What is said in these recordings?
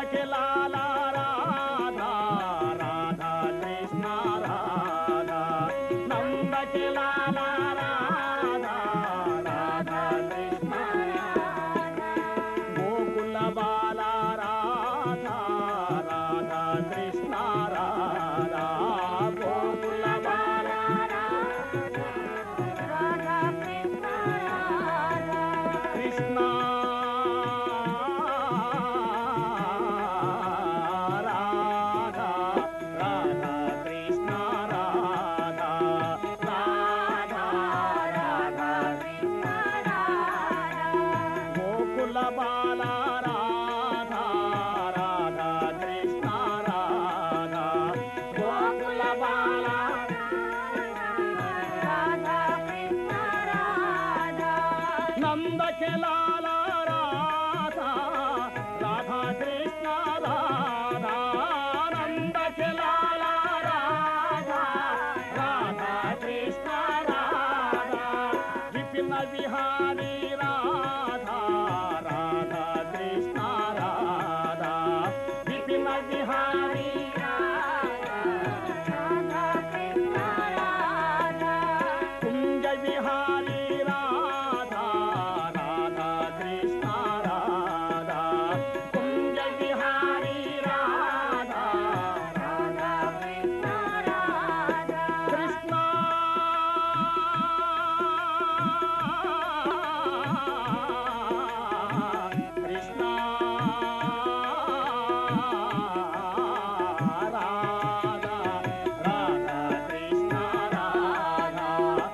నందకి లాల రాధా రాధా కృష్ణ రాధా నందకి లాల రాధా రాధా కృష్ణ గోకుల బాల రాధా రాధా కృష్ణ రాధా గోకుల బాల కృష్ణ రాధా రాధా కృష్ణ రాధా రాధా రాధా గోకుల బాల రాధా రాధా కృష్ణ రాధా గోకుల బాల నందకి లాల రాధా రాధా కృష్ణ రాధా నందకి లాల రాధా రాధా కృష్ణ రాధా విపిన విహారీ రాధా రాధా కృష్ణ రాధా విపిన విహారీ కుంజ విహారీ రాధా రాధా కృష్ణ రాధా కుంజ విహారీ రాధా రాధా కృష్ణ కృష్ణ రాధా రాధా కృష్ణ రాధా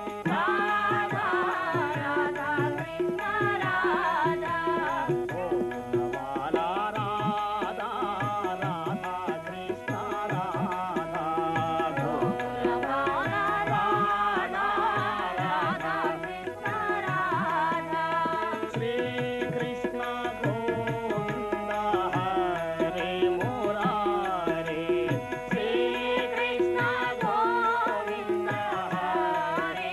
బాల రాధా రాధా కృష్ణ రాధా శ్రీకృష్ణ గోవింద హరే మురారే శ్రీకృష్ణ గోవింద హరే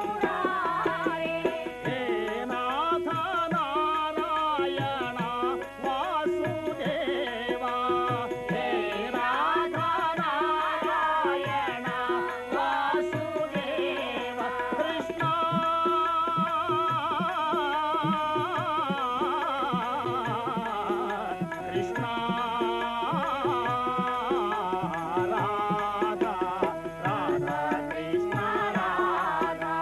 హే నాథ నారాయణ వాసుదేవా హే నాథ నారాయణ వాసుదేవ కృష్ణ కృష్ణ రాధా రాధా కృష్ణ రాధా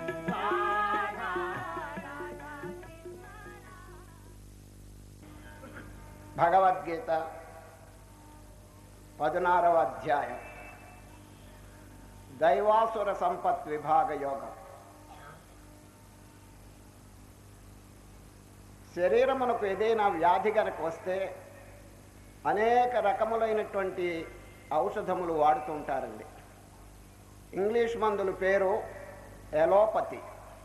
భగవద్గీత పదినారవ అధ్యాయం దైవాసుర సంపత్ విభాగ యోగం శరీరమునకు ఏదైనా వ్యాధి గనక వస్తే అనేక రకములైనటువంటి ఔషధములు వాడుతూ ఉంటారండి ఇంగ్లీష్ మందుల పేరు ఎలోపతి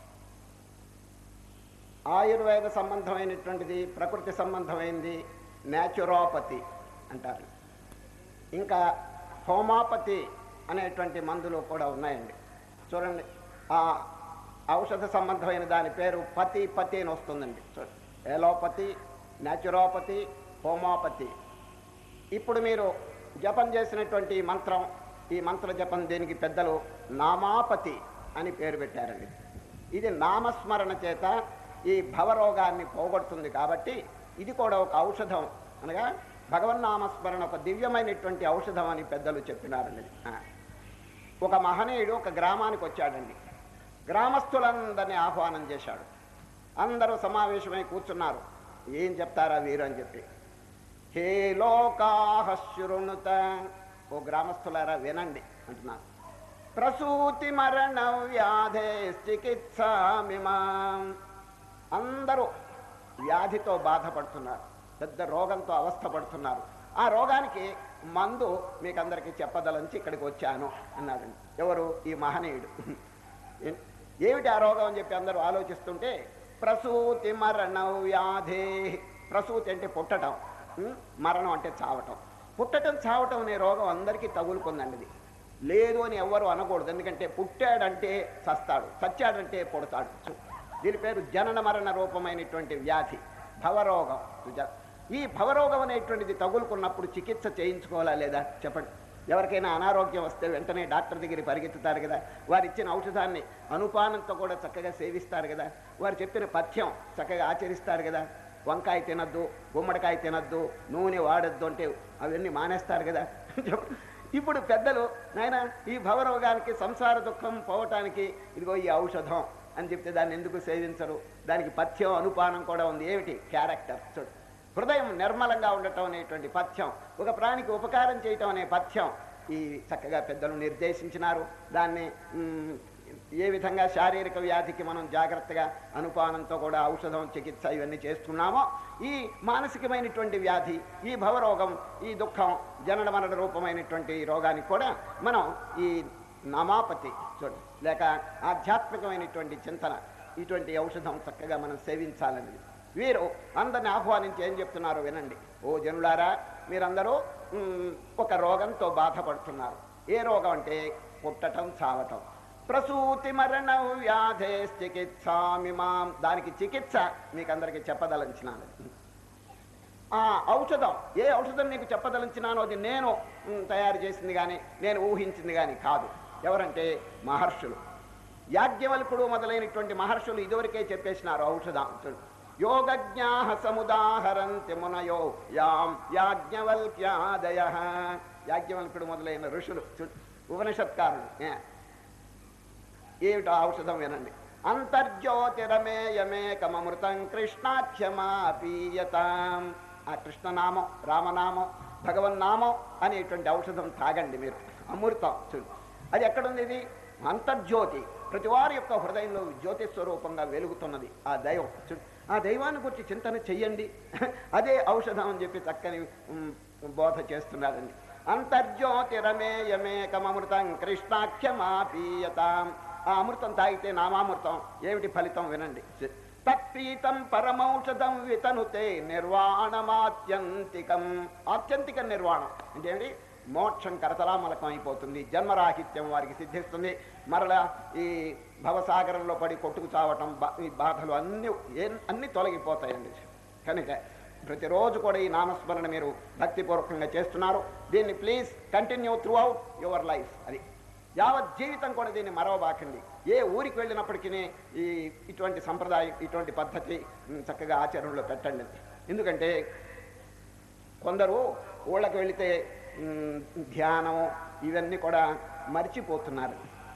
ఆయుర్వేద సంబంధమైనటువంటిది ప్రకృతి సంబంధమైనది న్యాచురోపతి అంటారు ఇంకా హోమాపతి అనేటువంటి మందులు కూడా ఉన్నాయండి చూడండి ఆ ఔషధ సంబంధమైన దాని పేరు పతి పతి అని వస్తుందండి చూడండి ఎలోపతి న్యాచురోపతి హోమోపతి ఇప్పుడు మీరు జపం చేసినటువంటి ఈ మంత్రం ఈ మంత్ర జపం దీనికి పెద్దలు నామాపతి అని పేరు పెట్టారండి ఇది నామస్మరణ చేత ఈ భవరోగాన్ని పోగొడుతుంది కాబట్టి ఇది కూడా ఒక ఔషధం అనగా భగవన్నామస్మరణ ఒక దివ్యమైనటువంటి ఔషధం అని పెద్దలు చెప్పినారండి ఆ. ఒక మహనీయుడు ఒక గ్రామానికి వచ్చాడండి గ్రామస్తులందరినీ ఆహ్వానం చేశాడు అందరూ సమావేశమై కూర్చున్నారు ఏం చెప్తారా వీరు అని చెప్పి హే లోకాహశృణుత ఓ గ్రామస్తులారా వినండి అంటున్నారు ప్రసూతి మరణ వ్యాధే చికిత్సామిమాం అందరూ వ్యాధితో బాధపడుతున్నారు పెద్ద రోగంతో అవస్థపడుతున్నారు ఆ రోగానికి మందు మీకు అందరికీ చెప్పదలంచి ఇక్కడికి వచ్చాను అన్నాడండి ఎవరు ఈ మహనీయుడు ఏ- ఏమిటి ఆ రోగం అని చెప్పి అందరూ ఆలోచిస్తుంటే ప్రసూతి మరణ వ్యాధే ప్రసూతి అంటే పుట్టటం ఉం? మరణం అంటే చావటం పుట్టటం చావటం అనే రోగం అందరికీ తగులుకుందండి ఇది లేదు అని ఎవ్వరు అనకూడదు ఎందుకంటే పుట్టాడంటే చస్తాడు చచ్చాడంటే పుడతాడు చు- దీని పేరు జనన మరణ రూపమైనటువంటి వ్యాధి భవరోగం జ- ఈ భవరోగం అనేటువంటిది తగులుకున్నప్పుడు చికిత్స చేయించుకోవాలా లేదా చెప్పండి ఎవరికైనా అనారోగ్యం వస్తే వెంటనే డాక్టర్ దగ్గరికి పరిగెత్తుతారు కదా వారు ఇచ్చిన ఔషధాన్ని అనుపానంతో కూడా చక్కగా సేవిస్తారు కదా వారు చెప్పిన పథ్యం చక్కగా ఆచరిస్తారు కదా వంకాయ తినద్దు గుమ్మడికాయ తినద్దు నూనె వాడద్దు అంటే అవన్నీ మానేస్తారు కదా ఇప్పుడు పెద్దలు నాయన ఈ భవరోగానికి సంసార దుఃఖం పోవటానికి ఇదిగో ఈ ఔషధం అని చెప్తే దాన్ని ఎందుకు సేవించరు దానికి పథ్యం అనుపానం కూడా ఉంది ఏమిటి క్యారెక్టర్ చూడు హృదయం నిర్మలంగా ఉండటం అనేటువంటి పథ్యం ఒక ప్రాణికి ఉపకారం చేయటం అనే పథ్యం ఈ చక్కగా పెద్దలు నిర్దేశించినారు దాన్ని మ్, ఏ విధంగా శారీరక వ్యాధికి మనం జాగ్రత్తగా అనుపానంతో కూడా ఔషధం చికిత్స ఇవన్నీ చేస్తున్నామో ఈ మానసికమైనటువంటి వ్యాధి ఈ భవరోగం ఈ దుఃఖం జనన మరణ రూపమైనటువంటి ఈ రోగానికి కూడా మనం ఈ నమాపతి చూడండి లేక ఆధ్యాత్మికమైనటువంటి చింతన ఇటువంటి ఔషధం చక్కగా మనం సేవించాలనేది వీరు అందరిని ఆహ్వానించి ఏం చెప్తున్నారో వినండి ఓ జనులారా మీరందరూ మ్, ఒక రోగంతో బాధపడుతున్నారు ఏ రోగం అంటే పుట్టటం చావటం ప్రసూతి మరణ వ్యాధే చికిత్సామిమాం దానికి చికిత్స మీకు అందరికీ చెప్పదలంచినాను ఆ ఔషధం ఏ ఔషధం నీకు చెప్పదలించినానో అది నేను మ్, తయారు చేసింది కానీ నేను ఊహించింది కానీ కాదు ఎవరంటే మహర్షులు యాజ్ఞవల్కుడు మొదలైనటువంటి మహర్షులు ఇదివరకే చెప్పేసినారు ఔషధం యోగజ్ఞా సముదాహరంతి మునయో యాం యాజ్ఞవల్క్యాదయ యాజ్ఞవల్కుడు మొదలైన ఋషులు చూ- ఉపనిషత్కారులు ఏ. ఏమిటో ఔషధం వినండి అంతర్జ్యోతిరమేయమేకమృతం కృష్ణాఖ్యమాపీయతాం ఆ కృష్ణనామం రామనామం భగవన్నామం అనేటువంటి ఔషధం తాగండి మీరు అమృతం చూడు అది ఎక్కడుంది ఇది అంతర్జ్యోతి ప్రతి వారి యొక్క హృదయంలో జ్యోతి స్వరూపంగా వెలుగుతున్నది ఆ దైవం చూడు ఆ దైవాన్ని గురించి చింతన చెయ్యండి అదే ఔషధం అని చెప్పి చక్కని ఉమ్, బోధ చేస్తున్నారండి అంతర్జ్యోతిరమేయమేకమృతం కృష్ణాఖ్యమాపీయతాం ఆ అమృతం తాగితే నామామృతం ఏమిటి ఫలితం వినండి తత్పీతం పరమౌషధం వితనుతే నిర్వాణమాత్యంతికం ఆత్యంతిక నిర్వాణం అంటే ఏమిటి మోక్షం కరతలామలకం అయిపోతుంది జన్మరాహిత్యం వారికి సిద్ధిస్తుంది మరలా ఈ భవసాగరంలో పడి కొట్టుకు చావటం బా- ఈ బాధలు అన్ని ఏ- అన్ని తొలగిపోతాయండి కనుక ప్రతిరోజు కూడా ఈ నామస్మరణ మీరు భక్తిపూర్వకంగా చేస్తున్నారు దీన్ని please continue throughout your life అది యావత్ జీవితం కూడా దీన్ని మరవబాకండి ఏ ఊరికి వెళ్ళినప్పటికీ ఈ ఇటువంటి సంప్రదాయం ఇటువంటి పద్ధతి ఉమ్, చక్కగా ఆచరణలో పెట్టండి ఎందుకంటే కొందరు ఊళ్ళకి వెళితే ఉమ్, ధ్యానం ఇవన్నీ కూడా మర్చిపోతున్నారు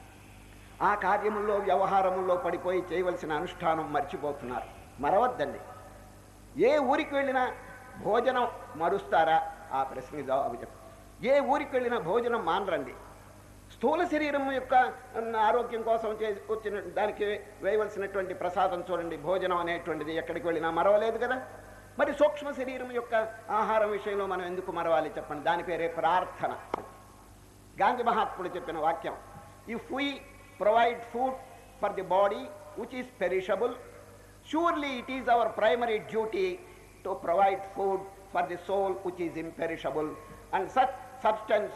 ఆ కార్యముల్లో వ్యవహారముల్లో పడిపోయి చేయవలసిన అనుష్ఠానం మర్చిపోతున్నారు మరవద్దండి ఏ ఊరికి వెళ్ళినా భోజనం మరుస్తారా ఆ ప్రశ్నకి జవాబు చెప్పు ఏ ఊరికి వెళ్ళినా భోజనం మానరండి స్థూల శరీరం యొక్క ఉమ్, ఆరోగ్యం కోసం చే వచ్చిన దానికి వేయవలసినటువంటి ప్రసాదం చూడండి భోజనం అనేటువంటిది ఎక్కడికి వెళ్ళినా మరవలేదు కదా మరి సూక్ష్మ శరీరం యొక్క ఆహారం విషయంలో మనం ఎందుకు మరవాలి చెప్పండి దాని పేరే ప్రార్థన గాంధీ మహాత్ముడు చెప్పిన వాక్యం if we provide food for the body which is perishable surely it is our primary duty to provide food for the soul which is imperishable and such substance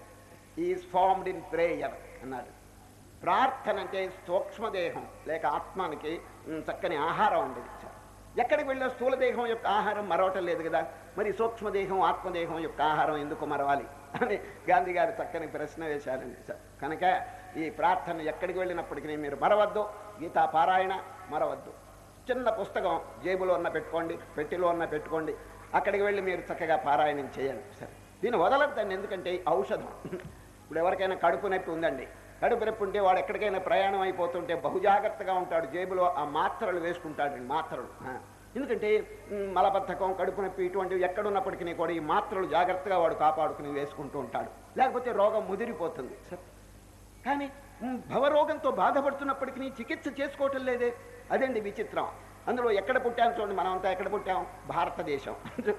is formed in prayer అన్నాడు ప్రార్థన అంటే సూక్ష్మదేహం లేక ఆత్మానికి ఉమ్, చక్కని ఆహారం అండి ఇది. ఎక్కడికి వెళ్ళిన స్థూల దేహం యొక్క ఆహారం మరవటం లేదు కదా మరి సూక్ష్మదేహం ఆత్మదేహం యొక్క ఆహారం ఎందుకు మరవాలి అని గాంధీ గారు చక్కని ప్రశ్న వేశారండి సార్ కనుక ఈ ప్రార్థన ఎక్కడికి వెళ్ళినప్పటికీ మీరు మరవద్దు గీతా పారాయణ మరవద్దు చిన్న పుస్తకం జేబులో ఉన్న పెట్టుకోండి పెట్టిలో ఉన్న పెట్టుకోండి అక్కడికి వెళ్ళి మీరు చక్కగా పారాయణం చేయండి సరే దీన్ని వదలద్దండి ఎందుకంటే ఈ ఔషధం ఇప్పుడు ఎవరికైనా కడుపు నొప్పి ఉందండి కడుపు నొప్పి ఉంటే వాడు ఎక్కడికైనా ప్రయాణం అయిపోతుంటే బహుజాగ్రత్తగా ఉంటాడు జేబులో ఆ మాత్రలు వేసుకుంటాడండి మాత్రలు ఆ. ఎందుకంటే మ్, మలబద్ధకం కడుపు నొప్పి ఇటువంటివి ఎక్కడున్నప్పటికీ కూడా ఈ మాత్రలు జాగ్రత్తగా వాడు కాపాడుకుని వేసుకుంటూ ఉంటాడు లేకపోతే రోగం ముదిరిపోతుంది సరే కానీ మ్, భవరోగంతో బాధపడుతున్నప్పటికీ చికిత్స చేసుకోవటం లేదే అదండి విచిత్రం అందులో ఎక్కడ పుట్టాం చూడండి మనమంతా ఎక్కడ పుట్టాం భారతదేశం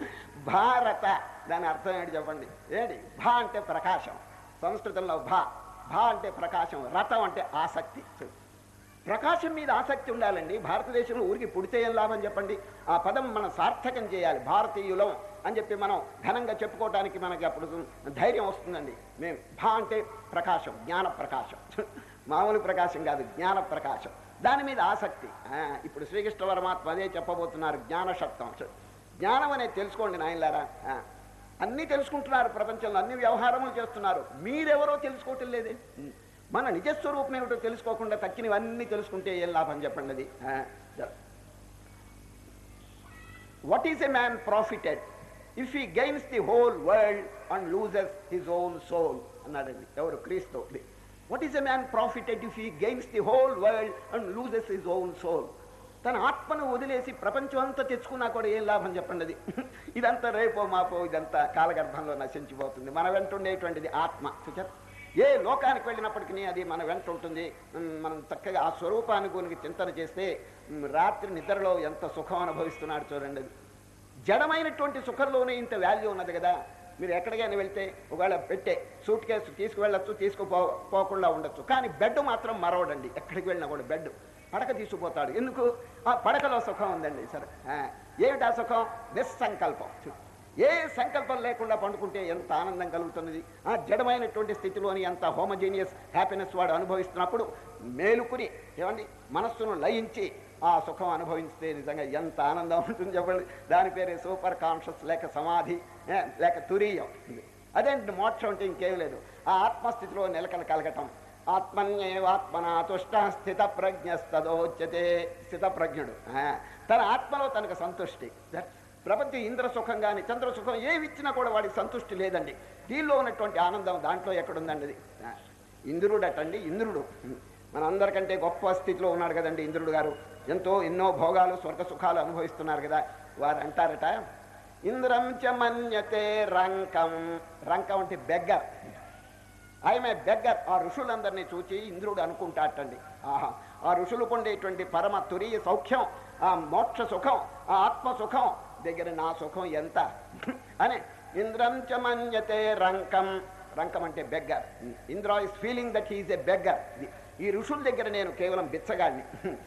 భారత దాని అర్థం ఏంటి చెప్పండి ఏంటి భా అంటే ప్రకాశం సంస్కృతంలో భా భా అంటే ప్రకాశం రథం అంటే ఆసక్తి ప్రకాశం మీద ఆసక్తి ఉండాలండి భారతదేశంలో ఊరికి పుడితే ఏం లాభం చెప్పండి ఆ పదం మనం సార్థకం చేయాలి భారతీయులం అని చెప్పి మనం ఘనంగా చెప్పుకోవడానికి మనకి అప్పుడు ధైర్యం వస్తుందండి మేము భా అంటే ప్రకాశం జ్ఞాన ప్రకాశం మామూలు ప్రకాశం కాదు జ్ఞాన ప్రకాశం దాని మీద ఆసక్తి ఆ, ఇప్పుడు శ్రీకృష్ణ పరమాత్మ అదే చెప్పబోతున్నారు జ్ఞానశక్తం జ్ఞానం అనేది తెలుసుకోండి నాయనలారా ఆ. అన్నీ తెలుసుకుంటున్నారు ప్రపంచంలో అన్ని వ్యవహారములు చేస్తున్నారు మీరెవరో తెలుసుకోవటం లేదే ఉం. మన నిజస్వరూపం ఏమిటో తెలుసుకోకుండా తక్కినవన్నీ తెలుసుకుంటే ఏం లాభం చెప్పండి అది ఆ, సరే. what is a man profited if he gains the whole world and loses his own soul అన్నాడండి ఎవరు క్రీస్తు what is a man profited if he gains the whole world and loses his own soul తన ఆత్మను వదిలేసి ప్రపంచం అంతా తెచ్చుకున్నా కూడా ఏం లాభం చెప్పండి అది ఇదంతా రేపో మాపో ఇదంతా కాలగర్భంలో నశించిపోతుంది మన వెంట ఉండేటువంటిది ఆత్మ చూచారు ఏ లోకానికి వెళ్ళినప్పటికీ అది మన వెంట ఉంటుంది ఉమ్, మనం చక్కగా ఆ స్వరూపాన్ని గురించి చింతన చేస్తే ఉమ్, రాత్రి నిద్రలో ఎంత సుఖం అనుభవిస్తున్నాడు చూడండి అది జడమైనటువంటి సుఖంలోనే ఇంత వాల్యూ ఉన్నది కదా మీరు ఎక్కడికైనా వెళ్తే ఒకవేళ పెట్టే సూట్ కేసు తీసుకువెళ్ళచ్చు తీసుకుపో పోకుండా ఉండొచ్చు కానీ బెడ్ మాత్రం మరవడండి ఎక్కడికి వెళ్ళినా కూడా బెడ్ పడక తీసుకుపోతాడు ఎందుకు ఆ పడకలో సుఖం ఉందండి సరే ఆ, ఏమిటి ఆ సుఖం నిస్సంకల్పం ఏ సంకల్పం లేకుండా పండుకుంటే ఎంత ఆనందం కలుగుతున్నది ఆ జడమైనటువంటి స్థితిలోని ఎంత హోమజీనియస్ హ్యాపీనెస్ వాడు అనుభవిస్తున్నప్పుడు మేలుకుని ఏమండి మనస్సును లయించి ఆ సుఖం అనుభవిస్తే నిజంగా ఎంత ఆనందం ఉంటుంది చెప్పండి దాని పేరే సూపర్ కాన్షియస్ లేక సమాధి ఏ, లేక తురీయం అదేంటి మోక్షం అంటే ఇంకేం లేదు ఆ ఆత్మస్థితిలో నిలకడ కలగటం ఆత్మన్యేవాత్మన తుష్ట స్థిత ప్రజ్ఞస్తదోచ్యతే స్థిత ప్రజ్ఞుడు ఆ, తన ఆత్మలో తనకు సంతుష్టి ప్రపంచం ఇంద్ర సుఖం కానీ చంద్ర సుఖం ఏవి ఇచ్చినా కూడా వాడికి సంతుష్టి లేదండి దీనిలో ఉన్నటువంటి ఆనందం దాంట్లో ఎక్కడుందండి అది ఆ, ఇంద్రుడటండి ఇంద్రుడు మన అందరికంటే గొప్ప స్థితిలో ఉన్నాడు కదండి ఇంద్రుడు గారు ఎంతో ఎన్నో భోగాలు స్వర్గ సుఖాలు అనుభవిస్తున్నారు కదా వారు అంటారట ఇంద్రం చ మన్యతే రంకం రంకం అంటే బెగ్గర్ ఆయమే బెగ్గర్ ఆ ఋషులందరినీ చూచి ఇంద్రుడు అనుకుంటాటండి ఆహా ఆ ఋషులు పొందేటువంటి పరమ తురీయ సౌఖ్యం ఆ మోక్ష సుఖం ఆ ఆత్మ సుఖం దగ్గర నా సుఖం ఎంత అని ఇంద్రం చ మన్యతే రంకం రంకం అంటే beggar Indra is feeling that he is a beggar ఈ ఋషుల దగ్గర నేను కేవలం బిచ్చగాడిని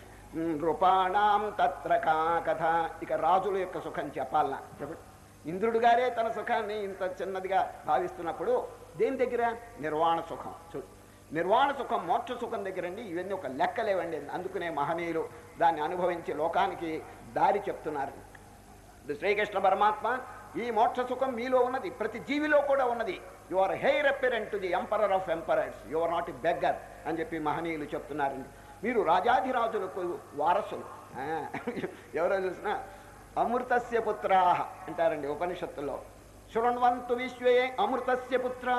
నృపాణం తత్ర కా కథ ఇక రాజుల యొక్క సుఖం చెప్పాలనా చెప్పండి ఇంద్రుడు గారే తన సుఖాన్ని ఇంత చిన్నదిగా భావిస్తున్నప్పుడు దేని దగ్గర నిర్వాణ సుఖం చూడు నిర్వాణ సుఖం మోక్ష సుఖం దగ్గరండి ఇవన్నీ ఒక లెక్కలేవండి అందుకనే మహనీయులు దాన్ని అనుభవించి లోకానికి దారి చెప్తున్నారు ఇది శ్రీకృష్ణ పరమాత్మ ఈ మోక్ష సుఖం మీలో ఉన్నది ప్రతి జీవిలో కూడా ఉన్నది you are heir apparent to the emperor of emperors you are not a beggar అని చెప్పి మహనీయులు చెప్తున్నారండి మీరు రాజాధిరాజులకు వారసులు ఆ, ఎవరో చూసినా అమృతస్య పుత్రా అంటారండి ఉపనిషత్తులో శృణ్వంతు విశ్వే అమృతస్య పుత్రా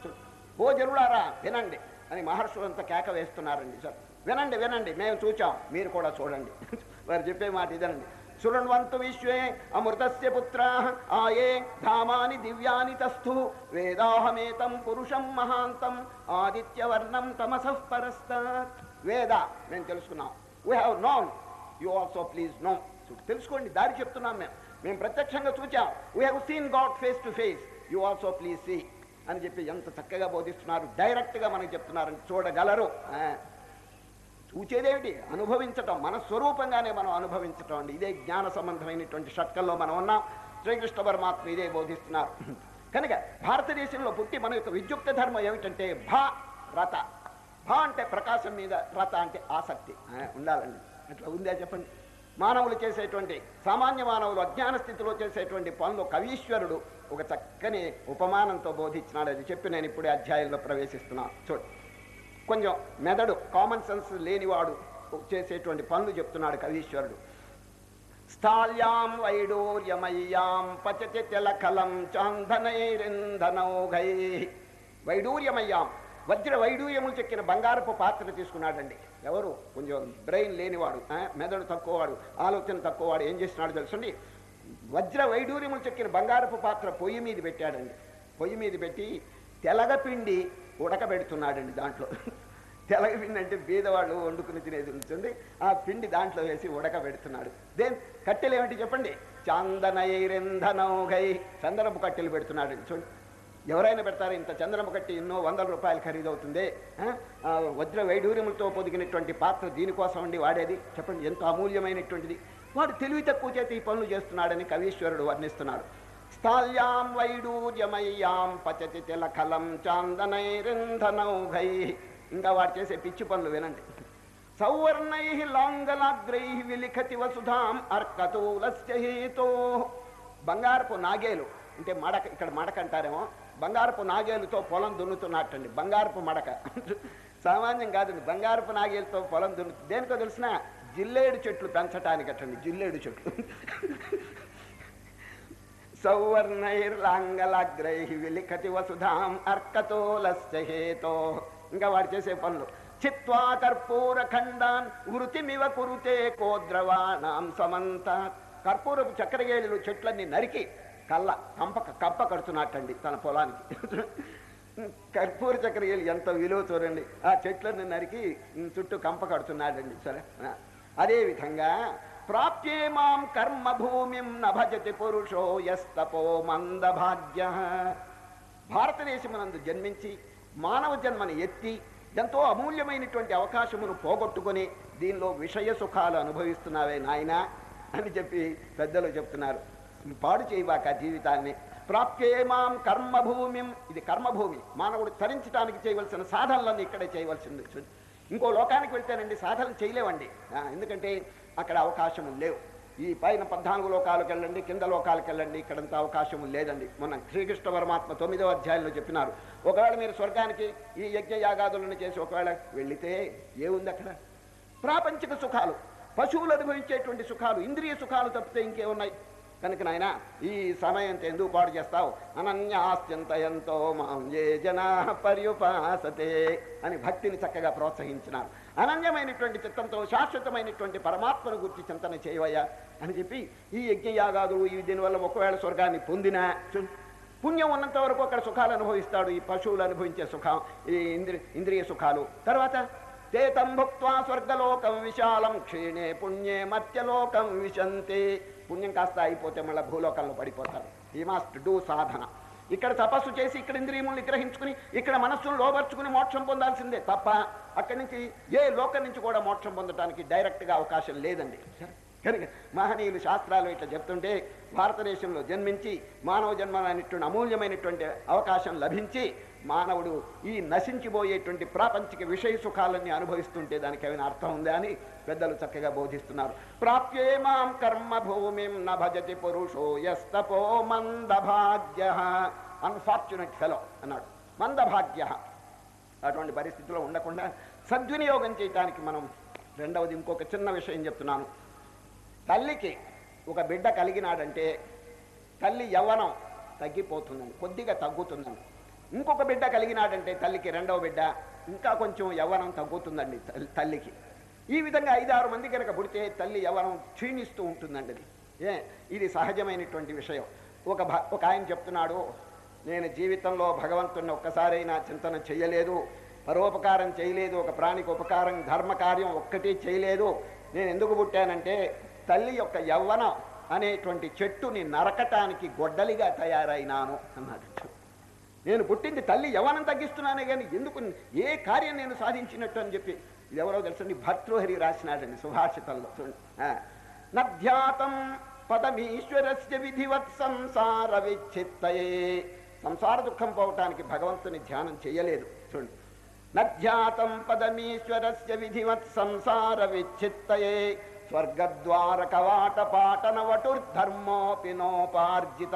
ఓ జనులారా వినండి అని మహర్షులంతా కేక వేస్తున్నారండి సార్ వినండి వినండి మేము చూచాం మీరు కూడా చూడండి వారు చెప్పే మాట ఇదనండి శృణ్వంతు విశ్వే అమృతస్య పుత్రా ఆయే ధామాని దివ్యాని తస్థు వేదాహమేతం పురుషం మహాంతం ఆదిత్యవర్ణం తమసః పరస్తాత్ వేద మేము తెలుసుకున్నాం we have known you also please know తెలుసుకోండి దారి చెప్తున్నాం మేము మేము ప్రత్యక్షంగా చూచాం we have seen God face to face you also please see అని చెప్పి ఎంత చక్కగా బోధిస్తున్నారు డైరెక్ట్గా మనకి చెప్తున్నారు చూడగలరు ఆ. చూచేదేమిటి అనుభవించటం మన స్వరూపంగానే మనం అనుభవించటం అండి ఇదే జ్ఞాన సంబంధమైనటువంటి షట్కల్లో మనం ఉన్నాం శ్రీకృష్ణ పరమాత్మ ఇదే బోధిస్తున్నారు కనుక భారతదేశంలో పుట్టి మన యొక్క విద్యుక్త ధర్మం ఏమిటంటే భా రత భా అంటే ప్రకాశం మీద రత అంటే ఆసక్తి ఆ, ఉండాలండి అట్లా ఉందా చెప్పండి మానవులు చేసేటువంటి సామాన్య మానవులు అజ్ఞాన స్థితిలో చేసేటువంటి పనులు కవీశ్వరుడు ఒక చక్కని ఉపమానంతో బోధించినాడు అది చెప్పి నేను ఇప్పుడే అధ్యాయంలో ప్రవేశిస్తున్నాను చూడు కొంచెం మెదడు కామన్ సెన్స్ లేనివాడు చేసేటువంటి పనులు చెప్తున్నాడు కవీశ్వరుడు స్థాళ్యాం వైడూర్యమయ్యాం పచతి తిలకలం చాందనైరింధనౌఘై వైడూర్యమయ్యాం వజ్ర వైడూర్యములు చెక్కిన బంగారపు పాత్ర తీసుకున్నాడండి ఎవరు కొంచెం బ్రెయిన్ లేనివాడు ఆ, మెదడు తక్కువవాడు ఆలోచన తక్కువవాడు ఏం చేస్తున్నాడు తెలుసండి వజ్ర వైడూర్యములు చెక్కిన బంగారపు పాత్ర పొయ్యి మీద పెట్టాడండి పొయ్యి మీద పెట్టి తెలగపిండి ఉడకబెడుతున్నాడండి దాంట్లో తెలగపిండి అంటే బీదవాళ్ళు వండుకుని తినేది ఉంటుంది ఆ పిండి దాంట్లో వేసి ఉడకబెడుతున్నాడు దేని కట్టెలు ఏమిటి చెప్పండి చాందనైరింధనౌఘై చందనపు కట్టెలు పెడుతున్నాడు చూడండి ఎవరైనా పెడతారు ఇంత చందనపు కట్టి ఎన్నో వందల రూపాయలు ఖరీదవుతుంది ఆ? ఆ వజ్ర వైడూర్యములతో పొదిగినటువంటి పాత్ర దీనికోసం అండి వాడేది చెప్పండి ఎంత అమూల్యమైనటువంటిది వాడు తెలివి తక్కువ చేత ఈ పనులు చేస్తున్నాడని కవీశ్వరుడు వర్ణిస్తున్నాడు స్థాళ్యాం వైడూర్యమయ్యాం పచతి తిలకలం చాందనైరింధనౌఘై ఇంకా వాడు చేసే పిచ్చి పనులు వినండి సౌవర్ణై లాంగలాగ్రై విలిఖతి వసుధాం అర్కతూలస్య హేతో బంగారపు నాగేలు అంటే మడక ఇక్కడ మడక అంటారేమో బంగారపు నాగేలుతో పొలం దున్నుతున్నట్టండి బంగారపు మడక సామాన్యం కాదండి బంగారపు నాగేలుతో పొలం దున్ను దేనికో తెలిసిన జిల్లేడు చెట్లు పెంచటానికి అట్టండి జిల్లేడు చెట్లు సౌవర్ణైర్లాంగలాగ్రై విలిఖతి వసుధాం అర్కతోలస్య హేతో ఇంకా వాడు చేసే పనులు చిత్వా కర్పూర ఖండాన్ వృతిమివ కురుతే కోద్రవాణాం సమంత కర్పూరపు చక్కెరగేళులు చెట్లన్నీ నరికి కళ్ళ కంప కప్ప కడుతున్నట్టండి తన పొలానికి కర్పూర చక్కెరగేళి ఎంత విలువ చూడండి ఆ చెట్లను నరికి ఉమ్, చుట్టూ కంప కడుతున్నాడండి సరే ఆ. అదేవిధంగా ప్రాప్యే మాం కర్మ భూమిం నభజతి పురుషో యస్తపో మందభాగ్య భారతదేశమునందు జన్మించి మానవ జన్మను ఎత్తి ఎంతో అమూల్యమైనటువంటి అవకాశమును పోగొట్టుకొని దీనిలో విషయ సుఖాలు అనుభవిస్తున్నావే నాయనా అని చెప్పి పెద్దలు చెప్తున్నారు పాడు చేయబాక జీవితాన్ని ప్రాప్యే మాం కర్మభూమిం ఇది కర్మభూమి మానవుడు తరించడానికి చేయవలసిన సాధనలన్నీ ఇక్కడే చేయవలసింది ఇంకో లోకానికి వెళ్తేనండి సాధన చేయలేవండి ఆ, ఎందుకంటే అక్కడ అవకాశం లేవు ఈ పైన పద్నాలుగు లోకాలకు వెళ్ళండి కింద లోకాలకు వెళ్ళండి ఇక్కడంత అవకాశం లేదండి మొన్న శ్రీకృష్ణ పరమాత్మ తొమ్మిదో అధ్యాయంలో చెప్పినారు ఒకవేళ మీరు స్వర్గానికి ఈ యజ్ఞ యాగాదులను చేసి ఒకవేళ వెళితే ఏముంది అక్కడ ప్రాపంచిక సుఖాలు పశువులు అనుభవించేటువంటి సుఖాలు ఇంద్రియ సుఖాలు తప్పితే ఇంకేమున్నాయి కనుక నాయన ఈ సమయం ఎందుకు పాడు చేస్తావు అనన్యాస్యంతయంతో మాం ఏ జనా పర్యుపాసతే అని భక్తిని చక్కగా ప్రోత్సహించినారు అనన్యమైనటువంటి చిత్తంతో శాశ్వతమైనటువంటి పరమాత్మను గురించి చింతన చేయవయ్యా అని చెప్పి ఈ యజ్ఞయాగాదులు ఈ దీనివల్ల ఒకవేళ స్వర్గాన్ని పొందినా చు- పుణ్యం ఉన్నంత వరకు అక్కడ సుఖాలు అనుభవిస్తాడు ఈ పశువులు అనుభవించే సుఖం ఈ ఇంద్రి ఇంద్రియ సుఖాలు తర్వాత తేతం భుక్వా స్వర్గలోకం విశాలం క్షీణే పుణ్యే మత్యలోకం విశంతే పుణ్యం కాస్త అయిపోతే మళ్ళీ భూలోకంలో పడిపోతారు ఈ మాస్ట్ డూ సాధన ఇక్కడ తపస్సు చేసి ఇక్కడ ఇంద్రియములు నిగ్రహించుకుని ఇక్కడ మనస్సును లోపరుచుకుని మోక్షం పొందాల్సిందే తప్ప అక్కడి నుంచి ఏ లోకం నుంచి కూడా మోక్షం పొందడానికి డైరెక్ట్గా అవకాశం లేదండి కనుక మహనీయులు శాస్త్రాలు ఇట్లా చెప్తుంటే భారతదేశంలో జన్మించి మానవ జన్మ అనేటువంటి అమూల్యమైనటువంటి అవకాశం లభించి మానవుడు ఈ నశించిపోయేటువంటి ప్రాపంచిక విషయ సుఖాలన్నీ అనుభవిస్తుంటే దానికి ఏమైనా అర్థం ఉందా అని పెద్దలు చక్కగా బోధిస్తున్నారు ప్రాప్యే మాం కర్మ భూమిం న భజతి పురుషో యస్తపో మందభాగ్య అన్ఫార్చునేట్ ఫెలో అన్నాడు మందభాగ్య అటువంటి పరిస్థితిలో ఉండకుండా సద్వినియోగం చేయటానికి మనం రెండవది ఇంకొక చిన్న విషయం చెప్తున్నాను తల్లికి ఒక బిడ్డ కలిగినాడంటే తల్లి యవ్వనం తగ్గిపోతుందండి కొద్దిగా తగ్గుతుందండి ఇంకొక బిడ్డ కలిగినాడంటే తల్లికి రెండవ బిడ్డ ఇంకా కొంచెం యవ్వనం తగ్గుతుందండి తల్- తల్లికి ఈ విధంగా ఐదారు మంది కనుక పుడితే తల్లి యవ్వనం క్షీణిస్తూ ఉంటుందండి అది ఏ ఇది సహజమైనటువంటి విషయం ఒక భ- ఒక ఆయన చెప్తున్నాడు నేను జీవితంలో భగవంతుని ఒక్కసారైనా చింతన చేయలేదు పరోపకారం చేయలేదు ఒక ప్రాణికి ఉపకారం ధర్మకార్యం ఒక్కటి చేయలేదు నేను ఎందుకు పుట్టానంటే తల్లి యొక్క యవ్వనం అనేటువంటి చెట్టుని నరకటానికి గొడ్డలిగా తయారైనాను అన్నాడు నేను పుట్టింది తల్లి యవ్వనం తగ్గిస్తున్నానే కానీ ఎందుకు ఏ కార్యం నేను సాధించినట్టు అని చెప్పి ఇది ఎవరో తెలుసండి భర్తృహరి రాసినాడండి సుభాషితంలో చూడండి ఆ. నధ్యాతం పదమీశ్వరస్య విధివత్ సంసార విచ్ఛిత్తయే సంసార దుఃఖం పోవటానికి భగవంతుని ధ్యానం చేయలేదు చూడండి నధ్యాతం పదమీశ్వరస్య విధివత్ సంసార విచ్ఛిత్తయే స్వర్గద్వార కవాట పాటన వటుర్ధర్మోపి నోపార్జిత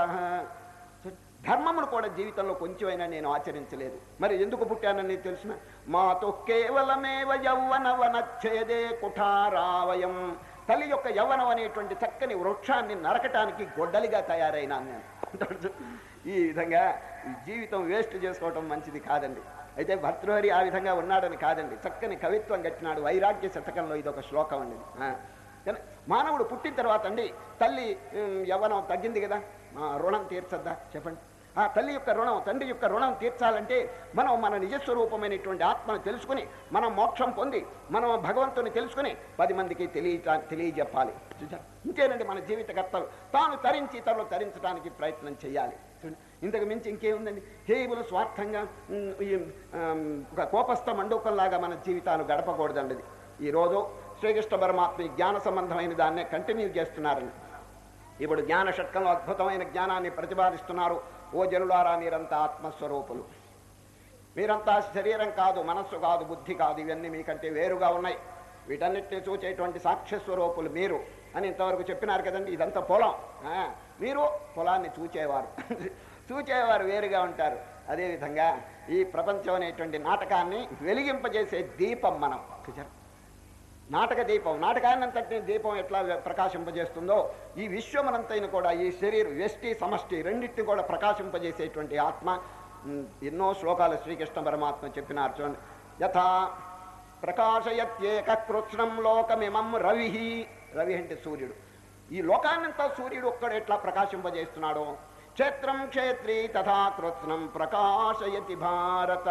ధర్మమును కూడా జీవితంలో కొంచెమైనా నేను ఆచరించలేదు మరి ఎందుకు పుట్టానని తెలిసిన మాతో కేవలమేవ యౌవన వనచ్ఛేదే కుఠారావయం తల్లి యొక్క యవ్వనం అనేటువంటి చక్కని వృక్షాన్ని నరకటానికి గొడ్డలిగా తయారైనా నేను అంటాడు. ఈ విధంగా ఈ జీవితం వేస్ట్ చేసుకోవటం మంచిది కాదండి అయితే భర్తృహరి ఆ విధంగా ఉన్నాడని కాదండి చక్కని కవిత్వం కట్టినాడు వైరాగ్య శతకంలో ఇది ఒక శ్లోకం అండి ఆ. కానీ మానవుడు పుట్టిన తర్వాత అండి తల్లి ఉమ్, యవ్వనం తగ్గింది కదా ఆ, రుణం తీర్చద్దా చెప్పండి ఆ తల్లి యొక్క రుణం తండ్రి యొక్క రుణం తీర్చాలంటే మనం మన నిజస్వరూపమైనటువంటి ఆత్మను తెలుసుకుని మనం మోక్షం పొంది మనం భగవంతుని తెలుసుకుని పది మందికి తెలియ తెలియజెప్పాలి చూచారా ఇంకేనండి మన జీవిత కర్తలు తాను తరించి తనలో తరించడానికి ప్రయత్నం చేయాలి చూడండి. ఇంతకు మించి ఇంకేముందండి కేవలం స్వార్థంగా ఉమ్, ఈ, ఆమ్, ఒక కోపస్థ మండూకంలాగా మన జీవితాలు గడపకూడదండి ఇది. ఈరోజు శ్రీకృష్ణ పరమాత్మ ఈ జ్ఞాన సంబంధమైన దాన్నే కంటిన్యూ చేస్తున్నారండి ఇప్పుడు జ్ఞాన షట్కంలో అద్భుతమైన జ్ఞానాన్ని ప్రతిపాదిస్తున్నారు ఓ జనులారా మీరంతా ఆత్మస్వరూపులు మీరంతా శరీరం కాదు మనస్సు కాదు బుద్ధి కాదు ఇవన్నీ మీకంటే వేరుగా ఉన్నాయి వీటన్నిటిని చూచేటువంటి సాక్ష్య స్వరూపులు మీరు అని ఇంతవరకు చెప్పినారు కదండి ఇదంతా పొలం ఆ, మీరు పొలాన్ని చూచేవారు చూచేవారు వేరుగా ఉంటారు అదేవిధంగా ఈ ప్రపంచం అనేటువంటి నాటకాన్ని వెలిగింపజేసే దీపం మనం చూచారు నాటక దీపం నాటకాన్ని అంతటిని దీపం ఎట్లా ప్రకాశింపజేస్తుందో ఈ విశ్వమనంతైన కూడా ఈ శరీరం వ్యష్టి సమష్టి రెండింటిని కూడా ప్రకాశింపజేసేటువంటి ఆత్మ ఉమ్, ఎన్నో శ్లోకాలు శ్రీకృష్ణ పరమాత్మ చెప్పినారు చూడండి యథా ప్రకాశయత్యేక కృత్స్నం లోకమిమం రవి రవి అంటే సూర్యుడు ఈ లోకాన్నంతా సూర్యుడు ఒక్కడు ఎట్లా ప్రకాశింపజేస్తున్నాడో క్షేత్రం క్షేత్రి తథా కృత్స్నం ప్రకాశయతి భారత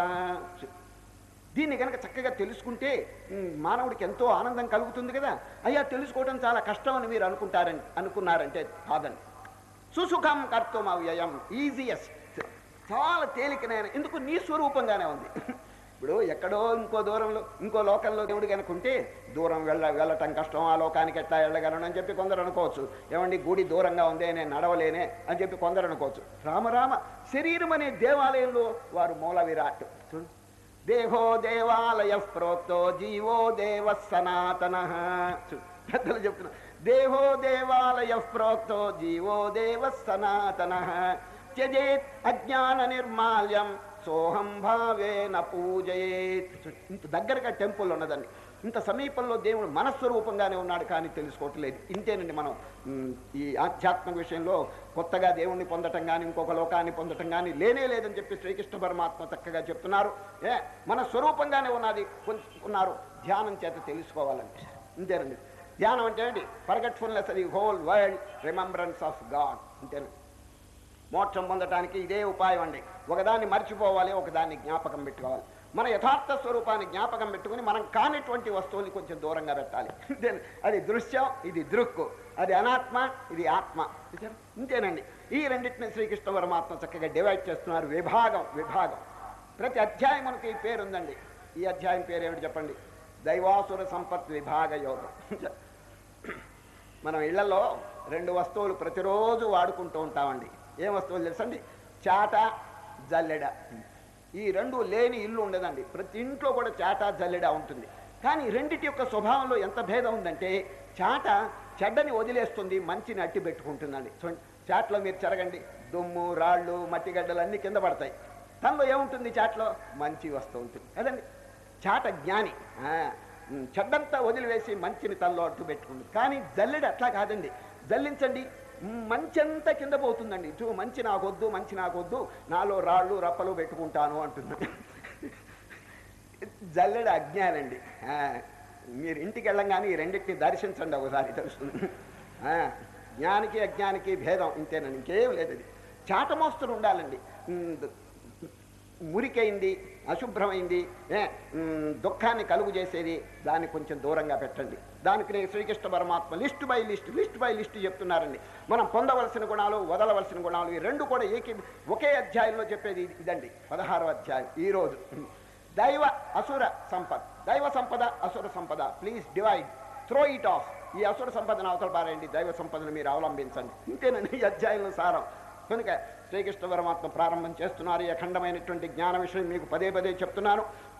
దీన్ని కనుక చక్కగా తెలుసుకుంటే ఉమ్, మానవుడికి ఎంతో ఆనందం కలుగుతుంది కదా అయ్యా తెలుసుకోవడం చాలా కష్టం అని మీరు అనుకుంటారని అనుకున్నారంటే కాదండి సుసుఖం కర్తం అవ్యయం ఈజియస్ట్ చాలా తేలికనైన ఎందుకు నీ స్వరూపంగానే ఉంది ఇప్పుడు ఎక్కడో ఇంకో దూరంలో ఇంకో లోకంలో దేవుడు కనుక ఉంటే దూరం వెళ్ళ వెళ్ళటం కష్టం ఆ లోకానికి ఎట్లా వెళ్ళగలను అని చెప్పి కొందరు అనుకోవచ్చు ఏమండి గుడి దూరంగా ఉంది నేను నడవలేనే అని చెప్పి కొందరు అనుకోవచ్చు రామరామ శరీరం అనే దేవాలయంలో వారు మూల విరాట్ చూడు దేహో దేవాలయ ప్రోక్తో జీవో దేవ సనాతన పెద్దలు చెప్తున్నా దేహో దేవాలయ ప్రోక్తో జీవో దేవ సనాతన త్యజేత్ అజ్ఞాన నిర్మాల్యం సోహం భావేన పూజయేత్ ఇంత దగ్గరగా టెంపుల్ ఉన్నదండి ఇంత సమీపంలో దేవుడు మనస్వరూపంగానే ఉన్నాడు కానీ తెలుసుకోవట్లేదు ఇంతేనండి మనం మ్, ఈ ఆధ్యాత్మిక విషయంలో కొత్తగా దేవుణ్ణి పొందటం కానీ ఇంకొక లోకాన్ని పొందటం కానీ లేనే లేదని చెప్పి శ్రీకృష్ణ పరమాత్మ చక్కగా చెప్తున్నారు ఏ మన స్వరూపంగానే ఉన్నది కొం- ఉన్నారు ధ్యానం చేత తెలుసుకోవాలండి ఇంతేనండి ధ్యానం అంటే ఏంటి ఫర్గట్ఫుల్నెస్ అది whole world remembrance of God అంతేనండి మోక్షం పొందటానికి ఇదే ఉపాయం అండి ఒకదాన్ని మర్చిపోవాలి ఒకదాన్ని జ్ఞాపకం పెట్టుకోవాలి మన యథార్థ స్వరూపాన్ని జ్ఞాపకం పెట్టుకుని మనం కానిటువంటి వస్తువుని కొంచెం దూరంగా పెట్టాలి Then అది దృశ్యం ఇది దృక్కు అది అనాత్మ ఇది ఆత్మ చూసారా? ఇంతేనండి ఈ రెండింటిని శ్రీకృష్ణ పరమాత్మ చక్కగా డివైడ్ చేస్తున్నారు విభాగం విభాగం ప్రతి అధ్యాయం మనకి ఈ పేరు ఉందండి ఈ అధ్యాయం పేరు ఏమిటి చెప్పండి దైవాసుర సంపత్ విభాగ యోగం మనం ఇళ్లలో రెండు వస్తువులు ప్రతిరోజు వాడుకుంటూ ఉంటామండి ఏం వస్తువులు తెలుసండి చాట జల్లెడ ఈ రెండు లేని ఇల్లు ఉండదండి ప్రతి ఇంట్లో కూడా చాట జల్లెడ ఉంటుంది కానీ రెండిటి యొక్క స్వభావంలో ఎంత భేదం ఉందంటే చాట చెడ్డని వదిలేస్తుంది మంచిని అట్టి పెట్టుకుంటుందండి చూడండి చాట్లో మీరు చెరగండి దుమ్ము రాళ్ళు మట్టిగడ్డలు అన్నీ కింద పడతాయి తనలో ఏముంటుంది చాట్లో మంచి వస్తూ ఉంటుంది కదండి చాట జ్ఞాని ఆ, ఉమ్, చెడ్డంతా వదిలివేసి మంచిని తనలో అట్టు పెట్టుకుంది కానీ జల్లెడు అట్లా కాదండి జల్లించండి ఉమ్, మంచి అంతా కింద పోతుందండి చూ మంచి నాకొద్దు మంచి నాకొద్దు నాలో రాళ్ళు రప్పలు పెట్టుకుంటాను అంటున్నాడు జల్లెడ అజ్ఞానండి ఆ, మీరు ఇంటికి వెళ్ళంగానే ఈ రెండింటిని దర్శించండి ఒకసారి తెలుస్తుంది ఆ, జ్ఞానికి అజ్ఞానికి భేదం ఇంతేనండి ఇంకేం లేదు అది చాట మోస్తరు ఉండాలండి ఉమ్, మురికైంది అశుభ్రమైంది ఏ, మ్, దుఃఖాన్ని కలుగు చేసేది దాన్ని కొంచెం దూరంగా పెట్టండి దానికి నేను శ్రీకృష్ణ పరమాత్మ list by list list by list చెప్తున్నారండి మనం పొందవలసిన గుణాలు వదలవలసిన గుణాలు ఈ రెండు కూడా ఏకీ ఒకే అధ్యాయంలో చెప్పేది ఇది- ఇదండి పదహారవ అధ్యాయం ఈ రోజు దైవ అసుర సంపద దైవ సంపద అసుర సంపద please divide throw it off ఈ అసుర సంపదను అవతల పారేయండి దైవ సంపదను మీరు అవలంబించండి ఇంతేనండి ఈ అధ్యాయంలో సారం కనుక శ్రీకృష్ణ పరమాత్మ ప్రారంభం చేస్తున్నారు ఈ అఖండమైనటువంటి జ్ఞాన విషయం మీకు పదే పదే చెప్తున్నాను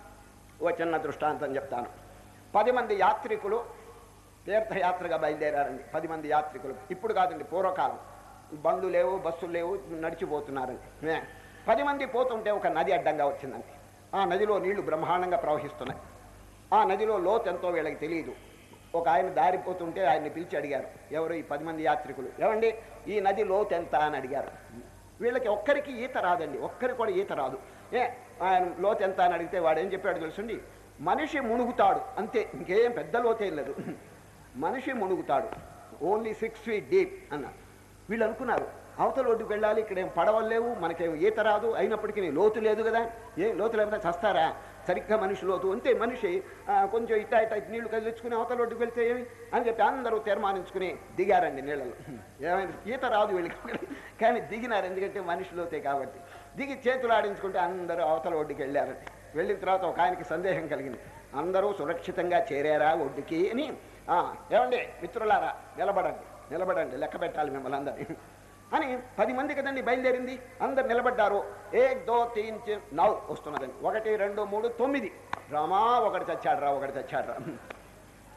ఓ చిన్న దృష్టాంతం చెప్తాను పది మంది యాత్రికులు తీర్థయాత్రగా బయలుదేరారండి పది మంది యాత్రికులు ఇప్పుడు కాదండి పూర్వకాలం బండ్లు లేవు బస్సులు లేవు నడిచిపోతున్నారండి ఏ, పది మంది పోతుంటే ఒక నది అడ్డంగా వచ్చిందండి ఆ నదిలో నీళ్లు బ్రహ్మాండంగా ప్రవహిస్తున్నాయి ఆ నదిలో లోతు ఎంతో వీళ్ళకి తెలియదు ఒక ఆయన దారిపోతుంటే ఆయన్ని పిలిచి అడిగారు ఎవరు ఈ పది మంది యాత్రికులు ఏమండి ఈ నది లోతు ఎంత అని అడిగారు వీళ్ళకి ఒక్కరికి ఈత రాదండి ఒక్కరికి కూడా ఈత రాదు ఏ ఆయన లోతు ఎంత అని అడిగితే వాడు ఏం చెప్పాడు తెలుసండి మనిషి మునుగుతాడు అంతే ఇంకేం పెద్ద లోతేం లేదు మనిషి మునుగుతాడు ఓన్లీ సిక్స్ ఫీట్ డీప్ అన్నారు వీళ్ళు అనుకున్నారు అవతల ఒడ్డుకు వెళ్ళాలి ఇక్కడ ఏం పడవలు లేవు మనకేం ఈత రాదు అయినప్పటికీ లోతు లేదు కదా ఏం లోతు లేకపోతే చస్తారా సరిగ్గా మనిషి లోతు అంతే మనిషి ఆ, కొంచెం ఇట్టా ఇట్టా ఇటు నీళ్లు కదిలించుకుని అవతల ఒడ్డుకు వెళ్తే ఏమి అని చెప్పి అందరూ తీర్మానించుకుని దిగారండి నీళ్ళలో ఏమైంది ఈత రాదు వీళ్ళకి కానీ దిగినారు ఎందుకంటే మనిషి లోతే కాబట్టి దిగి చేతులు ఆడించుకుంటే అందరూ అవతల ఒడ్డుకి వెళ్ళారండి వెళ్ళిన తర్వాత ఒక ఆయనకి సందేహం కలిగింది అందరూ సురక్షితంగా చేరారా ఒడ్డుకి అని "ఆ, ఏమండి మిత్రులారా నిలబడండి నిలబడండి లెక్క పెట్టాలి మిమ్మల్ని అందరినీ అని పది మంది కదండి బయలుదేరింది అందరు నిలబడ్డారు ఏక్ దో తీన్ చి- నవ్ వస్తున్నదండి ఒకటి రెండు మూడు తొమ్మిది రామా ఒకటి చచ్చాడు రా ఒకటి చచ్చాడు రా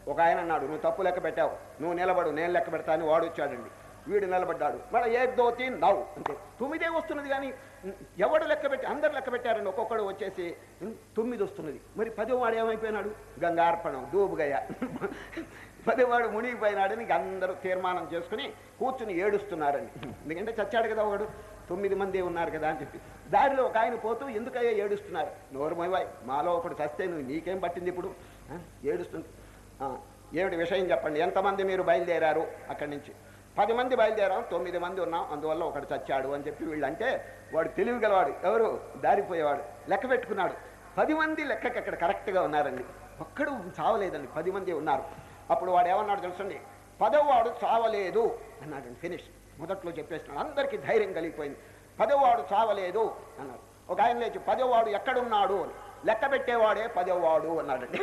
ఒక ఆయన అన్నాడు నువ్వు తప్పు లెక్క పెట్టావు నువ్వు నిలబడు నేను లెక్క పెడతా అని వాడు వచ్చాడండి వీడు నిలబడ్డాడు మళ్ళీ ఏ దో తీన్ నవ్వు అంతే తొమ్మిదే వస్తున్నది కానీ ఉమ్, ఎవడు లెక్క పెట్టి అందరు లెక్క పెట్టారండి ఒక్కొక్కడు వచ్చేసి ఉమ్, తొమ్మిది వస్తున్నది మరి పదో వాడు ఏమైపోయినాడు గంగార్పణం దూబుగయ్య పదివాడు మునిగిపోయినాడని ఇంక అందరూ తీర్మానం చేసుకుని కూర్చుని ఏడుస్తున్నారండి ఎందుకంటే చచ్చాడు కదా ఒకడు తొమ్మిది మంది ఉన్నారు కదా అని చెప్పి దారిలో ఒక ఆయన పోతూ ఎందుకయ్యా ఏడుస్తున్నారు నోరు మొయ్వాయి మాలో ఒకడు చస్తే నువ్వు నీకేం పట్టింది ఇప్పుడు ఆ, ఏడుస్తుంది ఆ, ఏమిటి విషయం చెప్పండి ఎంతమంది మీరు బయలుదేరారు అక్కడి నుంచి పది మంది బయలుదేరాం తొమ్మిది మంది ఉన్నాం అందువల్ల ఒకడు చచ్చాడు అని చెప్పి వీళ్ళంటే వాడు తెలివి గలవాడు ఎవరు దారిపోయేవాడు లెక్క పెట్టుకున్నాడు పది మంది లెక్కకి అక్కడ కరెక్ట్గా ఉన్నారండి ఒక్కడు చావలేదండి పది మంది ఉన్నారు అప్పుడు వాడు ఏమన్నాడు తెలుసండి పదవవాడు చావలేదు అన్నాడు ఫినిష్ మొదట్లో చెప్పేస్తున్నాడు అందరికీ ధైర్యం కలిగిపోయింది పదవవాడు చావలేదు అన్నాడు ఒక ఆయన లేచి పదవవాడు ఎక్కడున్నాడు అని లెక్క పెట్టేవాడే పదవవాడు అన్నాడండి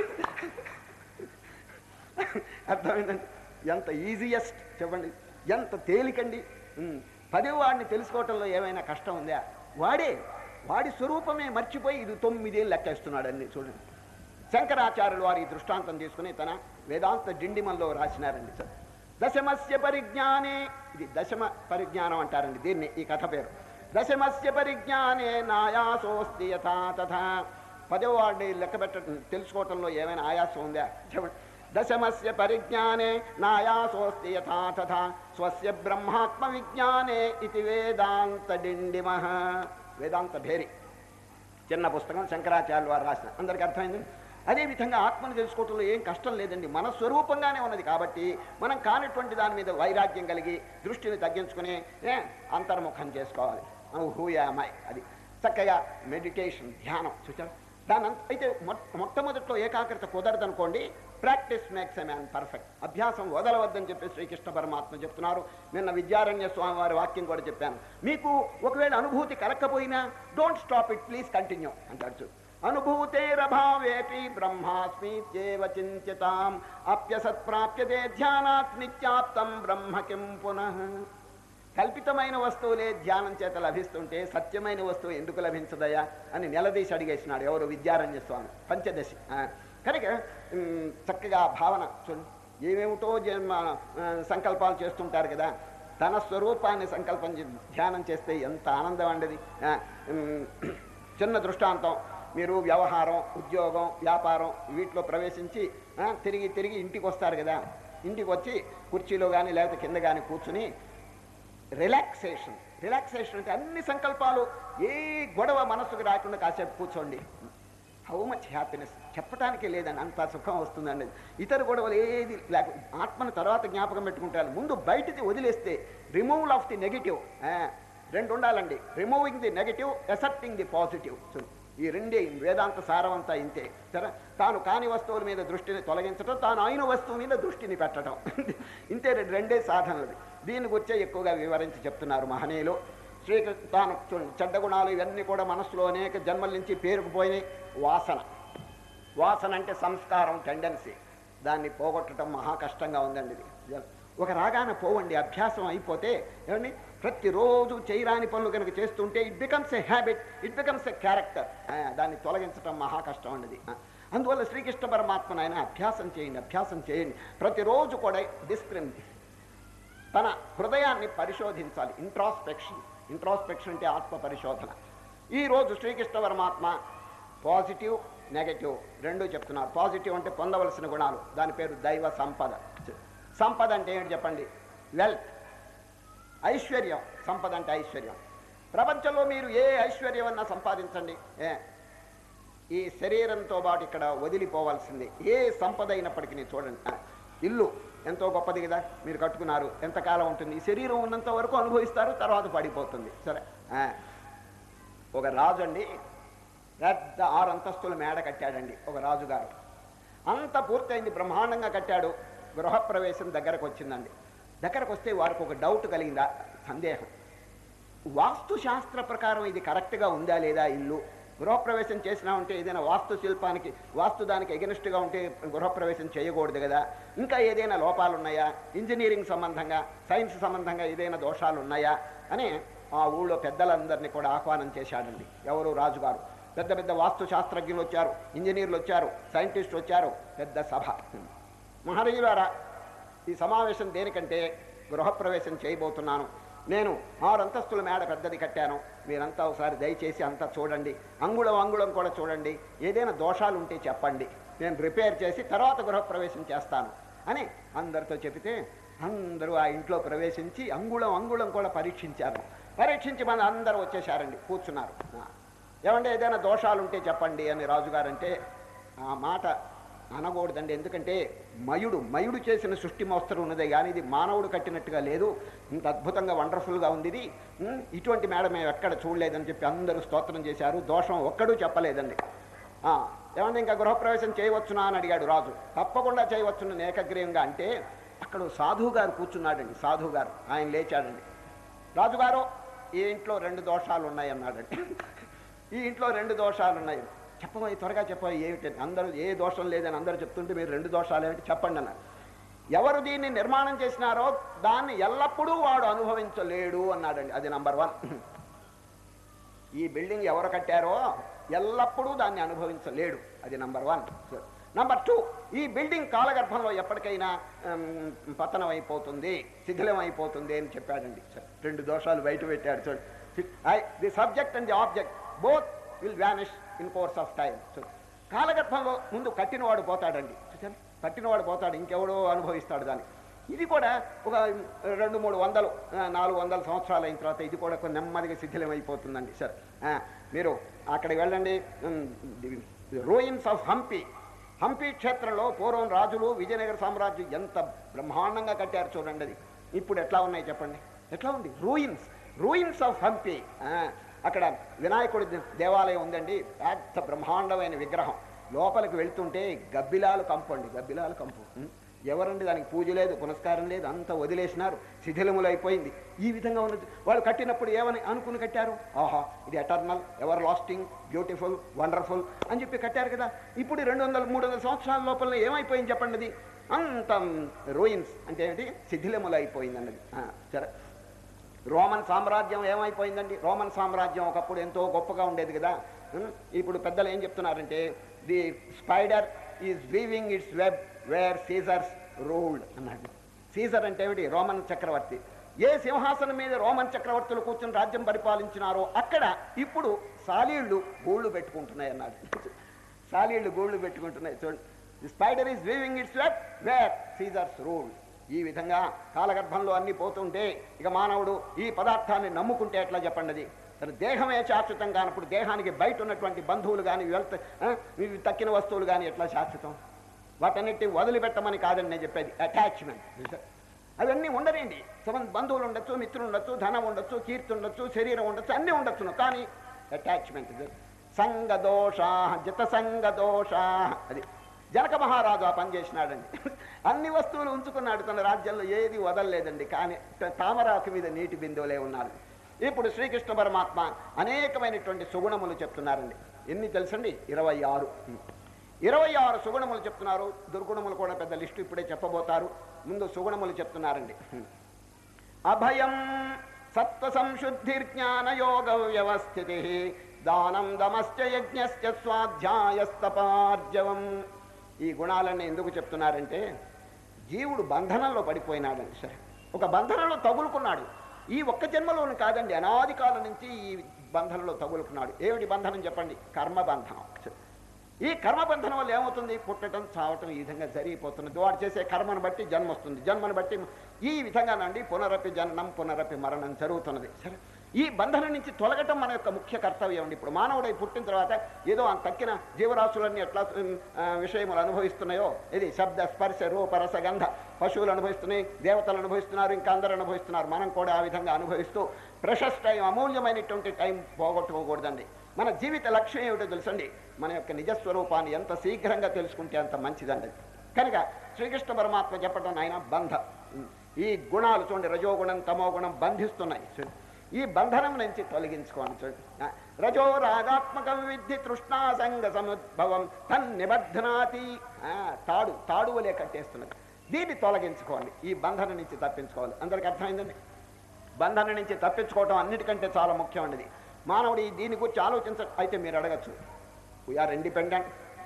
అర్థమైందండి ఎంత ఈజియెస్ట్ చెప్పండి ఎంత తేలికండి ఉమ్, పదివాడిని తెలుసుకోవటంలో ఏమైనా కష్టం ఉందా వాడే వాడి స్వరూపమే మర్చిపోయి ఇది తొమ్మిదేళ్ళు లెక్కేస్తున్నాడండి చూడండి శంకరాచార్యులు వారి దృష్టాంతం తీసుకుని తన వేదాంత డిండిమల్లో రాసినారండి సార్ దశమస్య పరిజ్ఞానే ఇది దశమ పరిజ్ఞానం అంటారండి దీన్ని ఈ కథ పేరు దశమస్య పరిజ్ఞానే నాయాసోస్తి యథా తథా పదవాడిని లెక్క పెట్టడం తెలుసుకోవటంలో ఏమైనా ఆయాసం ఉందా చెప్పండి దశమస్య పరిజ్ఞానే నాయాసోస్తి యథా తథా స్వస్య బ్రహ్మాత్మ విజ్ఞానే ఇది వేదాంత డిండిమ వేదాంత భేరి చిన్న పుస్తకం శంకరాచార్యులు వారు రాసిన అందరికీ అర్థమైంది అదేవిధంగా ఆత్మను తెలుసుకోవటంలో ఏం కష్టం లేదండి మన స్వరూపంగానే ఉన్నది కాబట్టి మనం కానటువంటి దాని మీద వైరాగ్యం కలిగి దృష్టిని తగ్గించుకుని ఏ, అంతర్ముఖం చేసుకోవాలి హూయామాయ్ అది చక్కగా మెడిటేషన్ ధ్యానం చూచారు దాని అంత- అయితే మొట్ట మొట్టమొదట్లో ఏకాగ్రత కుదరదనుకోండి practice makes a man perfect అభ్యాసం వదలవద్దని చెప్పి శ్రీకృష్ణ పరమాత్మ చెప్తున్నారు నిన్న విద్యారణ్య స్వామి వారి వాక్యం కూడా చెప్పాను మీకు ఒకవేళ అనుభూతి కలక్కపోయినా don't stop it please continue అంటాడు చూడు అనుభూతేరభావేపి బ్రహ్మాస్మీత్యేవ చింత్యతాం అప్యసత్ప్రాప్యతే ధ్యానాత్ నిత్యాప్తం బ్రహ్మ కిం పునః కల్పితమైన వస్తువులే ధ్యానం చేత లభిస్తుంటే సత్యమైన వస్తువు ఎందుకు లభించదయా అని నిలదీసి అడిగేసినాడు ఎవరు విద్యారణ్య స్వామి పంచదశి ఆ, కనుక ఉమ్, చక్కగా భావన చూడండి ఏమేమిటో జన్మ ఆ, సంకల్పాలు చేస్తుంటారు కదా తన స్వరూపాన్ని సంకల్పం చే- ధ్యానం చేస్తే ఎంత ఆనందం అండది ఆ, ఉమ్, చిన్న దృష్టాంతం మీరు వ్యవహారం ఉద్యోగం వ్యాపారం వీటిలో ప్రవేశించి ఆ, తిరిగి తిరిగి ఇంటికి వస్తారు కదా ఇంటికి వచ్చి కుర్చీలో కానీ లేకపోతే కింద కానీ కూర్చుని రిలాక్సేషన్ రిలాక్సేషన్ అంటే అన్ని సంకల్పాలు ఏ గొడవ మనసుకు రాకుండా కాసేపు కూర్చోండి హౌ మచ్ హ్యాపీనెస్ చెప్పటానికి లేదండి అంత సుఖం వస్తుందండి ఇతర గొడవలు ఏది లేక ఆత్మను తర్వాత జ్ఞాపకం పెట్టుకుంటారు ముందు బయటిది వదిలేస్తే రిమూవల్ ఆఫ్ ది నెగిటివ్ రెండు ఉండాలండి removing the negative accepting the positive ఈ రెండే వేదాంత సారం అంతా ఇంతే సరే తాను కాని వస్తువుల మీద దృష్టిని తొలగించడం తాను అయిన వస్తువు మీద దృష్టిని పెట్టడం ఇంతే రెండు- రెండే సాధనలు దీని గురించే ఎక్కువగా వివరించి చెప్తున్నారు మహనీయులు శ్రీకృష్ణ తాను చూడండి చెడ్డ గుణాలు ఇవన్నీ కూడా మనసులో అనేక జన్మల నుంచి పేరుకుపోయినాయి వాసన వాసన అంటే సంస్కారం టెండెన్సీ దాన్ని పోగొట్టడం మహా కష్టంగా ఉందండి ఇది ఒక రాగాన పోవండి అభ్యాసం అయిపోతే ఏమండి ప్రతిరోజు చేయరాని పనులు కనుక చేస్తుంటే it becomes a habit it becomes a character దాన్ని తొలగించడం మహా కష్టం అండి ఇది. అందువల్ల శ్రీకృష్ణ పరమాత్మను ఆయన అభ్యాసం చేయండి అభ్యాసం చేయండి ప్రతిరోజు కూడా డిస్క్రిమ్ తన హృదయాన్ని పరిశోధించాలి ఇంట్రాస్పెక్షన్ ఇంట్రాస్పెక్షన్ అంటే ఆత్మ పరిశోధన ఈరోజు శ్రీకృష్ణ పరమాత్మ పాజిటివ్ నెగటివ్ రెండు చెప్తున్నారు పాజిటివ్ అంటే పొందవలసిన గుణాలు దాని పేరు దైవ సంపద సంపద అంటే ఏంటి చెప్పండి వెల్త్ ఐశ్వర్యం సంపద అంటే ఐశ్వర్యం ప్రపంచంలో మీరు ఏ ఐశ్వర్యం అన్నా సంపాదించండి ఏ ఈ శరీరంతో పాటు ఇక్కడ వదిలిపోవాల్సిందే ఏ సంపద అయినప్పటికీ చూడండి ఆ, ఇల్లు ఎంతో గొప్పది కదా మీరు కట్టుకున్నారు ఎంతకాలం ఉంటుంది ఈ శరీరం ఉన్నంత వరకు అనుభవిస్తారు తర్వాత పడిపోతుంది సరే ఆ, ఒక రాజు అండి పెద్ద ఆరు అంతస్తుల మేడ కట్టాడండి ఒక రాజుగారు అంత పూర్తయింది బ్రహ్మాండంగా కట్టాడు గృహప్రవేశం దగ్గరకు వచ్చిందండి దగ్గరకు వస్తే వారికి ఒక డౌట్ కలిగిందా సందేహం వాస్తు శాస్త్ర ప్రకారం ఇది కరెక్ట్గా ఉందా లేదా ఇల్లు గృహప్రవేశం చేసినా ఉంటే ఏదైనా వాస్తు శిల్పానికి వాస్తు దానికి ఎగనిస్ట్గా ఉంటే గృహప్రవేశం చేయకూడదు కదా ఇంకా ఏదైనా లోపాలు ఉన్నాయా ఇంజనీరింగ్ సంబంధంగా సైన్స్ సంబంధంగా ఏదైనా దోషాలు ఉన్నాయా అని ఆ ఊళ్ళో పెద్దలందరినీ కూడా ఆహ్వానం చేశాడండి ఎవరు రాజుగారు పెద్ద పెద్ద వాస్తు శాస్త్రజ్ఞులు వచ్చారు ఇంజనీర్లు వచ్చారు సైంటిస్టులు వచ్చారు పెద్ద సభ మహనీయులారా ఈ సమావేశం దేనికంటే గృహప్రవేశం చేయబోతున్నాను నేను ఆరు అంతస్తుల మేడ పెద్దది కట్టాను మీరంతా ఒకసారి దయచేసి అంతా చూడండి అంగుళం అంగుళం కూడా చూడండి ఏదైనా దోషాలు ఉంటే చెప్పండి నేను రిపేర్ చేసి తర్వాత గృహప్రవేశం చేస్తాను అని అందరితో చెబితే అందరూ ఆ ఇంట్లో ప్రవేశించి అంగుళం అంగుళం కూడా పరీక్షించారు పరీక్షించి మన అందరూ వచ్చేసారండి కూర్చున్నారు ఆ, ఏమంటే ఏదైనా దోషాలు ఉంటే చెప్పండి అని రాజుగారంటే ఆ మాట అనకూడదండి ఎందుకంటే మయుడు మయుడు చేసిన సృష్టి మోస్తరు ఉన్నదే కానీ ఇది మానవుడు కట్టినట్టుగా లేదు ఇంత అద్భుతంగా వండర్ఫుల్గా ఉంది ఇది ఉమ్, ఇటువంటి మేడ మేము ఎక్కడ చూడలేదని చెప్పి అందరూ స్తోత్రం చేశారు దోషం ఒక్కడూ చెప్పలేదండి ఆ, ఏమన్నా ఇంకా గృహప్రవేశం చేయవచ్చునా అని అడిగాడు రాజు తప్పకుండా చేయవచ్చును ఏకగ్రీయంగా అంటే అక్కడ ఓ సాధువు గారు కూర్చున్నాడండి సాధువు గారు ఆయన లేచాడండి రాజుగారు ఈ ఇంట్లో రెండు దోషాలు ఉన్నాయి అన్నాడండి ఈ ఇంట్లో రెండు దోషాలు ఉన్నాయి చెప్పబోయి త్వరగా చెప్పబోయి ఏమిటి అందరూ ఏ దోషం లేదని అందరూ చెప్తుంటే మీరు రెండు దోషాలు ఏమిటి చెప్పండి అన్నారు ఎవరు దీన్ని నిర్మాణం చేసినారో దాన్ని ఎల్లప్పుడూ వాడు అనుభవించలేడు అన్నాడండి అది నంబర్ వన్ ఈ బిల్డింగ్ ఎవరు కట్టారో ఎల్లప్పుడూ దాన్ని అనుభవించలేడు అది నంబర్ వన్ నంబర్ టూ ఈ బిల్డింగ్ కాలగర్భంలో ఎప్పటికైనా ఉమ్, పతనం అయిపోతుంది శిథిలం అయిపోతుంది అని చెప్పాడండి సరే, రెండు దోషాలు బయట పెట్టాడు చూడండి the subject and the object both will vanish in course of time కాలగర్భంలో ముందు కట్టినవాడు పోతాడండి చూసారు కట్టినవాడు పోతాడు ఇంకెవడో అనుభవిస్తాడు దాన్ని ఇది కూడా ఒక రెండు మూడు వందలు ఆ, నాలుగు వందల సంవత్సరాలు అయిన తర్వాత ఇది కూడా కొంచెం నెమ్మదిగా శిథిలం అయిపోతుందండి సార్ ఆ, మీరు అక్కడికి వెళ్ళండి రూయిన్స్ ఆఫ్ హంపి హంపి క్షేత్రంలో పూర్వం రాజులు విజయనగర సామ్రాజ్యం ఎంత బ్రహ్మాండంగా కట్టారు చూడండి అది ఇప్పుడు ఎట్లా ఉన్నాయి చెప్పండి ఎట్లా ఉంది రూయిన్స్ రూయిన్స్ ఆఫ్ హంపి ఆ, అక్కడ వినాయకుడి దే- దేవాలయం ఉందండి పెద్ద బ్రహ్మాండమైన విగ్రహం లోపలికి వెళ్తుంటే గబ్బిలాలు కంపు అండి గబ్బిలాలు కంపు ఉం? ఎవరండి దానికి పూజ లేదు పునస్కారం లేదు అంతా వదిలేసినారు శిథిలములు అయిపోయింది ఈ విధంగా ఉన్నది వాళ్ళు కట్టినప్పుడు ఏమని అనుకుని కట్టారు ఆహా ఇది eternal everlasting beautiful wonderful అని చెప్పి కట్టారు కదా ఇప్పుడు ఈ రెండు వందల మూడు వందల సంవత్సరాల లోపల ఏమైపోయింది చెప్పండి అది అంత రూయిన్స్ అంటే ఏంటి శిథిలములు అయిపోయింది అన్నది ఆ, సరే రోమన్ సామ్రాజ్యం ఏమైపోయిందండి రోమన్ సామ్రాజ్యం ఒకప్పుడు ఎంతో గొప్పగా ఉండేది కదా ఉం? ఇప్పుడు పెద్దలు ఏం చెప్తున్నారంటే the spider is weaving its web where Caesars ruled అన్నాడు సీజర్ అంటే ఏమిటి రోమన్ చక్రవర్తి ఏ సింహాసనం మీద రోమన్ చక్రవర్తులు కూర్చుని రాజ్యం పరిపాలించినారో అక్కడ ఇప్పుడు సాలీళ్లు గూళ్ళు పెట్టుకుంటున్నాయి అన్నాడు సాలీళ్లు గూళ్ళు పెట్టుకుంటున్నాయి చూడండి spider is weaving its web where Caesars rule ఈ విధంగా కాలగర్భంలో అన్ని పోతుంటే ఇక మానవుడు ఈ పదార్థాన్ని నమ్ముకుంటే ఎట్లా చెప్పండి అది సరే దేహమే శాశ్వతం కానప్పుడు దేహానికి బయట ఉన్నటువంటి బంధువులు కానీ వెళ్త ఆ, ఇవి తక్కిన వస్తువులు కానీ ఎట్లా శాశ్వతం వాటన్నిటి వదిలిపెట్టమని కాదని నేను చెప్పేది అటాచ్మెంట్ అవన్నీ ఉండరండి సమంత బంధువులు ఉండొచ్చు మిత్రులు ఉండొచ్చు ధనం ఉండొచ్చు కీర్తి ఉండొచ్చు శరీరం ఉండొచ్చు అన్నీ ఉండొచ్చును కానీ అటాచ్మెంట్ సంగదోష జత సంగదోష అది జనక మహారాజు ఆ పని చేసినాడండి అన్ని వస్తువులు ఉంచుకున్నాడు తన రాజ్యంలో ఏది వదలలేదండి కానీ త- తామరాకు మీద నీటి బిందువులే ఉన్నారు ఇప్పుడు శ్రీకృష్ణ పరమాత్మ అనేకమైనటువంటి సుగుణములు చెప్తున్నారండి ఎన్ని తెలుసండి ఇరవై ఆరు ఇరవై ఆరు సుగుణములు చెప్తున్నారు దుర్గుణములు కూడా పెద్ద లిస్టు ఇప్పుడే చెప్పబోతారు ముందు సుగుణములు చెప్తున్నారండి అభయం సత్వ సంశుద్ధిర్జ్ఞాన యోగ వ్యవస్థితి దానం దమశ్చ యజ్ఞశ్చ స్వాధ్యాయస్తపార్జవం ఈ గుణాలన్నీ ఎందుకు చెప్తున్నారంటే జీవుడు బంధనంలో పడిపోయినాడండి సరే ఒక బంధనంలో తగులుకున్నాడు ఈ ఒక్క జన్మలోని కాదండి అనాది కాలం నుంచి ఈ బంధనంలో తగులుకున్నాడు ఏమిటి బంధనం చెప్పండి కర్మ బంధనం ఈ కర్మబంధనం వల్ల ఏమవుతుంది పుట్టడం చావటం ఈ విధంగా జరిగిపోతున్నది వాడు చేసే కర్మను బట్టి జన్మ వస్తుంది జన్మను బట్టి ఈ విధంగానండి పునరపి జననం పునరపి మరణం జరుగుతున్నది సరే ఈ బంధనం నుంచి తొలగటం మన యొక్క ముఖ్య కర్తవ్యం అండి ఇప్పుడు మానవుడై పుట్టిన తర్వాత ఏదో ఆ తక్కిన జీవరాశులన్నీ ఎట్లా ఉమ్, ఆ, విషయములు అనుభవిస్తున్నాయో ఇది శబ్ద స్పర్శ రూప రస గంధ పశువులు అనుభవిస్తున్నాయి దేవతలు అనుభవిస్తున్నారు ఇంకా అందరూ అనుభవిస్తున్నారు మనం కూడా ఆ విధంగా అనుభవిస్తూ ప్రెషస్ టైం అమూల్యమైనటువంటి టైం పోగొట్టుకోకూడదండి మన జీవిత లక్ష్యం ఏమిటో తెలుసండి మన యొక్క నిజస్వరూపాన్ని ఎంత శీఘ్రంగా తెలుసుకుంటే అంత మంచిదండి కనుక శ్రీకృష్ణ పరమాత్మ చెప్పడం ఆయన బంధ ఈ గుణాలు చూడండి రజోగుణం తమోగుణం బంధిస్తున్నాయి చూడండి ఈ బంధనం నుంచి తొలగించుకోండి చూడండి ఆ, రజో రాగాత్మకం విద్ధి తృష్ణా సంగ సముద్భవం తన్ నిబద్ధనాతి ఆ, తాడు తాడు వలే కట్టేస్తున్నది దీన్ని తొలగించుకోండి ఈ బంధనం నుంచి తప్పించుకోవాలి అందరికి అర్థమైందండి బంధన నుంచి తప్పించుకోవటం అన్నిటికంటే చాలా ముఖ్యమైనది మానవుడు ఈ దీని గురించి ఆలోచించ అయితే మీరు అడగచ్చు we are independent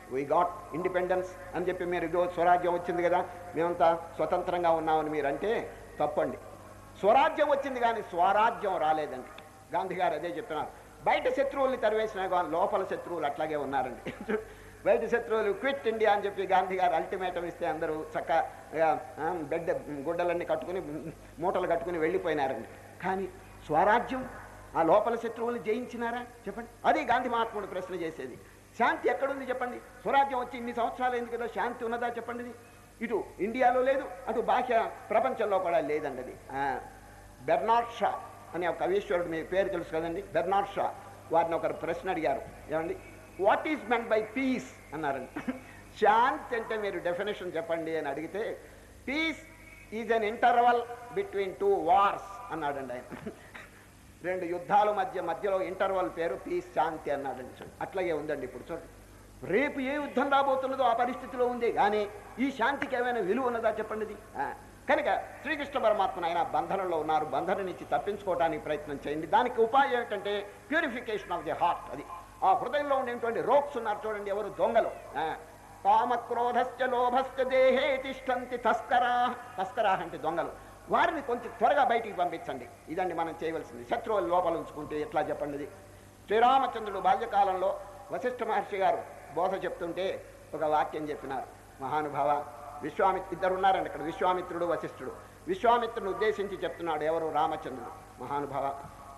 we got independence అని చెప్పి మీరు ఇదిగో స్వరాజ్యం వచ్చింది కదా మేమంతా స్వతంత్రంగా ఉన్నామని మీరు అంటే తప్పండి స్వరాజ్యం వచ్చింది కానీ స్వరాజ్యం రాలేదండి గాంధీ గారు అదే చెప్తున్నారు బయట శత్రువుల్ని తరివేసినా కానీ లోపల శత్రువులు అట్లాగే ఉన్నారండి బయట శత్రువులు క్విట్ ఇండియా అని చెప్పి గాంధీ గారు అల్టిమేటం ఇస్తే అందరూ చక్కగా ఆ, బెడ్ గుడ్డలన్నీ కట్టుకుని మూటలు కట్టుకుని వెళ్ళిపోయినారండి కానీ స్వరాజ్యం ఆ లోపల శత్రువుల్ని జయించినారా చెప్పండి అది గాంధీ మహాత్ముడు ప్రశ్న చేసేది శాంతి ఎక్కడుంది చెప్పండి స్వరాజ్యం వచ్చి ఇన్ని సంవత్సరాలు ఎందుకు కదా శాంతి ఉన్నదా చెప్పండి ఇది? ఇటు ఇండియాలో లేదు అటు బాహ్య ప్రపంచంలో కూడా లేదండి అది ఆ, బెర్నార్డ్ షా అనే ఒక కవీశ్వరుడు మీ పేరు తెలుసు కదండి బెర్నార్డ్ షా వారిని ఒకరు ప్రశ్న అడిగారు ఏమండి what is meant by peace అన్నారండి శాంతి అంటే మీరు డెఫినేషన్ చెప్పండి అని అడిగితే peace is an interval between two wars అన్నాడండి ఆయన రెండు యుద్ధాల మధ్య మధ్యలో ఇంటర్వల్ పేరు పీస్ శాంతి అన్నాడండి చూడండి అట్లాగే ఉందండి ఇప్పుడు చూడండి రేపు ఏ యుద్ధం రాబోతున్నదో ఆ పరిస్థితిలో ఉంది కానీ ఈ శాంతికి ఏమైనా విలువ ఉన్నదా చెప్పండి ఇది? ఆ, కనుక శ్రీకృష్ణ పరమాత్మ ఆయన బంధనంలో ఉన్నారు బంధన నుంచి తప్పించుకోవడానికి ప్రయత్నం చేయండి దానికి ఉపాయం ఏంటంటే ప్యూరిఫికేషన్ ఆఫ్ ది హార్ట్ అది ఆ హృదయంలో ఉండేటువంటి రోక్స్ ఉన్నారు చూడండి ఎవరు దొంగలు ఆ, కామక్రోధశ్చ లోభశ్చ దేహే తిష్టంతి తస్కరా తస్కరా అంటే దొంగలు వారిని కొంచెం త్వరగా బయటికి పంపించండి ఇదండి మనం చేయవలసింది శత్రువులు లోపల ఉంచుకుంటే ఎట్లా చెప్పండి ఇది? శ్రీరామచంద్రుడు బాల్యకాలంలో వశిష్ఠ మహర్షి గారు బోధ చెప్తుంటే ఒక వాక్యం చెప్పినారు మహానుభావ విశ్వామిత్ర ఇద్దరు ఉన్నారండి ఇక్కడ విశ్వామిత్రుడు వశిష్ఠుడు విశ్వామిత్రుని ఉద్దేశించి చెప్తున్నాడు ఎవరు రామచంద్రుడు మహానుభావ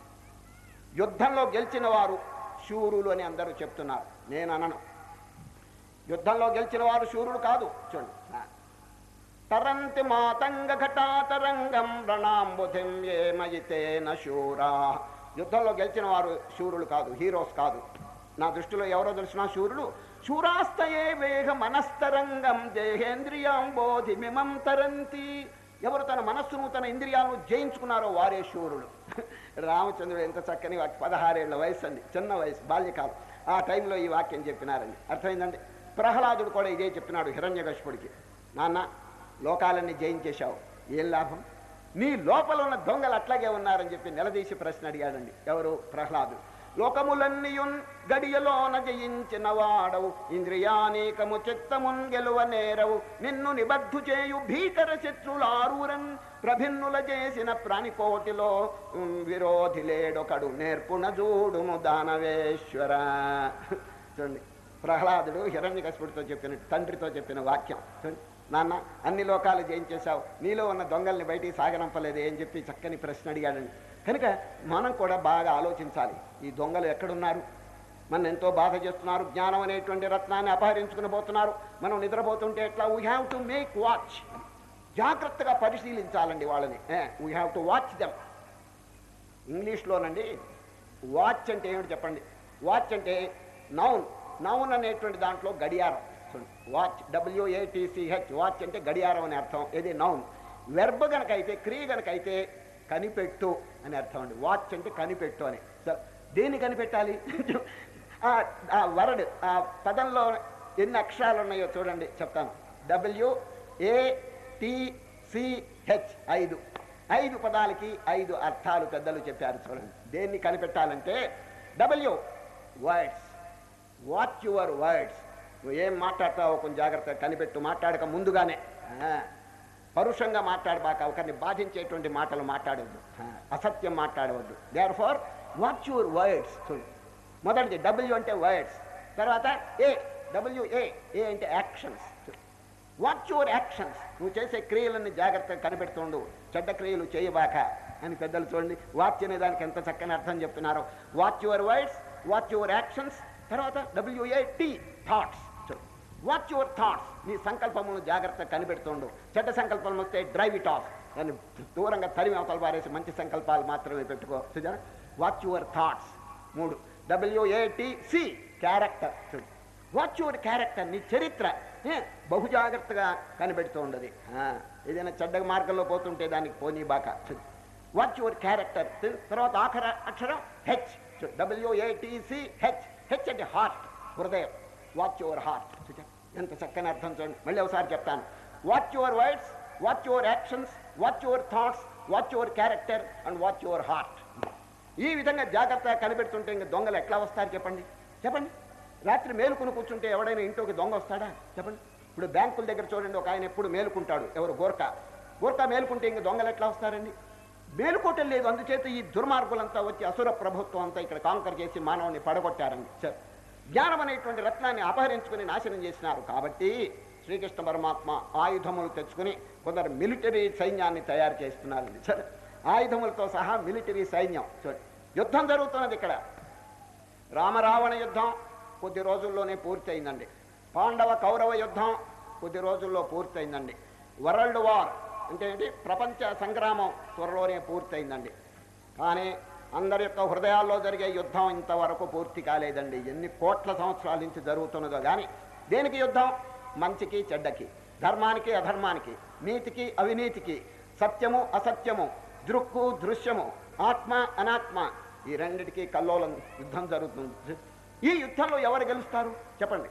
యుద్ధంలో గెలిచిన వారు శూరులు అని అందరూ చెప్తున్నారు నేను అనను యుద్ధంలో గెలిచిన వారు శూరుడు కాదు చూడండి ఆ. తరంతి మాతంగ ఘటాతరంగం రణాంబుధిం ఏ మయితేన శూరా యుద్ధంలో గెలిచిన వారు శూరులు కాదు హీరోస్ కాదు నా దృష్టిలో ఎవరో తెలిసిన శూరులు శూరాస్తయే వేగ మనస్తరంగం దేహేంద్రియం బోధిమిమం తరంతి ఎవరు తన మనస్సును తన ఇంద్రియాలను జయించుకున్నారో వారే శూరులు రామచంద్రుడు ఎంత చక్కని వాకి పదహారేళ్ల వయసు అండి చిన్న వయసు బాల్యకాలం ఆ టైంలో ఈ వాక్యం చెప్పినారండి అర్థమైందండి ప్రహ్లాదుడు కూడా ఇదే చెప్పినాడు హిరణ్యకశిపుడికి నాన్న లోకాలన్నీ జయించేశావు ఏం లాభం నీ లోపల ఉన్న దొంగలు అట్లాగే ఉన్నారని చెప్పి నిలదీసి ప్రశ్న అడిగాడండి ఎవరు ప్రహ్లాదుడు లోకములన్నీయున్ గడియలోన జయించిన వాడవు ఇంద్రియానీకము చిత్తమున్ గెలువ నేరవు నిన్ను నిబద్ధు చేయు భీకర శత్రులారూరన్ ప్రభిన్నుల చేసిన ప్రాణికోటిలో ఉమ్, విరోధి లేడొకడు నేర్పుణ జూడుము దానవేశ్వర చూడండి ప్రహ్లాదుడు హిరణ్యకశిపుడితో చెప్పిన తండ్రితో చెప్పిన వాక్యం చూడండి నాన్న అన్ని లోకాలు జయించేశావు నీలో ఉన్న దొంగల్ని బయటికి సాగనంపలేదు అని చెప్పి చక్కని ప్రశ్న అడిగాడండి కనుక మనం కూడా బాగా ఆలోచించాలి ఈ దొంగలు ఎక్కడున్నారు మనం ఎంతో బాధ చేస్తున్నారు జ్ఞానం అనేటువంటి రత్నాన్ని అపహరించుకుని పోతున్నారు మనం నిద్రపోతుంటే ఎట్లా we have to make watch జాగ్రత్తగా పరిశీలించాలండి వాళ్ళని we have to watch them ఇంగ్లీష్లోనండి వాచ్ అంటే ఏమిటి చెప్పండి వాచ్ అంటే నౌన్ నౌన్ అనేటువంటి దాంట్లో గడియారం చూడండి వాచ్ డబ్ల్యూఏటీసీహెచ్ వాచ్ అంటే గడియారం అని అర్థం ఇది నౌన్ వెర్బ్ గనక అయితే క్రియ గనక అయితే కనిపెట్టు అని అర్థం అండి వాచ్ అంటే కనిపెట్టు అని సో దేన్ని కనిపెట్టాలి ఆ- ఆ వర్డ్ ఆ పదంలో ఎన్ని అక్షరాలు ఉన్నాయో చూడండి చెప్తాను డబ్ల్యూ ఏ టిసిహెచ్ ఐదు ఐదు పదాలకి ఐదు అర్థాలు పెద్దలు చెప్పారు చూడండి దేన్ని కనిపెట్టాలంటే W words watch your words నువ్వు ఏం మాట్లాడతావో కొంచెం జాగ్రత్తగా కనిపెట్టు మాట్లాడక ముందుగానే ఆ, పరుషంగా మాట్లాడబాక ఒకరిని బాధించేటువంటి మాటలు మాట్లాడవద్దు ఆ, అసత్యం మాట్లాడవద్దు therefore watch your words చూడు మొదటిది డబ్ల్యూ అంటే వర్డ్స్ తర్వాత ఏ డబ్ల్యూ ఏ ఏ అంటే యాక్షన్స్ వాచ్ యువర్ యాక్షన్స్ నువ్వు చేసే క్రియలన్నీ జాగ్రత్తగా కనిపెడుతుండు చెడ్డ క్రియలు చేయబాక అని పెద్దలు చూడండి వాచ్ అనే దానికి ఎంత చక్కని అర్థం చెప్తున్నారో watch your words watch your actions తర్వాత W A T thoughts watch your thoughts నీ సంకల్పమును జాగ్రత్తగా కనిపెడుతుండు చెడ్డ సంకల్పం వస్తే డ్రైవ్ ఇట్ ఆఫ్ దాన్ని దూరంగా తరిమి అవతల పారేసి మంచి సంకల్పాలు మాత్రమే పెట్టుకో చూసారా వాచ్ యువర్ థాట్స్ మూడు డబ్ల్యూఏటిసి క్యారెక్టర్ చూడు వాచ్ యువర్ క్యారెక్టర్ నీ చరిత్ర ఏ, బహు జాగ్రత్తగా కనిపెడుతూ ఉండదు ఆ, ఏదైనా చెడ్డ మార్గంలో పోతుంటే దానికి పోనీ బాక వాచ్ యువర్ క్యారెక్టర్ తర్వాత ఆఖర అక్షరం హెచ్ డబ్ల్యూఏటిసి హెచ్ హెచ్ అంటే హార్ట్ హృదయం వాచ్ యువర్ హార్ట్ ఎంత చక్కని అర్థం చూడండి మళ్ళీ ఒకసారి చెప్తాను watch your words watch your actions watch your thoughts watch your character and watch your heart ఈ విధంగా జాగ్రత్తగా కనిపెడుతుంటే ఇంక దొంగలు ఎట్లా వస్తారు చెప్పండి చెప్పండి రాత్రి మేలుకుని కూర్చుంటే ఎవడైనా ఇంట్లోకి దొంగ వస్తాడా చెప్పండి ఇప్పుడు బ్యాంకుల దగ్గర చూడండి ఒక ఆయన ఎప్పుడు మేలుకుంటాడు ఎవరు గోర్ఖా గోర్ఖా మేలుకుంటే ఇంక దొంగలు ఎట్లా వస్తారండి మేలుకోవటం లేదు అందుచేత ఈ దుర్మార్గులంతా వచ్చి అసుర ప్రభుత్వం అంతా ఇక్కడ కాంకర్ చేసి మానవుని పడగొట్టారండి సరే జ్ఞానం అనేటువంటి రత్నాన్ని అపహరించుకుని నాశనం చేసినారు కాబట్టి శ్రీకృష్ణ పరమాత్మ ఆయుధములు తెచ్చుకుని కొందరు మిలిటరీ సైన్యాన్ని తయారు చేస్తున్నారండి సరే ఆయుధములతో సహా మిలిటరీ సైన్యం చూడండి యుద్ధం జరుగుతున్నది ఇక్కడ రామరావణ యుద్ధం కొద్ది రోజుల్లోనే పూర్తయిందండి పాండవ కౌరవ యుద్ధం కొద్ది రోజుల్లో పూర్తయిందండి వరల్డ్ వార్ అంటే ఏంటి ప్రపంచ సంగ్రామం త్వరలోనే పూర్తయిందండి కానీ అందరి యొక్క హృదయాల్లో జరిగే యుద్ధం ఇంతవరకు పూర్తి కాలేదండి ఎన్ని కోట్ల సంవత్సరాల నుంచి జరుగుతున్నదో కానీ దేనికి యుద్ధం మంచికి చెడ్డకి ధర్మానికి అధర్మానికి నీతికి అవినీతికి సత్యము అసత్యము దృక్కు దృశ్యము ఆత్మ అనాత్మ ఈ రెండిటికి కల్లోలం యుద్ధం జరుగుతుంది ఈ యుద్ధంలో ఎవరు గెలుస్తారు చెప్పండి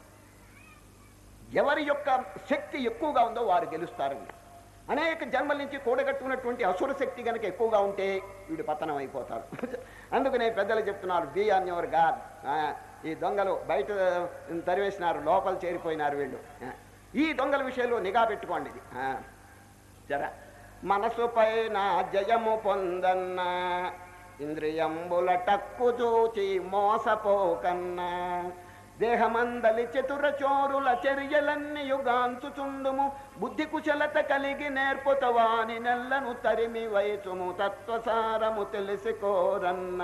ఎవరి యొక్క శక్తి ఎక్కువగా ఉందో వారు గెలుస్తారండి అనేక జన్మల నుంచి కూడగట్టుకున్నటువంటి అసుర శక్తి కనుక ఎక్కువగా ఉంటే వీడు పతనం అయిపోతాడు అందుకనే పెద్దలు చెప్తున్నారు బి ఆన్ యువర్ గాడ్ ఈ దొంగలు బయట తరివేసినారు లోపల చేరిపోయినారు వీళ్ళు ఆ, ఈ దొంగల విషయంలో నిఘా పెట్టుకోండి ఇది ఆ, జరా మనసు పైన జయము పొందన్న ఇంద్రియంబుల టక్కు చూచి మోసపోకన్నా దేహమందలి చతుర చోరుల చర్యలన్నీ యుగాంచుచుండుము బుద్ధి కుశలత కలిగి నేర్పుతవాని నెల్లను తరిమి వయచుము తత్వసారము తెలిసికోరన్న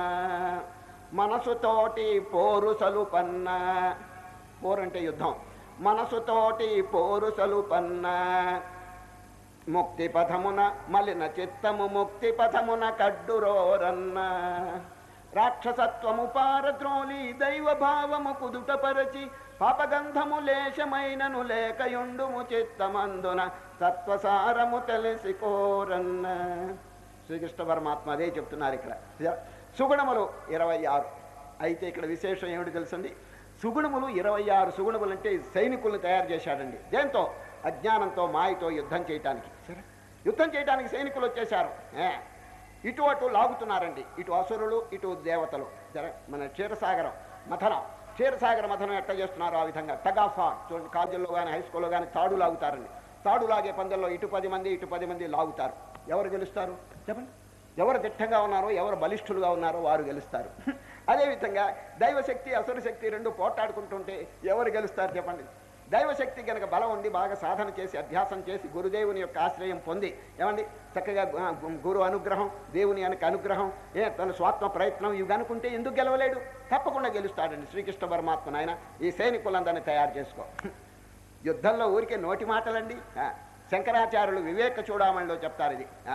మనసుతోటి పోరు సలుపన్న పోరంటే యుద్ధం మనసుతోటి పోరు సలుపన్న ముక్తి పథమున మలిన చిత్తము ముక్తి పథమున కడ్డురోరన్న రాక్షసత్వము పారద్రోలి దైవ భావము కుదుటపరచి పాపగంధము లేశమైనను లేకయుండుము చిత్తమందున తత్వసారము తెలిసి కోరన్న శ్రీకృష్ణ పరమాత్మ అదే చెప్తున్నారు ఇక్కడ సుగుణములు ఇరవై ఆరు అయితే ఇక్కడ విశేషం ఏమిటి తెలుసండి సుగుణములు ఇరవై ఆరు సుగుణములు అంటే సైనికులను తయారు చేశాడండి దేంతో అజ్ఞానంతో మాయతో యుద్ధం చేయటానికి సరే యుద్ధం చేయడానికి సైనికులు వచ్చేశారు ఏ, ఇటు అటు లాగుతున్నారండి ఇటు అసురులు ఇటు దేవతలు జర మన క్షీరసాగరం మథనం క్షీరసాగర మథనం ఎట్లా చేస్తున్నారో ఆ విధంగా టగాఫా చూడండి కాలేజీల్లో కానీ హై స్కూల్లో కానీ తాడు లాగుతారండి తాడు లాగే పందెల్లో ఇటు పది మంది ఇటు పది మంది లాగుతారు ఎవరు గెలుస్తారు చెప్పండి ఎవరు దిట్టంగా ఉన్నారో ఎవరు బలిష్ఠులుగా ఉన్నారో వారు గెలుస్తారు అదేవిధంగా దైవశక్తి అసుర శక్తి రెండు పోట్లాడుకుంటుంటే ఎవరు గెలుస్తారు చెప్పండి దైవశక్తి కనుక బలం ఉండి బాగా సాధన చేసి అభ్యాసం చేసి గురుదేవుని యొక్క ఆశ్రయం పొంది ఏమండి చక్కగా గు- గు- గురు అనుగ్రహం దేవుని యొక్క అనుగ్రహం ఏ తన స్వాత్మ ప్రయత్నం ఇవి అనుకుంటే ఎందుకు గెలవలేడు తప్పకుండా గెలుస్తాడండి శ్రీకృష్ణ పరమాత్మ నాయన ఈ సైనికులందరినీ తయారు చేసుకో యుద్ధంలో ఊరికే నోటి మాటలండి ఆ, శంకరాచార్యులు వివేక చూడమణిలో చెప్తారు ఇది ఆ.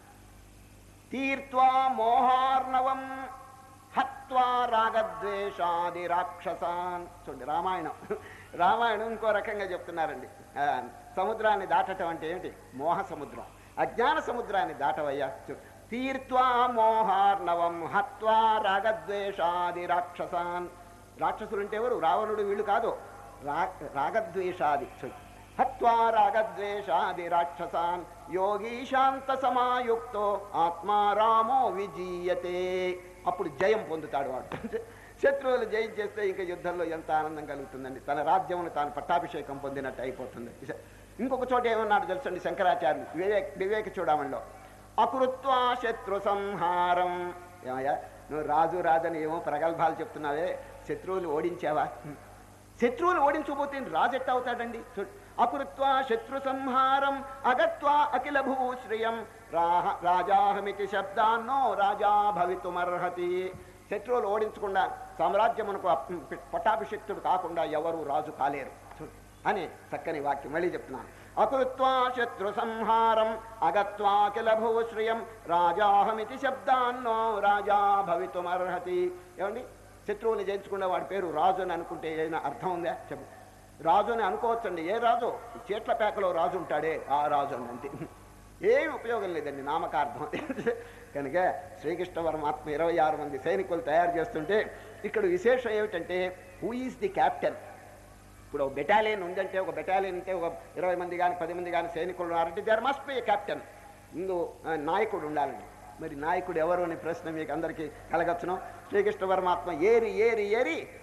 తీర్త్వా మోహార్ణవం హత్వా రాగద్వేషాది రాక్షసాన్ చూడండి రామాయణం రామాయణం ఇంకో రకంగా చెప్తున్నారండి ఆ, సముద్రాన్ని దాటటం అంటే ఏమిటి మోహ సముద్రం అజ్ఞాన సముద్రాన్ని దాటవయ్యా చూ తీర్త్వా మోహార్ణవం హత్వా రాగద్వేషాది రాక్షసాన్ రాక్షసులు అంటే ఎవరు రావణుడు వీళ్ళు కాదు రా రాగద్వేషాది చూడు హత్వా రాగద్వేషాది రాక్షసాన్ యోగి శాంత సమాయుక్తో ఆత్మారామో విజీయతే అప్పుడు జయం పొందుతాడు వాడు శత్రువులు జయించేస్తే ఇంకా యుద్ధంలో ఎంత ఆనందం కలుగుతుందండి తన రాజ్యమును తాను పట్టాభిషేకం పొందినట్టు అయిపోతుంది ఇంకొక చోట ఏమన్నాడు తెలుసండి శంకరాచార్యులు వివేక్ వివేక చూడమణిలో అకృత్వా శత్రు సంహారం ఏమయ్యా నువ్వు రాజు రాజని ఏమో ప్రగల్భాలు చెప్తున్నావే శత్రువులు ఓడించావా శత్రువులు ఓడించకపోతే రాజు ఎట్ట అవుతాడండి చూడు అకృత్వా శత్రు సంహారం అగత్వా అఖిల భూశ్రియం రాహ రాజాహమితి శబ్దాన్నో రాజా భవితుమర్హతి శత్రువులు ఓడించకుండా సామ్రాజ్యమునకు అప్- పట్టాభిషిక్తుడు కాకుండా ఎవరు రాజు కాలేరు చూడు అని చక్కని వాక్యం మళ్ళీ చెప్తున్నాను అకృత్వా శత్రు సంహారం అగత్వా కిల భూశ్రియం రాజాహమితి శబ్దాన్నో రాజా భవితుమర్హతి ఏమండి శత్రువుని జయించకుండా వాడి పేరు రాజు అని అనుకుంటే ఏదైనా అర్థం ఉందా చెప్పు రాజు అని అనుకోవచ్చండి ఏ రాజు ఈ చీట్ల పేకలో రాజు ఉంటాడే ఆ రాజు అని అంతే ఏమి ఉపయోగం లేదండి నామకార్థం కనుక శ్రీకృష్ణ పరమాత్మ ఇరవై ఆరు మంది సైనికులు తయారు చేస్తుంటే ఇక్కడ విశేషం ఏమిటంటే హూ ఈజ్ ది క్యాప్టెన్ ఇప్పుడు ఒక బెటాలియన్ ఉందంటే ఒక బెటాలియన్ అంటే ఒక ఇరవై మంది కానీ పది మంది కానీ సైనికులు ఉన్నారంటే దేర్ మస్ట్ బి క్యాప్టెన్ ముందు ఆ, నాయకుడు ఉండాలండి మరి నాయకుడు ఎవరు అనే ప్రశ్న మీకు అందరికీ కలగచ్చును శ్రీకృష్ణ పరమాత్మ ఏరి ఏరి ఏరి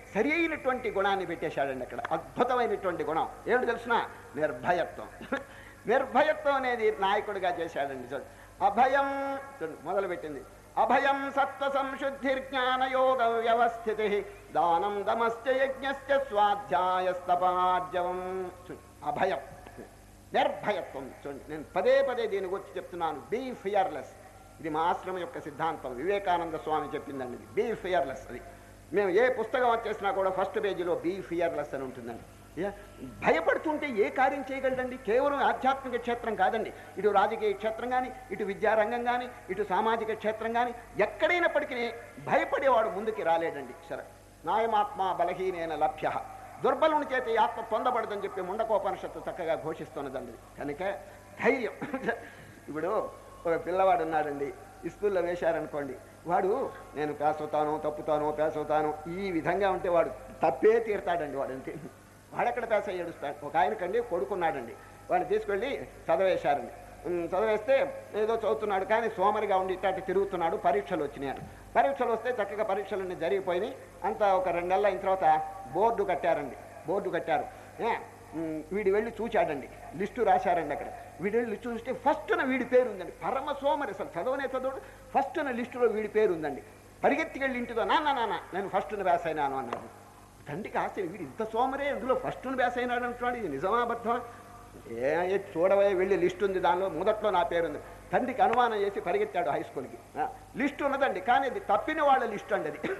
సరి అయినటువంటి గుణాన్ని పెట్టేశాడండి అక్కడ అద్భుతమైనటువంటి గుణం ఏమిటి తెలిసిన నిర్భయత్వం నిర్భయత్వం అనేది నాయకుడిగా చేశాడండి చూడండి అభయం చూడండి మొదలుపెట్టింది అభయం సత్వ సంశుద్ధిర్జ్ఞాన యోగ వ్యవస్థితి దానం దమశ్చ యజ్ఞశ్చ స్వాధ్యాయస్తపార్జవం చూడండి, అభయం నిర్భయత్వం చూడండి నేను పదే పదే దీని గురించి చెప్తున్నాను బీ ఫియర్లెస్ ఇది మా ఆశ్రమం యొక్క సిద్ధాంతం వివేకానంద స్వామి చెప్పిందండి ఇది బీ ఫియర్లెస్ అది మేము ఏ పుస్తకం వచ్చేసినా కూడా ఫస్ట్ పేజీలో బీ ఫియర్లెస్ అని ఉంటుందండి ఏ- భయపడుతుంటే ఏ కార్యం చేయగలడండి కేవలం ఆధ్యాత్మిక క్షేత్రం కాదండి ఇటు రాజకీయ క్షేత్రం కానీ ఇటు విద్యారంగం కానీ ఇటు సామాజిక క్షేత్రం కానీ ఎక్కడైనప్పటికీ భయపడేవాడు ముందుకి రాలేడండి సరే నాయమాత్మ బలహీనైన లభ్య దుర్బలుని చేత ఈ ఆత్మ పొందబడదని చెప్పి ముండకోపనిషత్తు చక్కగా ఘోషిస్తున్నదండి కనుక ధైర్యం ఇప్పుడు ఒక పిల్లవాడు ఉన్నాడండి ఈ స్కూల్లో వేశారనుకోండి వాడు నేను పాస్ అవుతాను తప్పుతాను పాస్ అవుతాను ఈ విధంగా ఉంటే వాడు తప్పే తీరుతాడండి వాడు అంతే వాడెక్కడ పాస్ అయ్యాడు ఒక ఆయనకండి కొడుకున్నాడండి వాడిని తీసుకెళ్ళి చదవేశారండి ఉమ్, చదివేస్తే ఏదో చదువుతున్నాడు కానీ సోమరిగా ఉండి ఇట్లాంటి తిరుగుతున్నాడు పరీక్షలు వచ్చినాయి పరీక్షలు వస్తే చక్కగా పరీక్షలన్నీ జరిగిపోయినాయి అంతా ఒక రెండు నెలలు అయిన తర్వాత బోర్డు కట్టారండి బోర్డు కట్టారు ఏ, ఉమ్, వీడు వెళ్ళి చూచాడండి లిస్టు రాశారండి అక్కడ వీడు వెళ్ళి లిస్టు చూస్తే ఫస్ట్న వీడి పేరు ఉందండి పరమ సోమరి అసలు చదవనే చదవడు ఫస్ట్న లిస్టులో వీడి పేరు ఉందండి పరిగెత్తికెళ్ళి ఇంటితో నాన్న నాన్న నేను ఫస్ట్ను వ్యాస్ అయినాను అన్నాడు తండ్రికి ఆశ్చర్యం వీడు ఇంత సోమరే ఇందులో ఫస్ట్ను వ్యాస్ అయినాడు అంటున్నాడు ఇది నిజమా అబద్ధమా ఏ ఏ చూడవే వెళ్ళి లిస్ట్ ఉంది దానిలో మొదట్లో నా పేరు ఉంది తండ్రికి అనుమానం చేసి పరిగెత్తాడు హై స్కూల్కి ఆ, లిస్ట్ ఉన్నదండి కానీ అది తప్పిన వాళ్ళ లిస్ట్ అండి అది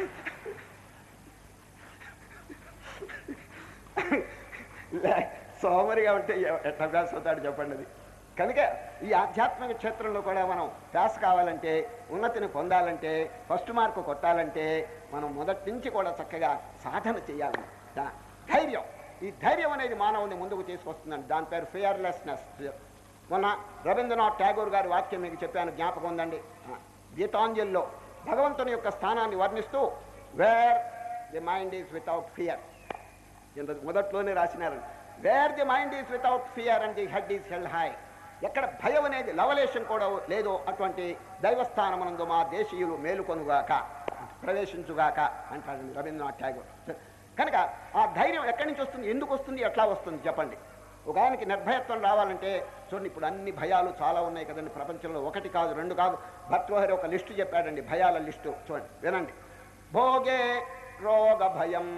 లే, సోమరిగా ఉంటే ఎ- ఎట్లా పాస్ అవుతాడు చెప్పండి అది కనుక ఈ ఆధ్యాత్మిక క్షేత్రంలో కూడా మనం పాస్ కావాలంటే ఉన్నతిని పొందాలంటే ఫస్ట్ మార్కు కొట్టాలంటే మనం మొదటి నుంచి కూడా చక్కగా సాధన చేయాలి దా- ధైర్యం ఈ ధైర్యం అనేది మానవుని ముందుకు తీసుకొస్తుందండి దాని పేరు ఫియర్లెస్నెస్ మొన్న రవీంద్రనాథ్ ఠాగూర్ గారి వాక్యం మీకు చెప్పాను జ్ఞాపకం ఉందండి ఆ, గీతాంజలిలో భగవంతుని యొక్క స్థానాన్ని వర్ణిస్తూ where the mind is without fear ఇంత మొదట్లోనే రాసినారు where the mind is without fear and the head is held high ఎక్కడ భయం అనేది లవలేశం కూడా లేదో అటువంటి దైవస్థానమునందు మా దేశీయులు మేలుకొనుగాక ప్రవేశించుగాక అంటాడు రవీంద్రనాథ్ ఠాగూర్ కనుక ఆ ధైర్యం ఎక్కడి నుంచి వస్తుంది ఎందుకు వస్తుంది ఎట్లా వస్తుంది చెప్పండి ఒక ఆయనకి నిర్భయత్వం రావాలంటే చూడండి ఇప్పుడు అన్ని భయాలు చాలా ఉన్నాయి కదండి ప్రపంచంలో ఒకటి కాదు రెండు కాదు భర్తృహరి ఒక లిస్టు చెప్పాడండి భయాల లిస్టు చూడండి వినండి భోగే రోగ భయం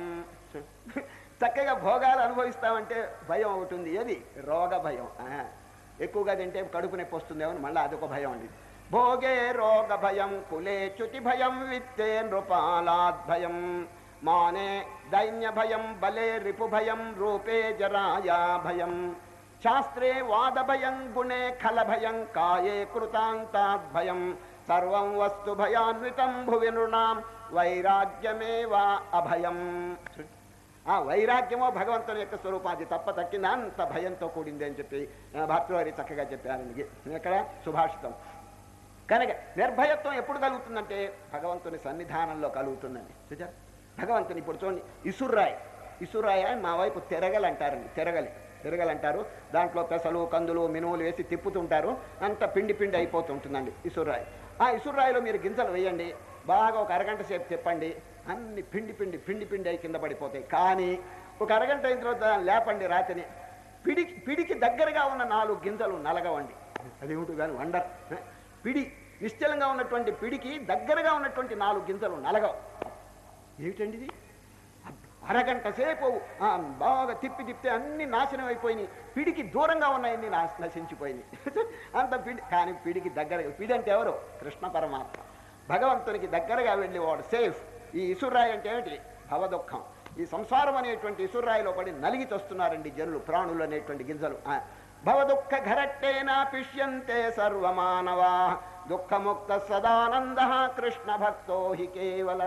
చక్కగా భోగాలు అనుభవిస్తామంటే భయం ఒకటి ఉంది ఏది రోగ భయం ఆ, ఎక్కువగా తింటే కడుపు నొప్పి వస్తుందేమో అని మళ్ళీ అదొక భయం అండి భోగే రోగ భయం కులే చ్యుతి భయం విత్తే నృపాలాద్ భయం మానే దైన్య భయం బలే రిపు భయం రూపే జరాయా భయం శాస్త్రే వాద భయం గుణే ఖల భయం కాయే కృతాంతాద్ భయం సర్వం వస్తు భయాన్వితం భువి నృణాం వైరాగ్యమేవా అభయం ఆ వైరాగ్యమో భగవంతుని యొక్క స్వరూపం అది తప్ప తక్కింది అంత భయంతో కూడింది అని చెప్పి ఆ, భర్తృహరి చక్కగా చెప్పారండి ఇక్కడ సుభాషితం కనుక నిర్భయత్వం ఎప్పుడు కలుగుతుందంటే భగవంతుని సన్నిధానంలో కలుగుతుందండి చూచారు భగవంతుని ఇప్పుడు చూడండి ఇసుర్రాయ్ ఇసుర్రాయ్ అని మా వైపు తెరగలు అంటారండి తెరగలి తెరగలు అంటారు దాంట్లో పెసలు కందులు మినువులు వేసి తిప్పుతుంటారు అంత పిండి పిండి అయిపోతుంటుందండి ఇసుర్రాయ్ ఆ ఇసుర్రాయిలో మీరు గింజలు వేయండి బాగా ఒక అరగంట సేపు తిప్పండి అన్ని పిండి పిండి పిండి పిండి అయి కింద పడిపోతాయి కానీ ఒక అరగంట అయిన తర్వాత దాన్ని లేపండి రాతిని పిడికి పిడికి దగ్గరగా ఉన్న నాలుగు గింజలు నలగవండి అదేమిటి కానీ వండర్ పిడి నిశ్చలంగా ఉన్నటువంటి పిడికి దగ్గరగా ఉన్నటువంటి నాలుగు గింజలు నలగవు ఏమిటండి ఇది అరగంట సేపు ఆ, బాగా తిప్పి తిప్పితే అన్ని నాశనం అయిపోయినాయి పిడికి దూరంగా ఉన్నాయన్ని నాశ నశించిపోయినాయి అంత పిడి కానీ పిడికి దగ్గర పిడి అంటే ఎవరు కృష్ణ పరమాత్మ భగవంతునికి దగ్గరగా వెళ్ళి వాడు సేఫ్ ఈ ఇసురాయి అంటే ఏమిటి భవదుఖం ఈ సంసారం అనేటువంటి ఇసురాయిలో పడి నలిగి చస్తున్నారండి జనులు ప్రాణులు అనేటువంటి గింజలు ఆ, భవదుఃఖ ఘరట్టేనా పిష్యంతే సర్వమానవా దుఃఖముక్త సదానంద కృష్ణ భక్తో హి కేవల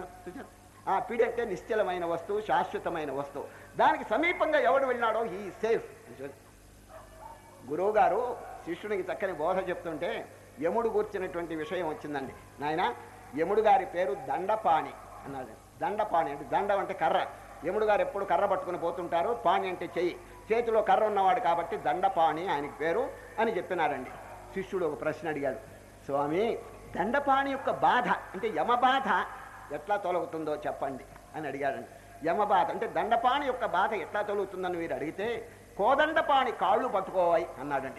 ఆ పిడి అంటే నిశ్చలమైన వస్తువు శాశ్వతమైన వస్తువు దానికి సమీపంగా ఎవడు వెళ్ళినాడో ఈ సేఫ్ గురువు గారు శిష్యునికి చక్కని బోధ చెప్తుంటే యముడు కూర్చున్నటువంటి విషయం వచ్చిందండి నాయన యముడు గారి పేరు దండపాణి అన్నాడు దండపాణి అంటే దండం అంటే కర్ర యముడు గారు ఎప్పుడు కర్ర పట్టుకుని పోతుంటారు పాణి అంటే చెయ్యి చేతిలో కర్ర ఉన్నవాడు కాబట్టి దండపాణి ఆయనకి పేరు అని చెప్పినారండి శిష్యుడు ఒక ప్రశ్న అడిగాడు స్వామి దండపాణి యొక్క బాధ అంటే యమ బాధ ఎట్లా తొలగుతుందో చెప్పండి అని అడిగాడండి యమబాధ అంటే దండపాణి యొక్క బాధ ఎట్లా తొలుగుతుందని మీరు అడిగితే కోదండపాణి కాళ్ళు పట్టుకోవాయి అన్నాడండి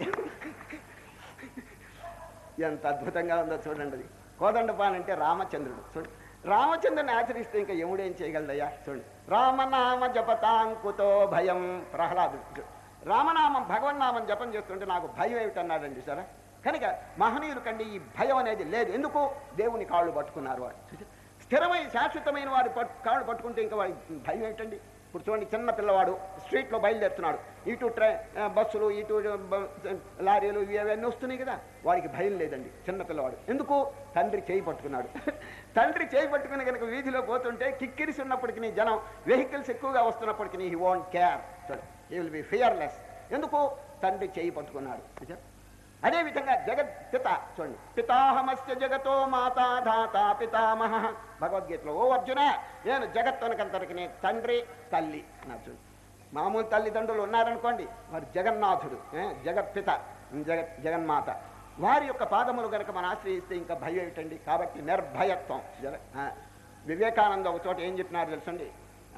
ఎంత అద్భుతంగా ఉందో చూడండి అది కోదండపాణి అంటే రామచంద్రుడు చూడండి రామచంద్రుని ఆచరిస్తే ఇంకా యముడేం చేయగలడయ్యా చూడండి రామనామ జపతాంకుతో భయం ప్రహ్లాదుడు చూడు. రామనామం భగవన్నామం జపం చేస్తుంటే నాకు భయం ఏమిటన్నాడండి సరే కనుక మహనీయులు కండి ఈ భయం అనేది లేదు ఎందుకు దేవుని కాళ్ళు పట్టుకున్నారు వాడు చూసారా? స్థిరమైన శాశ్వతమైన వారి పట్టు కాళ్ళు పట్టుకుంటే ఇంకా వాడి భయం ఏంటండి ఇప్పుడు చూడండి చిన్న పిల్లవాడు స్ట్రీట్లో బయలుదేరుతున్నాడు ఇటు ట్రై ఆ, బస్సులు ఇటు బ- లారీలు ఇవి అవన్నీ వస్తున్నాయి కదా వాడికి భయం లేదండి చిన్న పిల్లవాడు ఎందుకు తండ్రి చేయి పట్టుకున్నాడు తండ్రి చేయి పట్టుకుని కనుక వీధిలో పోతుంటే కిక్కిరిసి ఉన్నప్పటికీ నీ జనం వెహికల్స్ ఎక్కువగా వస్తున్నప్పటికీ he won't care he will be fearless ఎందుకు తండ్రి చేయి పట్టుకున్నాడు చూసారా? అదేవిధంగా జగత్ పిత చూడండి పితాహమస్య జగతో మాతా ధాత పితామహ భగవద్గీతలో ఓ అర్జున నేను జగత్తునకంతరికి తండ్రి తల్లి అన్నారు చూడండి మామూలు తల్లిదండ్రులు ఉన్నారనుకోండి వారు జగన్నాథుడు ఏ, జగత్పిత జగత్ జగన్మాత వారి యొక్క పాదములు కనుక మనం ఆశ్రయిస్తే ఇంకా భయం ఏమిటండి కాబట్టి నిర్భయత్వం జగ- ఆ, వివేకానంద ఒక చోట ఏం చెప్పినారు తెలుసండి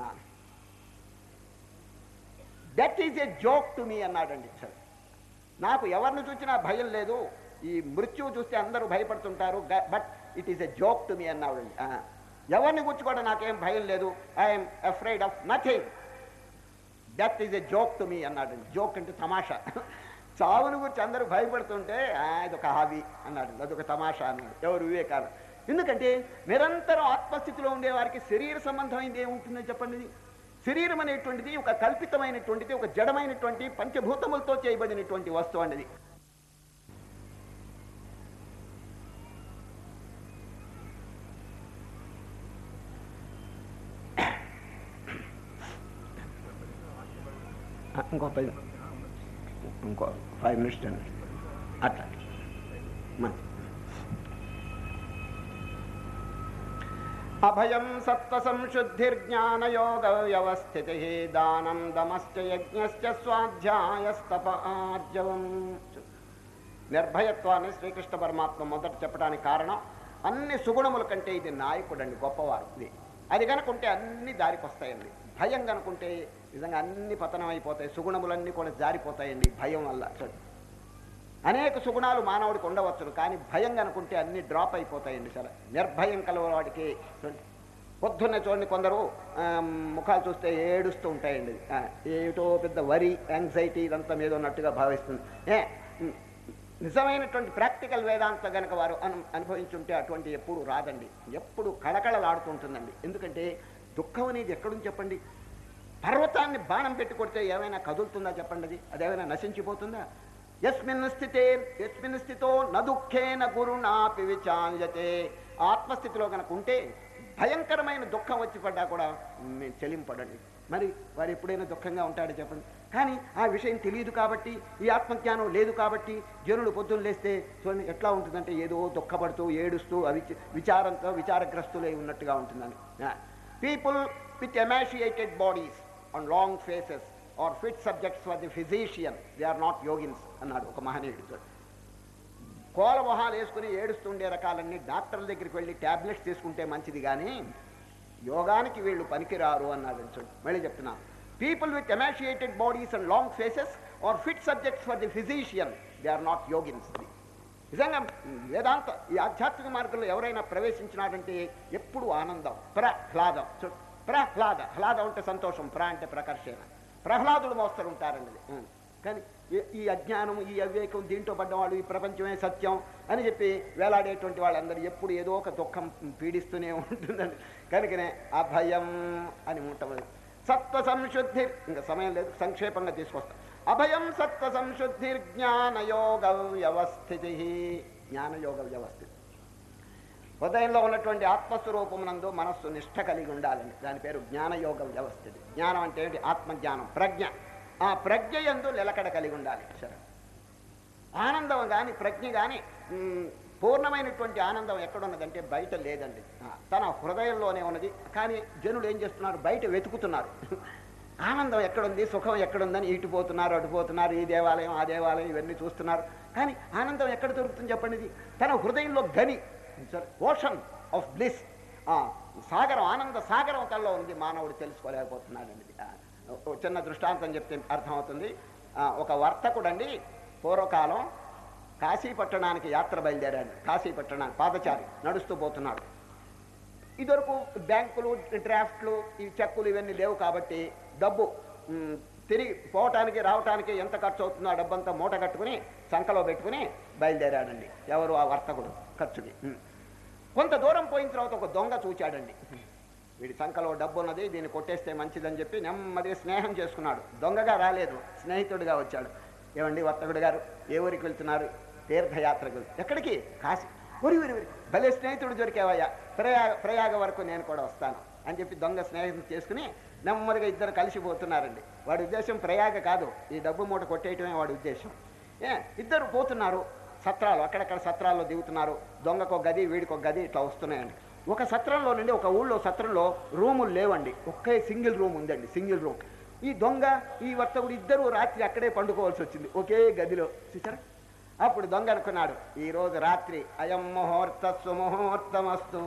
that is a joke to me అన్నాడండి సరే నాకు ఎవరిని చూసినా భయం లేదు ఈ మృత్యువు చూస్తే అందరూ భయపడుతుంటారు but it is a joke to me అన్నాడు ఎవరిని గురించి కూడా నాకేం భయం లేదు I'm afraid of nothing death is a joke to me అన్నాడు జోక్ అంటే తమాషా చావుని గురించి అందరూ భయపడుతుంటే "ఆ, ఇదొక హాబీ అన్నాడు అదొక తమాషా అన్నాడు ఎవరు వివేకానంద ఎందుకంటే నిరంతరం ఆత్మస్థితిలో ఉండే వారికి శరీర సంబంధమైంది ఏముంటుందని చెప్పండి ఇది? శరీరం అనేటువంటిది ఒక కల్పితమైనటువంటిది ఒక జడమైనటువంటి పంచభూతములతో చేయబడినటువంటి వస్తువు అనేది ఆ, ఇంకో పది ఇంకో ఫైవ్ మినిట్స్ టెన్ మినిట్స్ అట్లా మంచి అభయం సత్వ సంశుద్ధిర్జ్ఞానయోగ వ్యవస్థితి దానం దమశ్చ యజ్ఞశ్చ స్వాధ్యాయస్తప ఆర్జవం నిర్భయత్వాన్ని శ్రీకృష్ణ పరమాత్మ మొదట చెప్పడానికి కారణం అన్ని సుగుణముల కంటే ఇది నాయకుడండి గొప్పవారు ఇది అది కనుకుంటే అన్ని దారికి వస్తాయండి భయం కనుకుంటే నిజంగా అన్ని పతనం అయిపోతాయి సుగుణములన్నీ కూడా జారిపోతాయండి భయం వల్ల చూడండి అనేక సుగుణాలు మానవుడికి ఉండవచ్చును కానీ భయం కనుకుంటే అన్ని డ్రాప్ అయిపోతాయండి సరే నిర్భయం కలవాడికి చూడండి పొద్దున్నే చూడండి కొందరు ఆ, ముఖాలు చూస్తే ఏడుస్తూ ఉంటాయండి ఆ, ఏమిటో పెద్ద వరి యాంగ్జైటీ ఇదంతా మీద ఉన్నట్టుగా భావిస్తుంది ఏ ఉమ్, నిజమైనటువంటి ప్రాక్టికల్ వేదాంత గనక వారు అను అనుభవించుంటే అటువంటి ఎప్పుడు రాదండి ఎప్పుడు కళకళలాడుతుంటుందండి ఎందుకంటే దుఃఖం అనేది ఎక్కడుంది చెప్పండి పర్వతాన్ని బాణం పెట్టి కొడితే ఏమైనా కదులుతుందా చెప్పండి అది అదేమైనా నశించిపోతుందా ఎస్మిన్ స్థితే ఎస్మిన్ స్థితో నదుఃఖేన గురునాపి విచాల్యతే ఆత్మస్థితిలో కనుక ఉంటే భయంకరమైన దుఃఖం వచ్చి పడ్డా కూడా మేము చెలింపడండి మరి వారు ఎప్పుడైనా దుఃఖంగా ఉంటాడు చెప్పండి కానీ ఆ విషయం తెలియదు కాబట్టి ఈ ఆత్మజ్ఞానం లేదు కాబట్టి జనులు పొద్దున్న లేస్తే చూడండి ఎట్లా ఉంటుందంటే ఏదో దుఃఖపడుతూ ఏడుస్తూ అవి విచారంతో విచారగ్రస్తులై ఉన్నట్టుగా ఉంటుందని people with emaciated bodies on long faces are fit subjects for the physician they are not yogins అన్నాడు ఒక మహనీయుడితో కోల మొహాలు వేసుకుని ఏడుస్తుండే రకాలన్నీ డాక్టర్ల దగ్గరికి వెళ్ళి ట్యాబ్లెట్స్ తీసుకుంటే మంచిది కానీ యోగానికి వీళ్ళు పనికిరారు అన్నాడు చూడండి మళ్ళీ చెప్తున్నాను people with emaciated bodies and long faces are fit subjects for the physician they are not yogins నిజంగా వేదాంత ఈ ఆధ్యాత్మిక మార్గంలో ఎవరైనా ప్రవేశించినాడంటే ఎప్పుడు ఆనందం ప్రహ్లాదం చూడు ప్రహ్లాద హ్లాదం అంటే సంతోషం ప్ర అంటే ప్రకర్షణ ప్రహ్లాదుడు మోస్తరు ఉంటారండి ఇది. ఉం. కానీ ఈ- ఈ అజ్ఞానం ఈ అవివేకం దీంట్లో పడ్డవాళ్ళు ఈ ప్రపంచమే సత్యం అని చెప్పి వేలాడేటువంటి వాళ్ళందరూ ఎప్పుడు ఏదో ఒక దుఃఖం పీడిస్తూనే ఉంటుందండి కనుకనే అభయం అని ఉంటుంది సత్వ సంశుద్ధి ఇంకా సమయం లేదు సంక్షేపంగా తీసుకొస్తాం అభయం సత్వ సంశుద్ధిర్ జ్ఞానయోగ వ్యవస్థితి జ్ఞానయోగ వ్యవస్థితి హృదయంలో ఉన్నటువంటి ఆత్మస్వరూపమునందు మనస్సు నిష్ఠ కలిగి ఉండాలని దాని పేరు జ్ఞానయోగ వ్యవస్థితి జ్ఞానం అంటే ఏంటి ఆత్మజ్ఞానం ప్రజ్ఞ ఆ ప్రజ్ఞ ఎందు నిలకడ కలిగి ఉండాలి సరే ఆనందం కానీ ప్రజ్ఞ కానీ మ్, పూర్ణమైనటువంటి ఆనందం ఎక్కడున్నదంటే బయట లేదండి ఆ, తన హృదయంలోనే ఉన్నది కానీ జనులు ఏం చేస్తున్నారు బయట వెతుకుతున్నారు ఆనందం ఎక్కడుంది సుఖం ఎక్కడుందని ఇటు పోతున్నారు అటు పోతున్నారు ఈ దేవాలయం ఆ దేవాలయం ఇవన్నీ చూస్తున్నారు కానీ ఆనందం ఎక్కడ దొరుకుతుంది చెప్పండి ఇది తన హృదయంలో గని ఓషన్ ఆఫ్ బ్లిస్ ఆ, సాగరం ఆనంద సాగరం తనలో ఉంది మానవుడు తెలుసుకోలేకపోతున్నాడండి ఆ, ఓ చిన్న దృష్టాంతం చెప్తే అర్థమవుతుంది ఆ, ఒక వర్తకుడండి పూర్వకాలం కాశీ పట్టణానికి యాత్ర బయలుదేరాడు కాశీ పట్టణానికి పాదచారి నడుస్తూ పోతున్నాడు ఇదివరకు బ్యాంకులు డ్రాఫ్ట్లు ఈ చెక్కులు ఇవన్నీ లేవు కాబట్టి డబ్బు మ్, తిరిగి పోవటానికి రావటానికి ఎంత ఖర్చు అవుతుందో ఆ డబ్బంతా మూట కట్టుకుని సంకలో పెట్టుకుని బయలుదేరాడండి ఎవరు ఆ వర్తకుడు ఖర్చుకి మ్. కొంత దూరం పోయిన తర్వాత ఒక దొంగ చూచాడండి వీడి సంకలో డబ్బు ఉన్నది దీన్ని కొట్టేస్తే మంచిదని చెప్పి నెమ్మదిగా స్నేహం చేసుకున్నాడు దొంగగా రాలేదు స్నేహితుడిగా వచ్చాడు ఏమండి వర్తకుడు గారు ఏ ఊరికి వెళ్తున్నారు తీర్థయాత్రకు వెళ్తు- ఎక్కడికి కాశీ ఒరి ఒరి ఒరి భలే స్నేహితుడు దొరికావయ్యా ప్రయాగ ప్రయాగ వరకు నేను కూడా వస్తాను అని చెప్పి దొంగ స్నేహం చేసుకుని నెమ్మదిగా ఇద్దరు కలిసిపోతున్నారండి వాడి ఉద్దేశం ప్రయాగ కాదు ఈ డబ్బు మూట కొట్టేయటమే వాడి ఉద్దేశం ఏ ఇద్దరు పోతున్నారు సత్రాలు అక్కడక్కడ సత్రాల్లో దిగుతున్నారు దొంగకు ఒక గది వీడికి ఒక గది ఇట్లా వస్తున్నాయండి ఒక సత్రంలో నుండి ఒక ఊళ్ళో సత్రంలో రూములు లేవండి ఒకే సింగిల్ రూమ్ ఉందండి సింగిల్ రూమ్ ఈ దొంగ ఈ వర్తకుడు ఇద్దరు రాత్రి అక్కడే పండుకోవాల్సి వచ్చింది ఒకే గదిలో చూసారా అప్పుడు దొంగ అనుకున్నాడు ఈ రోజు రాత్రి అయం ముహూర్త సుముహూర్తమస్తు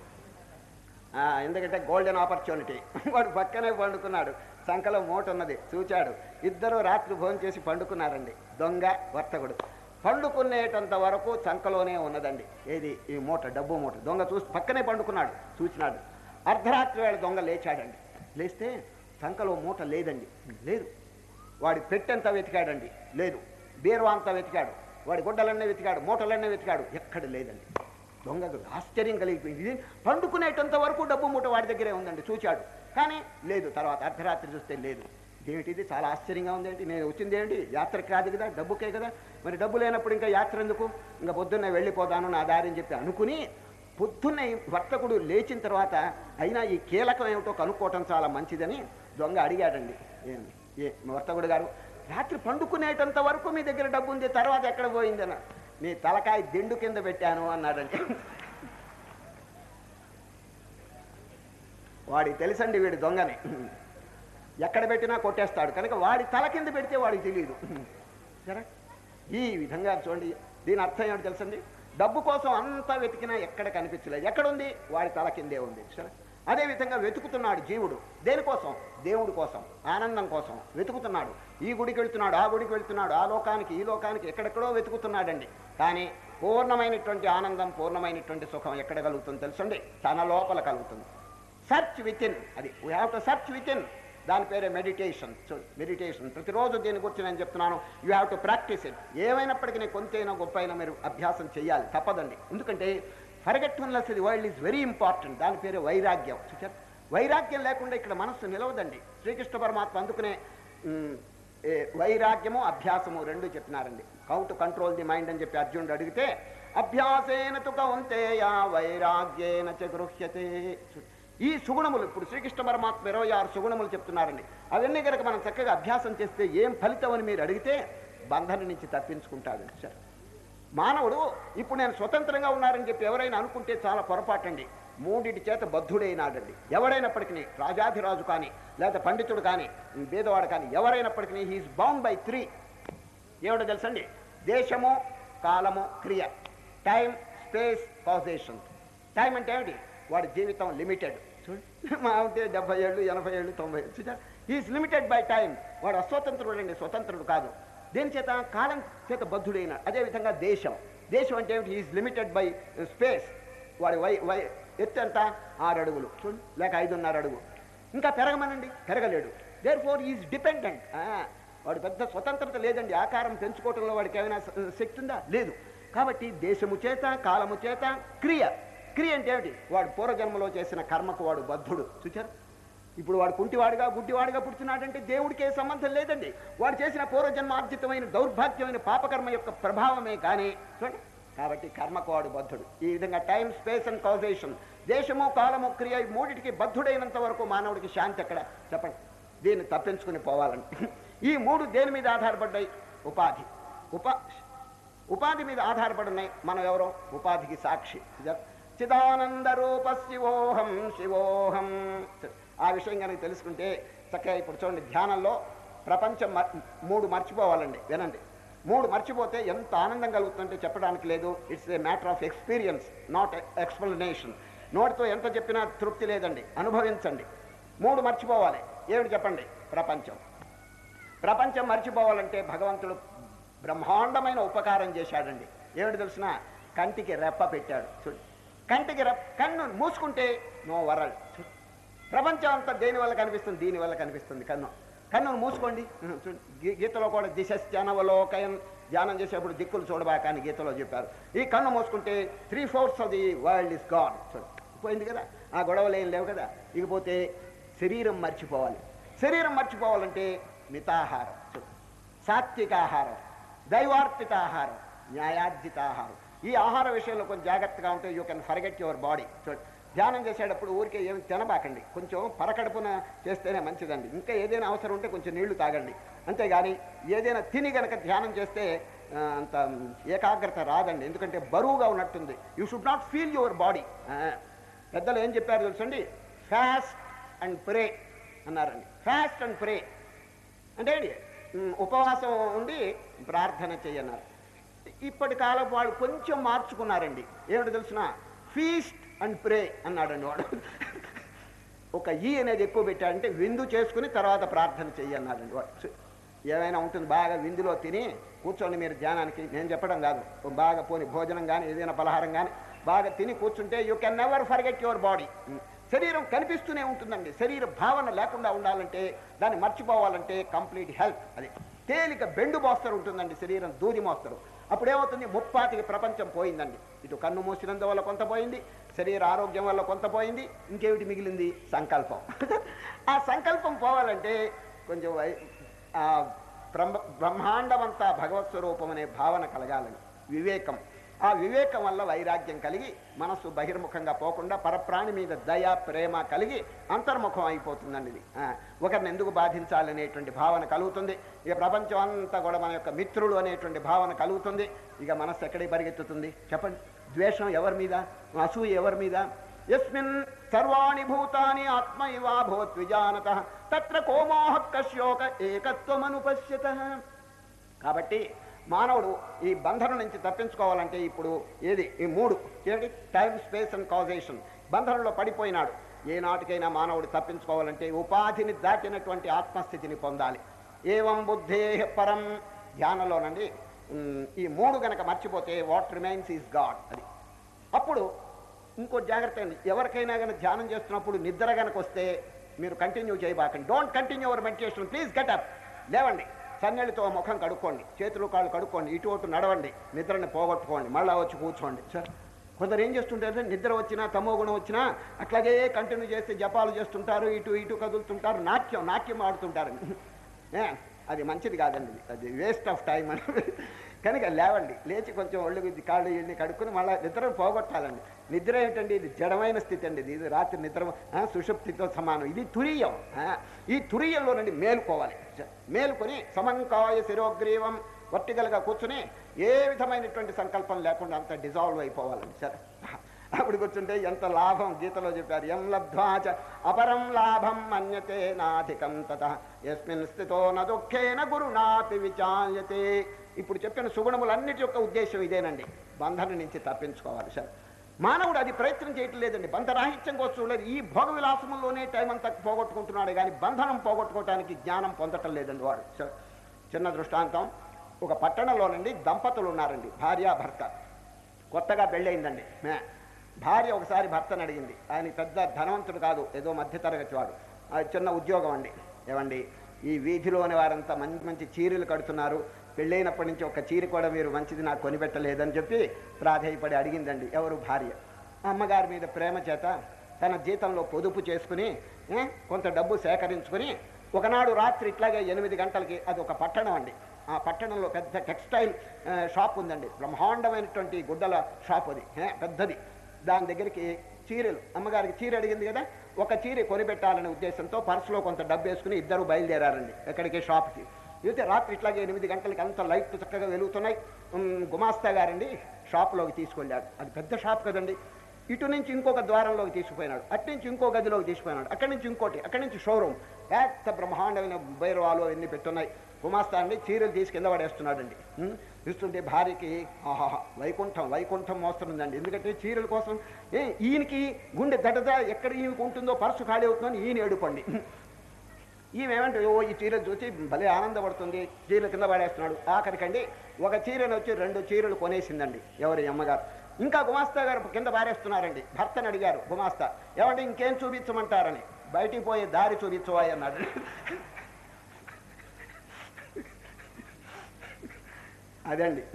ఆ, ఎందుకంటే గోల్డెన్ ఆపర్చునిటీ వాడు పక్కనే పండుకున్నాడు సంకలో మూట ఉన్నది చూచాడు ఇద్దరు రాత్రి భోజనం చేసి పండుకున్నారండి దొంగ వర్తకుడు పండుకునేటంత వరకు చంకలోనే ఉన్నదండి ఏది ఈ మూట డబ్బు మూట దొంగ చూసి పక్కనే పండుకున్నాడు చూచినాడు అర్ధరాత్రి వేళ దొంగ లేచాడండి లేస్తే చంకలో మూట లేదండి లేదు వాడి పెట్టెంత వెతికాడండి లేదు బీరువా అంతా వెతికాడు వాడి గుడ్డలన్నీ వెతికాడు మూటలన్నీ వెతికాడు ఎక్కడ లేదండి దొంగకు ఆశ్చర్యం కలిగిపోయింది ఇది పండుకునేటంత వరకు డబ్బు మూట వాడి దగ్గరే ఉందండి చూచాడు కానీ లేదు తర్వాత అర్ధరాత్రి చూస్తే లేదు ఇదేమిటిది చాలా ఆశ్చర్యంగా ఉందేంటి నేను వచ్చింది ఏంటి యాత్రకి కాదు కదా డబ్బుకే కదా మరి డబ్బు లేనప్పుడు ఇంకా యాత్ర ఎందుకు ఇంకా పొద్దున్నే వెళ్ళిపోదాను నా దారి అని చెప్పి అనుకుని పొద్దున్నే ఈ వర్తకుడు లేచిన తర్వాత అయినా ఈ కీలకం ఏమిటో కనుక్కోవటం చాలా మంచిదని దొంగ అడిగాడండి ఏం ఏ వర్తకుడు గారు రాత్రి పండుకునేటంత వరకు మీ దగ్గర డబ్బు ఉంది తర్వాత ఎక్కడ పోయిందన్న నీ తలకాయ దిండు కింద పెట్టాను అన్నాడండి వాడికి తెలుసండి వీడి దొంగని ఎక్కడ పెట్టినా కొట్టేస్తాడు కనుక వాడి తల కింద పెడితే వాడికి తెలియదు సరే ఈ విధంగా చూడండి దీని అర్థం ఏమిటి తెలుసండి డబ్బు కోసం అంతా వెతికినా ఎక్కడ కనిపించలేదు ఎక్కడుంది వాడి తల కిందే ఉంది సరే అదే విధంగా వెతుకుతున్నాడు జీవుడు దేనికోసం దేవుడి కోసం ఆనందం కోసం వెతుకుతున్నాడు ఈ గుడికి వెళ్తున్నాడు ఆ గుడికి వెళ్తున్నాడు ఆ లోకానికి ఈ లోకానికి ఎక్కడెక్కడో వెతుకుతున్నాడండి కానీ పూర్ణమైనటువంటి ఆనందం పూర్ణమైనటువంటి సుఖం ఎక్కడ కలుగుతుంది తెలుసండి తన లోపల కలుగుతుంది సర్చ్ విత్ ఇన్ అది we have to search within దాని పేరే మెడిటేషన్ సో మెడిటేషన్ ప్రతిరోజు దీని గురించి నేను చెప్తున్నాను you have to practise it ఏమైనప్పటికీ కొంతైనా గొప్ప అయినా మీరు అభ్యాసం చేయాలి తప్పదండి ఎందుకంటే ఫర్గెట్ఫుల్నెస్ ఇది వరల్డ్ ఈజ్ వెరీ ఇంపార్టెంట్ దాని పేరే వైరాగ్యం చూచారు వైరాగ్యం లేకుండా ఇక్కడ మనస్సు నిలవదండి శ్రీకృష్ణ పరమాత్మ అందుకునే మ్, ఏ, వైరాగ్యము అభ్యాసము రెండు చెప్పినారండి how to control the mind అని చెప్పి అర్జునుడు అడిగితే అభ్యాసేన తు కౌంతేయ వైరాగ్యేన చ గృహ్యతే ఈ సుగుణములు ఇప్పుడు శ్రీకృష్ణ పరమాత్మ ఇరవై ఆరు సుగుణములు చెప్తున్నారండి అవన్నీ కనుక మనం చక్కగా అభ్యాసం చేస్తే ఏం ఫలితం అని మీరు అడిగితే బంధన నుంచి తప్పించుకుంటాడు సార్ మానవుడు ఇప్పుడు నేను స్వతంత్రంగా ఉన్నారని చెప్పి ఎవరైనా అనుకుంటే చాలా పొరపాటండి మూడిటి చేత బద్ధుడైనాడండి ఎవరైనప్పటికీ రాజాధిరాజు కానీ లేదా పండితుడు కానీ పేదవాడు కానీ ఎవరైనప్పటికీ హీఈస్ బౌండ్ బై త్రీ ఏమిటో తెలుసండి దేశము కాలము క్రియ టైం స్పేస్ కాజేషన్ టైం అంటే ఏమిటి వాడి జీవితం లిమిటెడ్ చూడండి మా ఉంటే డెబ్బై ఏళ్ళు ఎనభై ఏళ్ళు తొంభై ఏళ్ళు చూసారు ఈజ్ లిమిటెడ్ బై టైం వాడు అస్వతంత్రుడు అండి స్వతంత్రుడు కాదు దేని చేత కాలం చేత బద్ధుడైన అదేవిధంగా దేశం దేశం అంటే ఏమిటి ఈజ్ లిమిటెడ్ బై స్పేస్ వాడి వై వై ఎత్తు ఎంత ఆరు అడుగులు చూడండి లేక ఐదున్నర అడుగు ఇంకా పెరగమనండి పెరగలేడు దేర్ ఫోర్ ఈజ్ డిపెండెంట్ వాడు పెద్ద స్వతంత్రత లేదండి ఆకారం పెంచుకోవటంలో వాడికి ఏమైనా శ- శక్తి ఉందా లేదు కాబట్టి దేశము చేత కాలము చేత క్రియ క్రియ అంటే ఏమిటి వాడు పూర్వజన్మలో చేసిన కర్మకు వాడు బద్ధుడు చూచారు ఇప్పుడు వాడు కుంటివాడిగా గుడ్డివాడిగా పుడుతున్నాడంటే దేవుడికి ఏ సంబంధం లేదండి వాడు చేసిన పూర్వజన్మార్జితమైన దౌర్భాగ్యమైన పాపకర్మ యొక్క ప్రభావమే కానీ చూడండి కాబట్టి కర్మకు వాడు బద్ధుడు ఈ విధంగా టైం స్పేస్ అండ్ కాజేషన్ దేశము కాలము క్రియ ఈ మూడిటికి బద్ధుడైనంత వరకు మానవుడికి శాంతి ఎక్కడ చెప్పండి దీన్ని తప్పించుకుని పోవాలండి ఈ మూడు దేని మీద ఆధారపడ్డాయి ఉపాధి ఉప ఉపాధి మీద ఆధారపడి ఉన్నాయి మనం ఎవరో ఉపాధికి సాక్షి చిదానంద రూప శివోహం శివోహం ఆ విషయం కనుక తెలుసుకుంటే చక్కగా ఇప్పుడు చూడండి ధ్యానంలో ప్రపంచం మర్- మూడు మర్చిపోవాలండి వినండి మూడు మర్చిపోతే ఎంత ఆనందం కలుగుతుందంటే చెప్పడానికి లేదు it's a matter of experience not explanation నోటితో ఎంత చెప్పినా తృప్తి లేదండి అనుభవించండి మూడు మర్చిపోవాలి ఏమిటి చెప్పండి ప్రపంచం ప్రపంచం మర్చిపోవాలంటే భగవంతుడు బ్రహ్మాండమైన ఉపకారం చేశాడండి ఏమిటి తెలిసిన కంటికి రెప్ప పెట్టాడు చూడు కంటికి రెప్ప కన్ను మూసుకుంటే నో వరల్డ్ చూడు ప్రపంచం అంతా దేని వల్ల కనిపిస్తుంది దీని వల్ల కనిపిస్తుంది కన్ను కన్నును మూసుకోండి ఉహు, చూడు గీ- గీతలో కూడా దిశశ్చనవలోకయం ధ్యానం చేసేప్పుడు దిక్కులు చూడబాక అని గీతలో చెప్పారు ఈ కన్ను మూసుకుంటే three fourths of the world is God చూడు పోయింది కదా ఆ గొడవలు ఏం లేవు కదా ఇకపోతే శరీరం మర్చిపోవాలి శరీరం మర్చిపోవాలంటే మితాహారం చూడు సాత్విక ఆహారం దైవార్పిత ఆహారం న్యాయార్జిత ఆహారం ఈ ఆహార విషయంలో కొంచెం జాగ్రత్తగా ఉంటే you can forget your body చూడండి ధ్యానం చేసేటప్పుడు ఊరికే ఏమి తినబాకండి కొంచెం పరకడుపున చేస్తేనే మంచిదండి ఇంకా ఏదైనా అవసరం ఉంటే కొంచెం నీళ్లు తాగండి అంతేగాని ఏదైనా తిని గనక ధ్యానం చేస్తే ఆ, అంత ఏకాగ్రత రాదండి ఎందుకంటే బరువుగా ఉన్నట్టుంది you should not feel your body పెద్దలు ఏం చెప్పారు తెలుసండి ఫాస్ట్ అండ్ ప్రే అన్నారండి ఫాస్ట్ అండ్ ప్రే అంటే ఏంటి? ఉమ్, ఉపవాసం ఉండి ప్రార్థన చేయన్నారు ఇప్పటి కాలం వాళ్ళు కొంచెం మార్చుకున్నారండి ఏమిటి తెలిసిన ఫీస్ట్ అండ్ ప్రే అన్నాడండి వాడు ఒక ఈ అనేది ఎక్కువ పెట్టాడంటే విందు చేసుకుని తర్వాత ప్రార్థన చెయ్యి అన్నాడండి వాడు ఛీ, ఏమైనా ఉంటుంది బాగా విందులో తిని కూర్చోండి మీరు ధ్యానానికి నేను చెప్పడం కాదు బాగా పోని భోజనం కానీ ఏదైనా పలహారం కానీ బాగా తిని కూర్చుంటే you can never forget your body శరీరం కనిపిస్తూనే ఉంటుందండి శరీర భావన లేకుండా ఉండాలంటే దాన్ని మర్చిపోవాలంటే కంప్లీట్ హెల్త్ అది తేలిక బెండు మోస్తరు ఉంటుందండి శరీరం దూది మోస్తరు అప్పుడేమవుతుంది ముప్పాతికి ప్రపంచం పోయిందండి ఇటు కన్ను మూసినందువల్ల కొంత పోయింది శరీర ఆరోగ్యం వల్ల కొంత పోయింది ఇంకేమిటి మిగిలింది సంకల్పం ఆ సంకల్పం పోవాలంటే కొంచెం వై- ఆ బ్రహ్మ బ్రహ్మాండమంతా భగవత్ స్వరూపం అనే భావన కలగాలని వివేకం ఆ వివేకం వల్ల వైరాగ్యం కలిగి మనస్సు బహిర్ముఖంగా పోకుండా పరప్రాణి మీద దయ ప్రేమ కలిగి అంతర్ముఖం అయిపోతుందండి ఇది ఆ, ఒకరిని ఎందుకు బాధించాలనేటువంటి భావన కలుగుతుంది ఇక ప్రపంచం అంతా కూడా మన యొక్క మిత్రులు అనేటువంటి భావన కలుగుతుంది ఇక మనస్సు ఎక్కడికి పరిగెత్తుతుంది చెప్పండి ద్వేషం ఎవరి మీద అసూయ ఎవరి మీద యస్మిన్ సర్వాణి భూతాని ఆత్మ ఇవాభూత్ విజానత తత్ర కోమోహ కశ్యోక ఏకత్వమనుపశ్యత కాబట్టి మానవుడు ఈ బంధనం నుంచి తప్పించుకోవాలంటే ఇప్పుడు ఏది ఈ మూడు ఏమిటి టైం స్పేస్ అండ్ కాజేషన్ బంధనంలో పడిపోయినాడు ఏ నాటికైనా మానవుడు తప్పించుకోవాలంటే ఉపాధిని దాటినటువంటి ఆత్మస్థితిని పొందాలి ఏవం బుద్ధే పరం ధ్యానంలోనండి ఉమ్, ఈ మూడు గనక మర్చిపోతే వాట్ రిమైన్స్ ఈజ్ గాడ్ అది అప్పుడు ఇంకో జాగ్రత్త అండి ఎవరికైనా కనుక ధ్యానం చేస్తున్నప్పుడు నిద్ర కనుక వస్తే మీరు కంటిన్యూ చేయబాకండి don't continue our meditation please get up లేవండి సన్నెళ్ళతో ముఖం కడుక్కోండి చేతులు కాళ్ళు కడుక్కోండి ఇటు అటు నడవండి నిద్రని పోగొట్టుకోండి మళ్ళా వచ్చి కూర్చోండి సార్ కొందరు ఏం చేస్తుంటారు నిద్ర వచ్చినా తమో గుణం వచ్చినా అట్లాగే కంటిన్యూ చేస్తే జపాలు చేస్తుంటారు ఇటు ఇటు కదులుతుంటారు నాట్యం నాట్యం ఆడుతుంటారు ఏ, అది మంచిది కాదండి ఇది. అది వేస్ట్ ఆఫ్ టైం అని కనుక లేవండి లేచి కొంచెం ఒళ్ళు గుద్ది కాళ్ళు ఇళ్ళని కడుక్కుని మళ్ళీ నిద్ర పోగొట్టాలండి నిద్ర ఏంటండి ఇది జడమైన స్థితి అండి ఇది ఇది రాత్రి నిద్ర ఆ, సుషుప్తితో సమానం ఇది తురీయం ఆ, ఈ తురీయంలో నుండి మేలుకోవాలి మేలుకొని సమంకాయ శిరోగ్రీవం వర్టికల్గా కూర్చుని ఏ విధమైనటువంటి సంకల్పం లేకుండా అంత డిజాల్వ్ అయిపోవాలండి సరే అప్పుడు కూర్చుంటే ఎంత లాభం గీతలో చెప్పారు ఎం లబ్ధ్వాచ అపరం లాభం మన్యతే నాధికం తత ఎస్మిన్ స్థితో న దుఃఖేన గురునాపి విచాల్యతే ఇప్పుడు చెప్పిన సుగుణములన్నిటి యొక్క ఉద్దేశం ఇదేనండి బంధన నుంచి తప్పించుకోవాలి సార్ మానవుడు అది ప్రయత్నం చేయటం లేదండి బంధరాహిత్యం కోసం చూడలేదు ఈ భోగ విలాసముల్లోనే టైం అంతా పోగొట్టుకుంటున్నాడు కానీ బంధనం పోగొట్టుకోవటానికి జ్ఞానం పొందటం లేదండి వాడు సార్ చిన్న దృష్టాంతం ఒక పట్టణంలోనండి దంపతులు ఉన్నారండి భార్యాభర్త కొత్తగా పెళ్ళయిందండి మే. భార్య ఒకసారి భర్తను అడిగింది ఆయన పెద్ద ధనవంతుడు కాదు ఏదో మధ్యతరగతి వాడు ఆ చిన్న ఉద్యోగం అండి ఏమండి ఈ వీధిలోని వారంతా మంచి మంచి చీరలు కడుతున్నారు పెళ్ళైనప్పటి నుంచి ఒక చీర కూడా మీరు మంచిది నాకు కొనిపెట్టలేదని చెప్పి ప్రాధేయపడి అడిగిందండి ఎవరు భార్య ఆ అమ్మగారి మీద ప్రేమ చేత తన జీతంలో పొదుపు చేసుకుని ఏ, కొంత డబ్బు సేకరించుకుని ఒకనాడు రాత్రి ఇట్లాగే ఎనిమిది గంటలకి అది ఒక పట్టణం అండి ఆ పట్టణంలో పెద్ద టెక్స్టైల్ ఆ, షాప్ ఉందండి బ్రహ్మాండమైనటువంటి గుడ్డల షాప్ అది ఏ, పెద్దది దాని దగ్గరికి చీరలు అమ్మగారికి చీర అడిగింది కదా ఒక చీర కొనిపెట్టాలనే ఉద్దేశంతో పర్సులో కొంత డబ్బు వేసుకుని ఇద్దరు బయలుదేరారండి ఎక్కడికి షాప్కి అయితే రాత్రి ఇట్లాగే ఎనిమిది గంటలకి అంత లైట్లు చక్కగా వెలుగుతున్నాయి ఉమ్, గుమాస్తా గారండి షాప్లోకి తీసుకెళ్ళాడు అది పెద్ద షాప్ కదండి ఇటు నుంచి ఇంకొక ద్వారంలోకి తీసుకుపోయినాడు అటు నుంచి ఇంకో గదిలోకి తీసుకుపోయినాడు అక్కడి నుంచి ఇంకోటి అక్కడి నుంచి షోరూమ్ పెద్ద బ్రహ్మాండమైన బైరవాలు ఎన్ని పెట్టున్నాయి గుమాస్తా అండి చీరలు తీసి కింద పడేస్తున్నాడండి ఉం? చూస్తుంటే భార్యకి ఆహాహా వైకుంఠం వైకుంఠం మోస్తుందండి ఎందుకంటే చీరల కోసం ఏ ఈయనకి గుండె దడద ఎక్కడ ఈయనకు ఉంటుందో పర్సు ఖాళీ అవుతుందని ఈయన ఏడుపండి ఈమెమంటే ఓ ఈ చీరలు చూసి భలే ఆనందపడుతుంది చీరలు కింద పడేస్తున్నాడు ఆఖరికండి ఒక చీరను వచ్చి రెండు చీరలు కొనేసిందండి ఎవరి అమ్మగారు ఇంకా గుమాస్తా గారు కింద పారేస్తున్నారండి భర్తను అడిగారు గుమాస్తా ఏమంటే ఇంకేం చూపించమంటారని బయటికి పోయి దారి చూపించవాయి అన్నాడు అదండి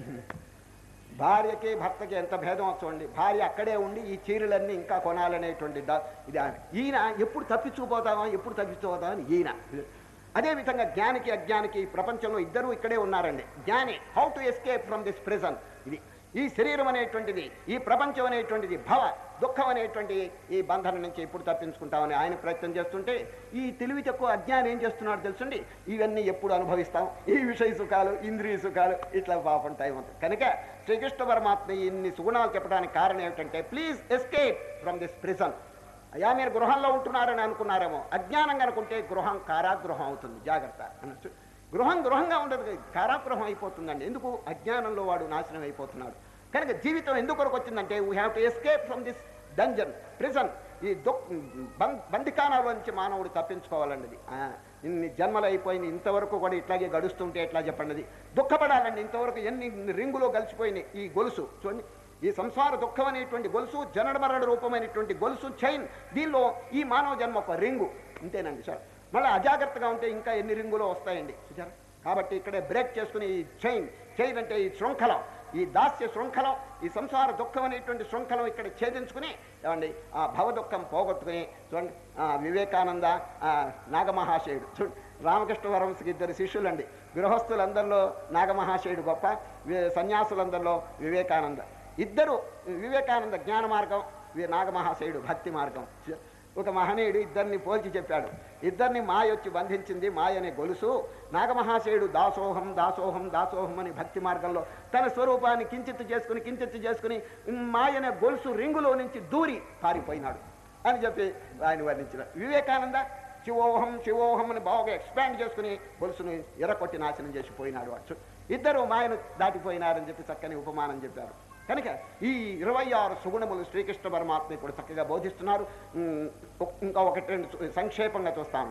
భార్యకి భర్తకి ఎంత భేదం చూడండి భార్య అక్కడే ఉండి ఈ చీరలన్నీ ఇంకా కొనాలనేటువంటి దా- ఇది ఆ- ఈయన ఎప్పుడు తప్పించుకుపోతామో ఎప్పుడు తప్పించుకుపోతామని ఈయన అదేవిధంగా జ్ఞానికి అజ్ఞానికి ఈ ప్రపంచంలో ఇద్దరు ఇక్కడే ఉన్నారండి జ్ఞాని how to escape from this prison ఇది ఈ శరీరం అనేటువంటిది ఈ ప్రపంచం అనేటువంటిది భవ దుఃఖం అనేటువంటి ఈ బంధనం నుంచి ఎప్పుడు తప్పించుకుంటామని ఆయన ప్రయత్నం చేస్తుంటే ఈ తెలివి తక్కువ అజ్ఞానం ఏం చేస్తున్నాడు తెలుసండి ఇవన్నీ ఎప్పుడు అనుభవిస్తాం ఈ విషయ సుఖాలు ఇంద్రియ సుఖాలు ఇట్లా పాపం టైం ఉంటుంది కనుక శ్రీకృష్ణ పరమాత్మ ఇన్ని సుగుణాలు చెప్పడానికి కారణం ఏమిటంటే please escape from this prison అయ్యా మీరు గృహంలో ఉంటున్నారని అనుకున్నారేమో అజ్ఞానం అనుకుంటే గృహం కారాగృహం అవుతుంది జాగ్రత్త అనొచ్చు గృహం గృహంగా ఉండదు కదా, కారాగృహం అయిపోతుందండి ఎందుకు అజ్ఞానంలో వాడు నాశనం అయిపోతున్నాడు కనుక జీవితం ఎందుకు కొరకు వచ్చిందంటే we have to escape from this dungeon prison ఈ దుఃఖ బం- బందికానాల నుంచి మానవుడు తప్పించుకోవాలండి ఇది. ఆ, ఇన్ని జన్మలు అయిపోయింది ఇంతవరకు కూడా ఇట్లాగే గడుస్తుంటే ఎట్లా చెప్పండి అది. దుఃఖపడాలండి ఇంతవరకు ఎన్ని రింగులో కలిసిపోయినాయి ఈ గొలుసు చూడండి ఈ సంసార దుఃఖం అనేటువంటి గొలుసు జనన మరణ రూపమైనటువంటి గొలుసు చైన్ దీనిలో ఈ మానవ జన్మ ఒక రింగు అంతేనండి సార్ మళ్ళీ అజాగ్రత్తగా ఉంటే ఇంకా ఎన్ని రింగులో వస్తాయండి చూసారా కాబట్టి ఇక్కడే బ్రేక్ చేసుకుని ఈ చైన్ చైన్ అంటే ఈ శృంఖలం ఈ దాస్య శృంఖలం ఈ సంసార దుఃఖం అనేటువంటి శృంఖలం ఇక్కడ ఛేదించుకుని ఏమండి ఆ భవ దుఃఖం పోగొట్టుకుని చూడండి ఆ వివేకానంద ఆ నాగమహాశయుడు చూడండి రామకృష్ణ వరంశకి ఇద్దరు శిష్యులండి గృహస్థులందరిలో నాగమహాశయుడు గొప్ప వి- సన్యాసులందరిలో వివేకానంద ఇద్దరు వివేకానంద జ్ఞాన మార్గం వి- నాగమహాశయుడు భక్తి మార్గం ఒక మహనీయుడు ఇద్దరిని పోల్చి చెప్పాడు ఇద్దరిని మాయ వచ్చి బంధించింది మాయ అనే గొలుసు నాగమహాశయుడు దాసోహం దాసోహం దాసోహం అని భక్తి మార్గంలో తన స్వరూపాన్ని కించిత్తు చేసుకుని కించిత్తు చేసుకుని మాయ అనే గొలుసు రింగులో నుంచి దూరి పారిపోయినాడు అని చెప్పి ఆయన వర్ణించిన వివేకానంద శివోహం శివోహం అని బాగా ఎక్స్పాండ్ చేసుకుని గొలుసుని ఎర్రకొట్టి నాశనం చేసి పోయినాడు వాడు ఇద్దరు మాయను దాటిపోయినారని చెప్పి చక్కని ఉపమానం చెప్పారు కనుక ఈ ఇరవై ఆరు సుగుణములు శ్రీకృష్ణ పరమాత్మ ఇప్పుడు చక్కగా బోధిస్తున్నారు ఉమ్, ఒక్- ఇంకా ఒకటి రెండు చూ- సంక్షేపంగా చూస్తాను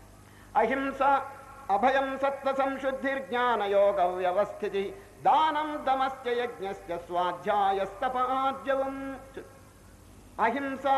అహింస అభయం సత్వ సంశుద్ధిర్జ్ఞానయోగ వ్యవస్థితి దానం దమశ్చ యజ్ఞశ్చ స్వాధ్యాయస్తపాద్యవం అహింసా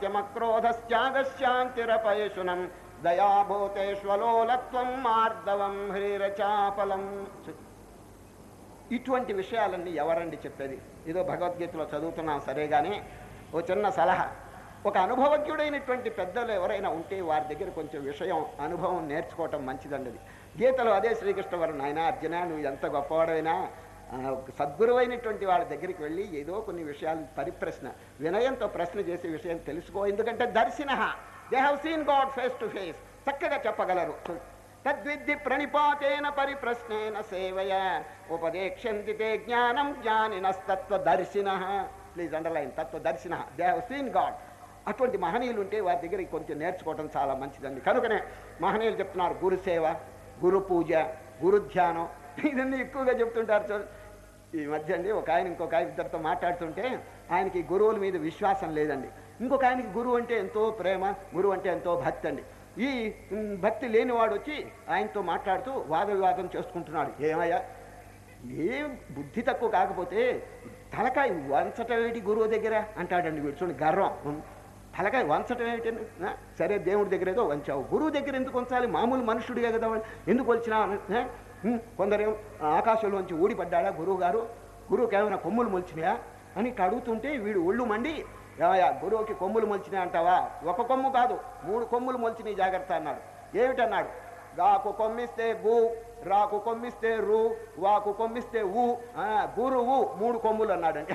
సత్యమక్రోధశ్చాగశాంతిరపయశునం దయాభూతేష్వలోలత్వం మార్దవం హ్రీరచాపలం ఇటువంటి విషయాలన్నీ ఎవరండి చెప్పేది ఏదో భగవద్గీతలో చదువుతున్నాం సరే కానీ ఓ చిన్న సలహా ఒక అనుభవజ్ఞుడైనటువంటి పెద్దలు ఎవరైనా ఉంటే వారి దగ్గర కొంచెం విషయం అనుభవం నేర్చుకోవటం మంచిదండి అది గీతలో అదే శ్రీకృష్ణ వారు నాయన అర్జున నువ్వు ఎంత గొప్పవాడైనా ఆ, ఒక సద్గురువైనటువంటి వాళ్ళ దగ్గరికి వెళ్ళి ఏదో కొన్ని విషయాలు పరిప్రశ్న వినయంతో ప్రశ్న చేసే విషయం తెలుసుకో ఎందుకంటే దర్శన they have seen God face to face చక్కగా చెప్పగలరు తద్విద్ది ప్రణిపాతేన పరిప్రశ్నేన సేవయ ఉపదేక్షంతి తే జ్ఞానం జ్ఞానినస్తత్వదర్శిన ప్లీజ్ అండర్లైన్ తత్వదర్శిన దే హ్యావ్ సీన్ గాడ్ అటువంటి మహనీయులు ఉంటే వారి దగ్గర కొంచెం నేర్చుకోవడం చాలా మంచిదండి కనుకనే మహనీయులు చెప్తున్నారు గురు సేవ గురు పూజ గురు ధ్యానం ఇదన్నీ ఎక్కువగా చెప్తుంటారు చూడండి ఈ మధ్య అండి ఒక ఆయన ఇంకొక ఆయన ఇద్దరితో మాట్లాడుతుంటే ఆయనకి గురువుల మీద విశ్వాసం లేదండి ఇంకొక ఆయనకి గురువు అంటే ఎంతో ప్రేమ గురువు అంటే ఎంతో భక్తి అండి ఈ ఉమ్, భక్తి లేనివాడు వచ్చి ఆయనతో మాట్లాడుతూ వాద వివాదం చేసుకుంటున్నాడు ఏమయ్యా ఏ బుద్ధి తక్కువ కాకపోతే తలకాయ వంచటం ఏంటి గురువు దగ్గర అంటాడండి వీడు చూడండి గర్వం ఉమ్, తలకాయ వంచటం ఏమిటి ఆ, సరే దేవుడి దగ్గర ఏదో వంచావు గురువు దగ్గర ఎందుకు వంచాలి మామూలు మనుషుడిగా కదా వాడు. ఎందుకు వచ్చినా కొందరేం ఆకాశంలోంచి ఊడిపడ్డాడా గురువు గారు గురువుకి ఏమైనా కొమ్ములు మొలిచినాయా అని ఇట్లా అడుగుతుంటే వీడు ఒళ్ళు మండి ఏమయ్యా గురువుకి కొమ్ములు మొలిచినాయి అంటావా ఒక కొమ్ము కాదు మూడు కొమ్ములు మొలిచినాయి జాగ్రత్త అన్నాడు ఏమిటన్నాడు గాకు కొమ్మిస్తే గు రాకు కొమ్మిస్తే రు వాకు కొమ్మిస్తే ఊ ఆ, గురువు మూడు కొమ్ములు అన్నాడండి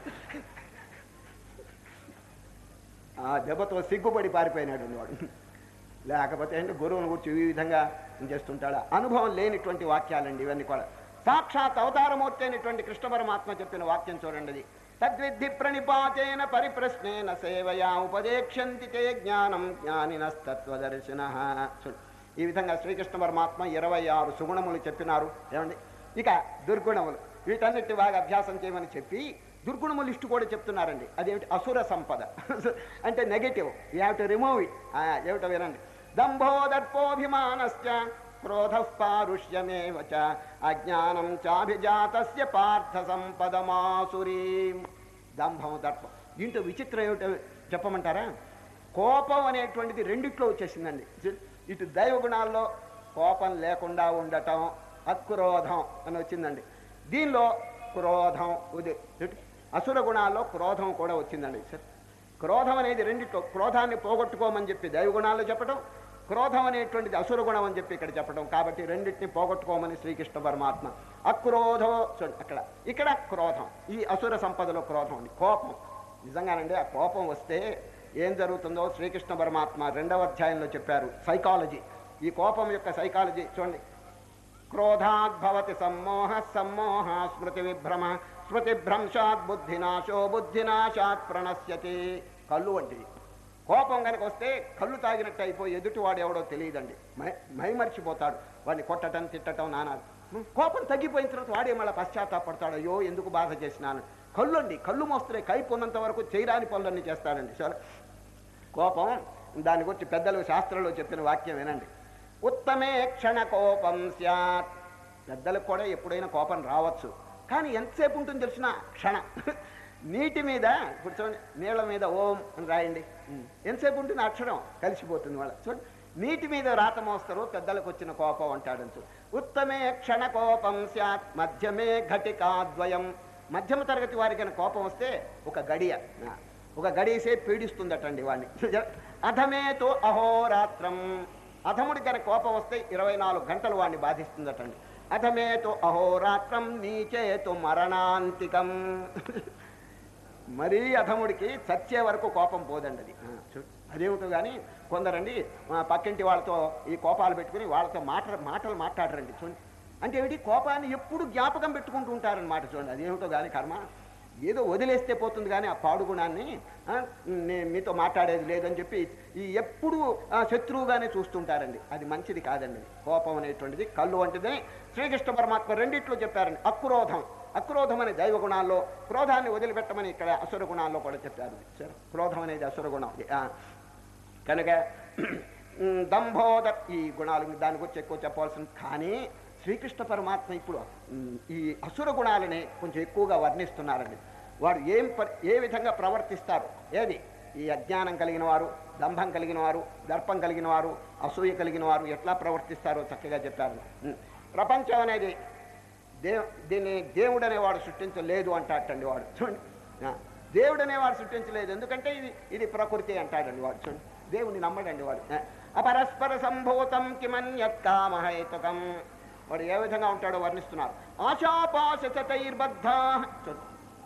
ఆ దెబ్బతో సిగ్గుపడి పారిపోయినాడు వాడు లేకపోతే అంటే గురువుని గురించి ఈ విధంగా చేస్తుంటాడా అనుభవం లేనిటువంటి వాక్యాలండి ఇవన్నీ కూడా సాక్షాత్ అవతారమూర్తి అయినటువంటి కృష్ణ పరమాత్మ చెప్పిన వాక్యం చూడండి అది తద్విద్ధి ప్రణిపాతేన పరిప్రశ్నేన సేవయా ఉపదేక్షంతి తే జ్ఞానం జ్ఞానినస్తత్వదర్శిన చూడు ఈ విధంగా శ్రీకృష్ణ పరమాత్మ ఇరవై ఆరు సుగుణములు చెప్పినారు ఏమండి ఇక దుర్గుణములు వీటన్నిటి బాగా అభ్యాసం చేయమని చెప్పి దుర్గుణము లిస్టు కూడా చెప్తున్నారండి అదేమిటి అసుర సంపద అంటే negative you have to remove it ఏమిటో వినండి దంభోదర్పోభిమానశ్చ క్రోధ పారుష్యమేవ చ అజ్ఞానం చాభిజాతస్య పార్థ సంపదమాసురీం దంభం దర్పం దీంట్లో విచిత్రం ఏమిటో చెప్పమంటారా కోపం అనేటువంటిది రెండిట్లో వచ్చేసిందండి ఇటు దైవ గుణాల్లో కోపం లేకుండా ఉండటం అక్రోధం అని వచ్చిందండి దీనిలో క్రోధం ఉది ఇటు అసుర గుణాల్లో క్రోధం కూడా వచ్చిందండి సార్ క్రోధం అనేది రెండిట్లో క్రోధాన్ని పోగొట్టుకోమని చెప్పి దైవ గుణాల్లో చెప్పడం క్రోధం అనేటువంటిది అసుర గుణం అని చెప్పి ఇక్కడ చెప్పడం కాబట్టి రెండింటిని పోగొట్టుకోమని శ్రీకృష్ణ పరమాత్మ అక్రోధో చూడండి అక్కడ ఇక్కడ క్రోధం ఈ అసుర సంపదలో క్రోధం అండి కోపం నిజంగానండి ఆ కోపం వస్తే ఏం జరుగుతుందో శ్రీకృష్ణ పరమాత్మ రెండవ అధ్యాయంలో చెప్పారు సైకాలజీ ఈ కోపం యొక్క సైకాలజీ చూడండి క్రోధాద్భవతి సమ్మోహ సమ్మోహ స్మృతి విభ్రమ స్మృతి భ్రంశాత్ బుద్ధినాశో బుద్ధినాశాత్ ప్రణశ్యతి కళ్ళు వంటిది కోపం కనుక వస్తే కళ్ళు తాగినట్టు అయిపోయి ఎదుటివాడు ఎవడో తెలియదండి మై మైమర్చిపోతాడు వాడిని కొట్టటం తిట్టటం నానా కోపం తగ్గిపోయిన తర్వాత వాడే మళ్ళీ పశ్చాత్తాపడతాడు అయ్యో ఎందుకు బాధ చేసినాను కళ్ళు అండి కళ్ళు మోస్తే కైపు ఉన్నంత వరకు చేయరాని పనులన్నీ చేస్తాడండి సరే కోపం దాని గురించి పెద్దలు శాస్త్రంలో చెప్పిన వాక్యం వినండి ఉత్తమే క్షణ కోపం స్యాత్ పెద్దలకు కూడా ఎప్పుడైనా కోపం రావచ్చు కానీ ఎంతసేపు ఉంటుంది తెలిసిన క్షణ నీటి మీద ఇప్పుడు చూడండి నీళ్ళ మీద ఓం అని రాయండి ఎంతసేపు ఉంటుంది అక్షరం కలిసిపోతుంది వాళ్ళ చూడండి నీటి మీద రాత మోస్తారు పెద్దలకు వచ్చిన కోపం అంటాడు చూడు ఉత్తమే క్షణ కోపం స్యాత్ మధ్యమే ఘటికాద్వయం మధ్యమ తరగతి వారికి కనుక కోపం వస్తే ఒక గడియ ఆ, ఒక గడియసే పీడిస్తుందటండి వాడిని అధమేతో అహోరాత్రం అధముడి కనుక కోపం వస్తే ఇరవై నాలుగు గంటలు వాడిని బాధిస్తుందటండి అధమేతో అహోరాత్రం నీచేతో మరణాంతికం మరీ అధముడికి చచ్చే వరకు కోపం పోదండి అది ఆ, చూడు అదేమిటో కానీ కొందరండి ఆ, పక్కింటి వాళ్ళతో ఈ కోపాలు పెట్టుకుని వాళ్ళతో మాట మాటలు మాట్లాడరండి చూడండి అంటే ఏమిటి కోపాన్ని ఎప్పుడు జ్ఞాపకం పెట్టుకుంటూ ఉంటారనమాట చూడండి అదేమిటో కానీ కర్మ ఏదో వదిలేస్తే పోతుంది కానీ ఆ పాడు గుణాన్ని ఆ, నే- మీతో మాట్లాడేది లేదని చెప్పి ఈ ఎప్పుడు ఆ, శత్రువుగానే చూస్తుంటారండి అది మంచిది కాదండి అది. కోపం అనేటువంటిది కళ్ళు వంటిది శ్రీకృష్ణ పరమాత్మ రెండిట్లో చెప్పారండి అక్రోధం అక్రోధం అనే దైవ గుణాల్లో క్రోధాన్ని వదిలిపెట్టమని ఇక్కడ అసుర గుణాల్లో కూడా చెప్పారు సరే క్రోధం అనేది అసుర గుణం ఆ, కనుక ఉమ్, దంభోద ఈ గుణాలు దాని గురించి ఎక్కువ చెప్పవలసింది కానీ శ్రీకృష్ణ పరమాత్మ ఇప్పుడు ఉమ్, ఈ అసుర గుణాలని కొంచెం ఎక్కువగా వర్ణిస్తున్నారండి వాడు ఏం ప ఏ విధంగా ప్రవర్తిస్తారు ఏది ఈ అజ్ఞానం కలిగిన వారు దంభం కలిగిన వారు దర్పం కలిగిన వారు అసూయ కలిగిన వారు ఎట్లా ప్రవర్తిస్తారో చక్కగా చెప్పారు ఉమ్, ప్రపంచం అనేది దే దీన్ని దేవుడు అనేవాడు సృష్టించలేదు అంటాటండి వాడు చూడండి ఆ, దేవుడు అనేవాడు సృష్టించలేదు ఎందుకంటే ఇది ఇది ప్రకృతి అంటాడండి వాడు చూడండి దేవుని నమ్మడండి వాడు ఆ, అపరస్పర సంభూతం కిమన్యత్ కామహేతుకం వాడు ఏ విధంగా ఉంటాడో వర్ణిస్తున్నారు ఆశాపాశ శతైర్బద్ధ చూడండి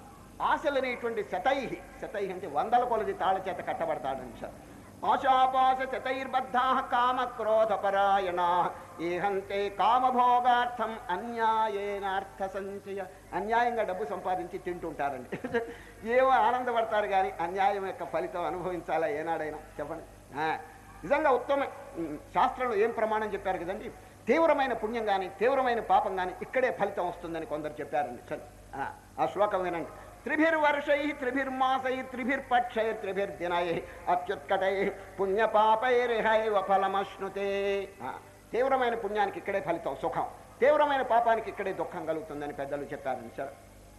ఆశలనేటువంటి శతై శతై అంటే వందల కొలది తాళ చేత కట్టబడతాడని సార్ ఆశాపాశ శతైర్బద్ధా కామ క్రోధపరాయణ ఏహంతే కామభోగార్థం అన్యాయేనార్థ సంచయ అన్యాయంగా డబ్బు సంపాదించి తింటుంటారండి ఏమో ఆనందపడతారు కానీ అన్యాయం యొక్క ఫలితం అనుభవించాలా ఏనాడైనా చెప్పండి ఆ, నిజంగా ఉత్తమ ఉమ్, శాస్త్రంలో ఏం ప్రమాణం చెప్పారు కదండి తీవ్రమైన పుణ్యం కానీ తీవ్రమైన పాపం కానీ ఇక్కడే ఫలితం వస్తుందని కొందరు చెప్పారండి సరే ఆ, ఆ శ్లోకం వినండి త్రిభిర్వర్షై త్రిభిర్మాసై త్రిభిర్పక్షై త్రిభిర్దినై అత్యుత్కటై పుణ్యపాపైరిహైవ ఫలమశ్నుతే ఆ, తీవ్రమైన పుణ్యానికి ఇక్కడే ఫలితం సుఖం తీవ్రమైన పాపానికి ఇక్కడే దుఃఖం కలుగుతుందని పెద్దలు చెప్పారండి సరే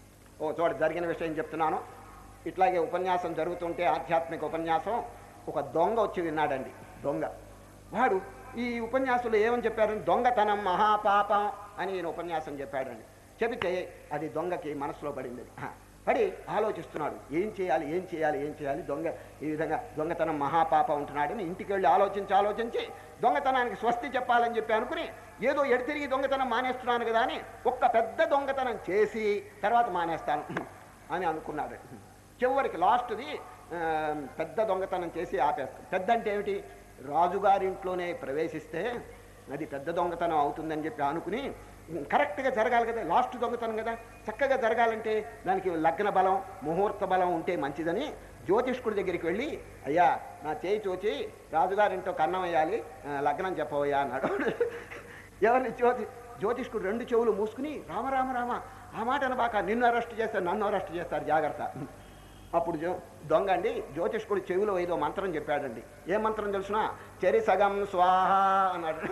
ఓ చోట జరిగిన విషయం చెప్తున్నాను ఇట్లాగే ఉపన్యాసం జరుగుతుంటే ఆధ్యాత్మిక ఉపన్యాసం ఒక దొంగ వచ్చి విన్నాడండి దొంగ వాడు ఈ ఉపన్యాసంలో ఏమని చెప్పారని దొంగతనం మహాపాపం అని ఈయన ఉపన్యాసం చెప్పాడండి చెబితే అది దొంగకి మనసులో పడింది అది. ఆ, పడి ఆలోచిస్తున్నాడు ఏం చేయాలి ఏం చేయాలి ఏం చేయాలి దొంగ ఈ విధంగా దొంగతనం మహాపాపం ఉంటున్నాడని ఇంటికి వెళ్ళి ఆలోచించి ఆలోచించి దొంగతనానికి స్వస్తి చెప్పాలని చెప్పి అనుకుని ఏదో ఎడితిరిగి దొంగతనం మానేస్తున్నాను కదా అని ఒక్క పెద్ద దొంగతనం చేసి తర్వాత మానేస్తాను అని అనుకున్నాడు చివరికి లాస్ట్ది ఆ, పెద్ద దొంగతనం చేసి ఆపేస్తాం పెద్ద అంటే ఏమిటి రాజుగారింట్లోనే ప్రవేశిస్తే అది పెద్ద దొంగతనం అవుతుందని చెప్పి అనుకుని కరెక్ట్గా జరగాలి కదా లాస్ట్ దొంగతనం కదా చక్కగా జరగాలంటే దానికి లగ్న బలం ముహూర్త బలం ఉంటే మంచిదని జ్యోతిష్కుడి దగ్గరికి వెళ్ళి అయ్యా నా చేయి చూచి రాజుగారింటో కన్నం వేయాలి ఆ, లగ్నం చెప్పవయ్యా అన్నాడు ఎవరిని జ్యోతి జ్యోతిష్కుడు రెండు చెవులు మూసుకుని రామ రామ రామ ఆ మాట అనబాక నిన్ను అరెస్ట్ చేస్తారు నన్ను అరెస్ట్ చేస్తారు జాగ్రత్త అప్పుడు జో దొంగ అండి జ్యోతిష్కుడు చెవిలో ఏదో మంత్రం చెప్పాడండి ఏ మంత్రం తెలుసునా చెరి సగం స్వాహ అన్నాడు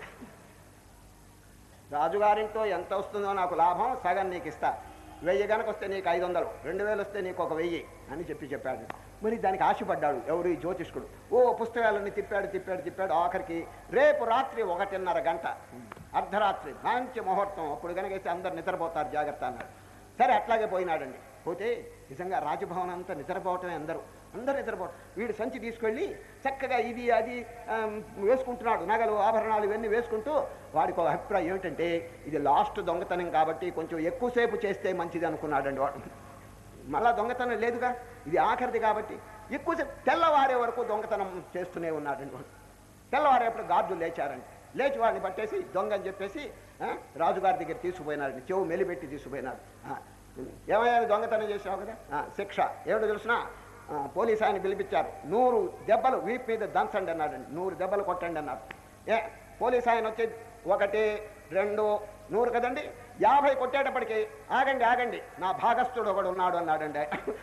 రాజుగారింట్లో ఎంత వస్తుందో నాకు లాభం సగం నీకు ఇస్తా వెయ్యి గనక వస్తే నీకు ఐదు వందలు రెండు వేలు వస్తే నీకు ఒక వెయ్యి అని చెప్పి చెప్పాడు మరి దానికి ఆశపడ్డాడు ఎవరు ఈ జ్యోతిష్కుడు ఓ పుస్తకాలన్నీ తిప్పాడు తిప్పాడు తిప్పాడు ఆఖరికి రేపు రాత్రి ఒకటిన్నర గంట అర్ధరాత్రి మంచి ముహూర్తం అప్పుడు కనుక వేస్తే అందరు నిద్రపోతారు జాగ్రత్త అన్నాడు సరే అట్లాగే పోయినాడండి పోతే నిజంగా రాజభవన్ అంతా నిద్రపోవటమే అందరూ అందరూ నిద్రపోవటం వీడు సంచి తీసుకెళ్ళి చక్కగా ఇది అది ఆమ్, వేసుకుంటున్నాడు నగలు ఆభరణాలు ఇవన్నీ వేసుకుంటూ వాడికి ఒక అభిప్రాయం ఏమిటంటే ఇది లాస్ట్ దొంగతనం కాబట్టి కొంచెం ఎక్కువసేపు చేస్తే మంచిది అనుకున్నాడండి వాడు మళ్ళా దొంగతనం లేదుగా ఇది ఆఖరిది కాబట్టి ఎక్కువసేపు తెల్లవారే వరకు దొంగతనం చేస్తూనే ఉన్నాడండి వాడు తెల్లవారేప్పుడు గార్డులు లేచారండి లేచి వాడిని పట్టేసి దొంగ అని చెప్పేసి ఆ, రాజుగారి దగ్గర తీసుకుపోయినాడు చెవు మెలిపెట్టి తీసుకుపోయినాడు ఆ, ఏమయ్యా దొంగతనం చేసావు కదా ఆ, శిక్ష ఏమిటో తెలిసిన పోలీస్ ఆయన పిలిపించారు నూరు దెబ్బలు వీపు మీద దంచండి అన్నాడండి నూరు దెబ్బలు కొట్టండి అన్నారు ఏ పోలీస్ ఆయన వచ్చి ఒకటి రెండు నూరు కదండి యాభై కొట్టేటప్పటికి ఆగండి ఆగండి నా భాగస్థుడు ఒకడు ఉన్నాడు అన్నాడండి